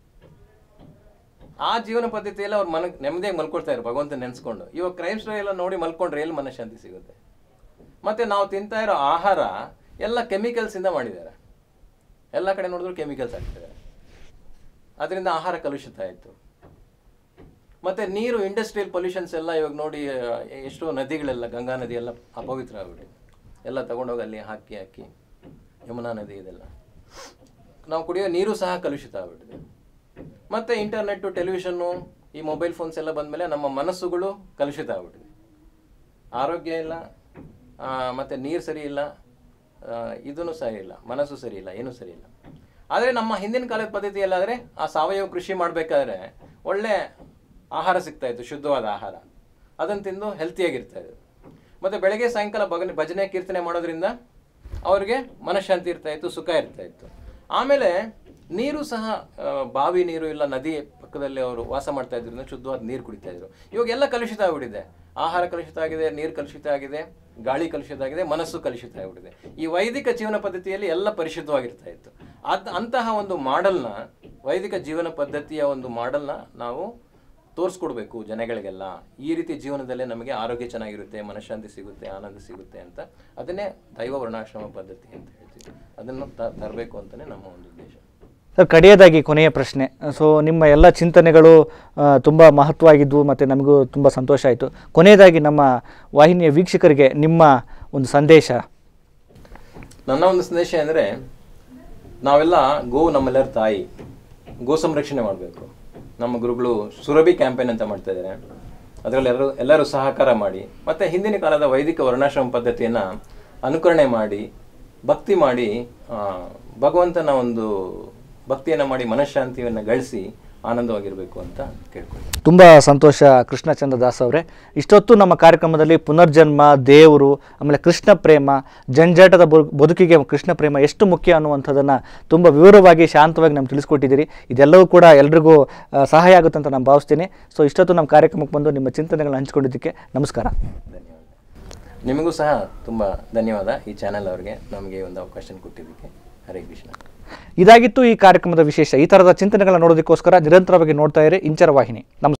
ಆ ಜೀವನ ಪದ್ಧತಿಯಲ್ಲಿ ಅವ್ರು ಮನ ನೆಮ್ಮದಿಯಾಗಿ ಮಲ್ಕೊಳ್ತಾ ಇದ್ರು ಭಗವಂತ ನೆನ್ಸ್ಕೊಂಡು ಇವಾಗ ಕ್ರೈಮ್ ಸ್ಟೋರಿ ಎಲ್ಲ ನೋಡಿ ಮಲ್ಕೊಂಡ್ರೆ ಎಲ್ಲಿ ಮನಃಶಾಂತಿ ಸಿಗುತ್ತೆ ಮತ್ತೆ ನಾವು ತಿಂತಾ ಇರೋ ಆಹಾರ ಎಲ್ಲ ಕೆಮಿಕಲ್ಸ್ ಇಂದ ಮಾಡಿದ್ದಾರೆ ಎಲ್ಲ ಕಡೆ ನೋಡಿದ್ರು ಕೆಮಿಕಲ್ಸ್ ಹಾಕ್ತಿದ್ದಾರೆ ಅದರಿಂದ ಆಹಾರ ಕಲುಷಿತ ಆಯಿತು ಮತ್ತೆ ನೀರು ಇಂಡಸ್ಟ್ರಿಯಲ್ ಪೊಲ್ಯೂಷನ್ಸ್ ಎಲ್ಲ ಇವಾಗ ನೋಡಿ ಆ, ಎಷ್ಟೋ ನದಿಗಳೆಲ್ಲ ಗಂಗಾ ನದಿ ಎಲ್ಲ ಅಪವಿತ್ರ ಆಗ್ಬಿಟ್ಟಿದೆ ಎಲ್ಲ ತಗೊಂಡೋಗಿ ಅಲ್ಲಿ ಹಾಕಿ ಹಾಕಿ ಯಮುನಾ ನದಿ ಇದೆಲ್ಲ ನಾವು ಕುಡಿಯೋ ನೀರು ಸಹ ಕಲುಷಿತ ಆಗ್ಬಿಟ್ಟಿದೆ ಮತ್ತೆ ಇಂಟರ್ನೆಟ್ಟು ಟೆಲಿವಿಷನ್ನು ಈ ಮೊಬೈಲ್ ಫೋನ್ಸ್ ಎಲ್ಲ ಬಂದಮೇಲೆ ನಮ್ಮ ಮನಸ್ಸುಗಳು ಕಲುಷಿತ ಆಗ್ಬಿಟ್ಟಿದೆ ಆರೋಗ್ಯ ಇಲ್ಲ ಆ, ಮತ್ತೆ ನೀರು ಸರಿ ಇಲ್ಲ ಇದೂ ಸರಿ ಇಲ್ಲ ಮನಸ್ಸು ಸರಿ ಇಲ್ಲ ಏನೂ ಸರಿ ಇಲ್ಲ ಆದರೆ ನಮ್ಮ ಹಿಂದಿನ ಕಾಲದ ಪದ್ಧತಿಯಲ್ಲಾದರೆ ಆ ಸಾವಯವ ಕೃಷಿ ಮಾಡಬೇಕಾದ್ರೆ ಒಳ್ಳೆ ಆಹಾರ ಸಿಗ್ತಾ ಇತ್ತು ಶುದ್ಧವಾದ ಆಹಾರ ಅದನ್ನು ತಿಂದು ಹೆಲ್ತಿಯಾಗಿರ್ತಾ ಇದ್ರು ಮತ್ತು ಬೆಳಗ್ಗೆ ಸಾಯಂಕಾಲ ಭಜನೆ ಭಜನೆ ಕೀರ್ತನೆ ಮಾಡೋದ್ರಿಂದ ಅವ್ರಿಗೆ ಮನಃಶಾಂತಿ ಇರ್ತಾ ಇತ್ತು ಸುಖ ಇರ್ತಾ ಇತ್ತು ಆಮೇಲೆ ನೀರು ಸಹ ಆ, ಬಾವಿ ನೀರು ಇಲ್ಲ ನದಿ ಪಕ್ಕದಲ್ಲಿ ಅವರು ವಾಸ ಮಾಡ್ತಾ ಇದ್ರಿಂದ ಶುದ್ಧವಾದ ನೀರು ಕುಡಿತಾ ಇದ್ರು ಇವಾಗ ಎಲ್ಲ ಕಲುಷಿತ ಆಗ್ಬಿಟ್ಟಿದೆ ಆಹಾರ ಕಲುಷಿತ ಆಗಿದೆ ನೀರು ಕಲುಷಿತ ಆಗಿದೆ ಗಾಳಿ ಕಲುಷಿತ ಆಗಿದೆ ಮನಸ್ಸು ಕಲುಷಿತ ಆಗಿಬಿಟ್ಟಿದೆ ಈ ವೈದಿಕ ಜೀವನ ಪದ್ಧತಿಯಲ್ಲಿ ಎಲ್ಲ ಪರಿಶುದ್ಧವಾಗಿರ್ತಾ ಇತ್ತು ಅದ್ ಅಂತಹ ಒಂದು ಮಾಡೆಲ್ನ ವೈದಿಕ ಜೀವನ ಪದ್ಧತಿಯ ಒಂದು ಮಾಡೆಲ್ನ ನಾವು ತೋರಿಸ್ಕೊಡ್ಬೇಕು ಜನಗಳಿಗೆಲ್ಲ ಈ ರೀತಿ ಜೀವನದಲ್ಲೇ ನಮಗೆ ಆರೋಗ್ಯ ಚೆನ್ನಾಗಿರುತ್ತೆ ಮನಃಶಾಂತಿ ಸಿಗುತ್ತೆ ಆನಂದ ಸಿಗುತ್ತೆ ಅಂತ ಅದನ್ನೇ ದೈವ ವರ್ಣಾಶ್ರಮ ಪದ್ಧತಿ ಅಂತ ಹೇಳ್ತೀವಿ ಅದನ್ನು ತ- ತರಬೇಕು ಅಂತಲೇ ನಮ್ಮ ಒಂದು ಉದ್ದೇಶ ಸರ್ ಕಡೆಯದಾಗಿ ಕೊನೆಯ ಪ್ರಶ್ನೆ ಸೊ ನಿಮ್ಮ ಎಲ್ಲ ಚಿಂತನೆಗಳು ತುಂಬ ಮಹತ್ವವಾಗಿದ್ವು ಮತ್ತು ನಮಗೂ ತುಂಬ ಸಂತೋಷ ಆಯಿತು ಕೊನೆಯದಾಗಿ ನಮ್ಮ ವಾಹಿನಿಯ ವೀಕ್ಷಕರಿಗೆ ನಿಮ್ಮ ಒಂದು ಸಂದೇಶ ನನ್ನ ಒಂದು ಸಂದೇಶ ಅಂದರೆ ನಾವೆಲ್ಲ ಗೋ ನಮ್ಮೆಲ್ಲರ ತಾಯಿ ಗೋ ಸಂರಕ್ಷಣೆ ಮಾಡಬೇಕು ನಮ್ಮ ಗುರುಗಳು ಸುರಭಿ ಕ್ಯಾಂಪೇನ್ ಅಂತ ಮಾಡ್ತಾ ಇದ್ದಾರೆ ಅದರಲ್ಲಿ ಎಲ್ಲರೂ ಎಲ್ಲರೂ ಸಹಕಾರ ಮಾಡಿ ಮತ್ತು ಹಿಂದಿನ ಕಾಲದ ವೈದಿಕ ವರ್ಣಾಶ್ರಮ ಪದ್ಧತಿಯನ್ನು ಅನುಕರಣೆ ಮಾಡಿ ಭಕ್ತಿ ಮಾಡಿ ಆ, ಭಗವಂತನ ಒಂದು ಭಕ್ತಿಯನ್ನು ಮಾಡಿ ಮನಃಶಾಂತಿಯನ್ನು ಗಳಿಸಿ ಆನಂದವಾಗಿರಬೇಕು ಅಂತ ಕೇಳ್ಕೊಳ್ತೀನಿ ತುಂಬ ಸಂತೋಷ ಕೃಷ್ಣಚಂದ್ರ ದಾಸ್ ಅವರೇ ಇಷ್ಟೊತ್ತು ನಮ್ಮ ಕಾರ್ಯಕ್ರಮದಲ್ಲಿ ಪುನರ್ಜನ್ಮ ದೇವರು ಆಮೇಲೆ ಕೃಷ್ಣ ಪ್ರೇಮ ಜಂಜಾಟದ ಬದು- ಬದುಕಿಗೆ ಕೃಷ್ಣ ಪ್ರೇಮ ಎಷ್ಟು ಮುಖ್ಯ ಅನ್ನುವಂಥದ್ದನ್ನು ತುಂಬ ವಿವರವಾಗಿ ಶಾಂತವಾಗಿ ನಮ್ಗೆ ತಿಳಿಸ್ಕೊಟ್ಟಿದ್ದೀರಿ ಇದೆಲ್ಲವೂ ಕೂಡ ಎಲ್ರಿಗೂ ಆ, ಸಹಾಯ ಆಗುತ್ತೆ ಅಂತ ನಾನು ಭಾವಿಸ್ತೀನಿ ಸೊ ಇಷ್ಟೊತ್ತು ನಮ್ಮ ಕಾರ್ಯಕ್ರಮಕ್ಕೆ ಬಂದು ನಿಮ್ಮ ಚಿಂತನೆಗಳನ್ನ ಹಂಚ್ಕೊಂಡಿದ್ದಕ್ಕೆ ನಮಸ್ಕಾರ ಧನ್ಯವಾದ ನಿಮಗೂ ಸಹ ತುಂಬ ಧನ್ಯವಾದ ಈ ಚಾನೆಲ್ ಅವರಿಗೆ ನಮಗೆ ಒಂದು ಅವಕಾಶ ಕೊಟ್ಟಿದ್ದಕ್ಕೆ ಹರೇ ಕೃಷ್ಣ ಇದಾಗಿತ್ತು ಈ ಕಾರ್ಯಕ್ರಮದ ವಿಶೇಷ ಈ ಥರದ ಚಿಂತನೆಗಳನ್ನ ನೋಡೋದಕ್ಕೋಸ್ಕರ ನಿರಂತರವಾಗಿ ನೋಡ್ತಾ ಇರಿ ಇಂಚರ ವಾಹಿನಿ ನಮಸ್ಕಾರ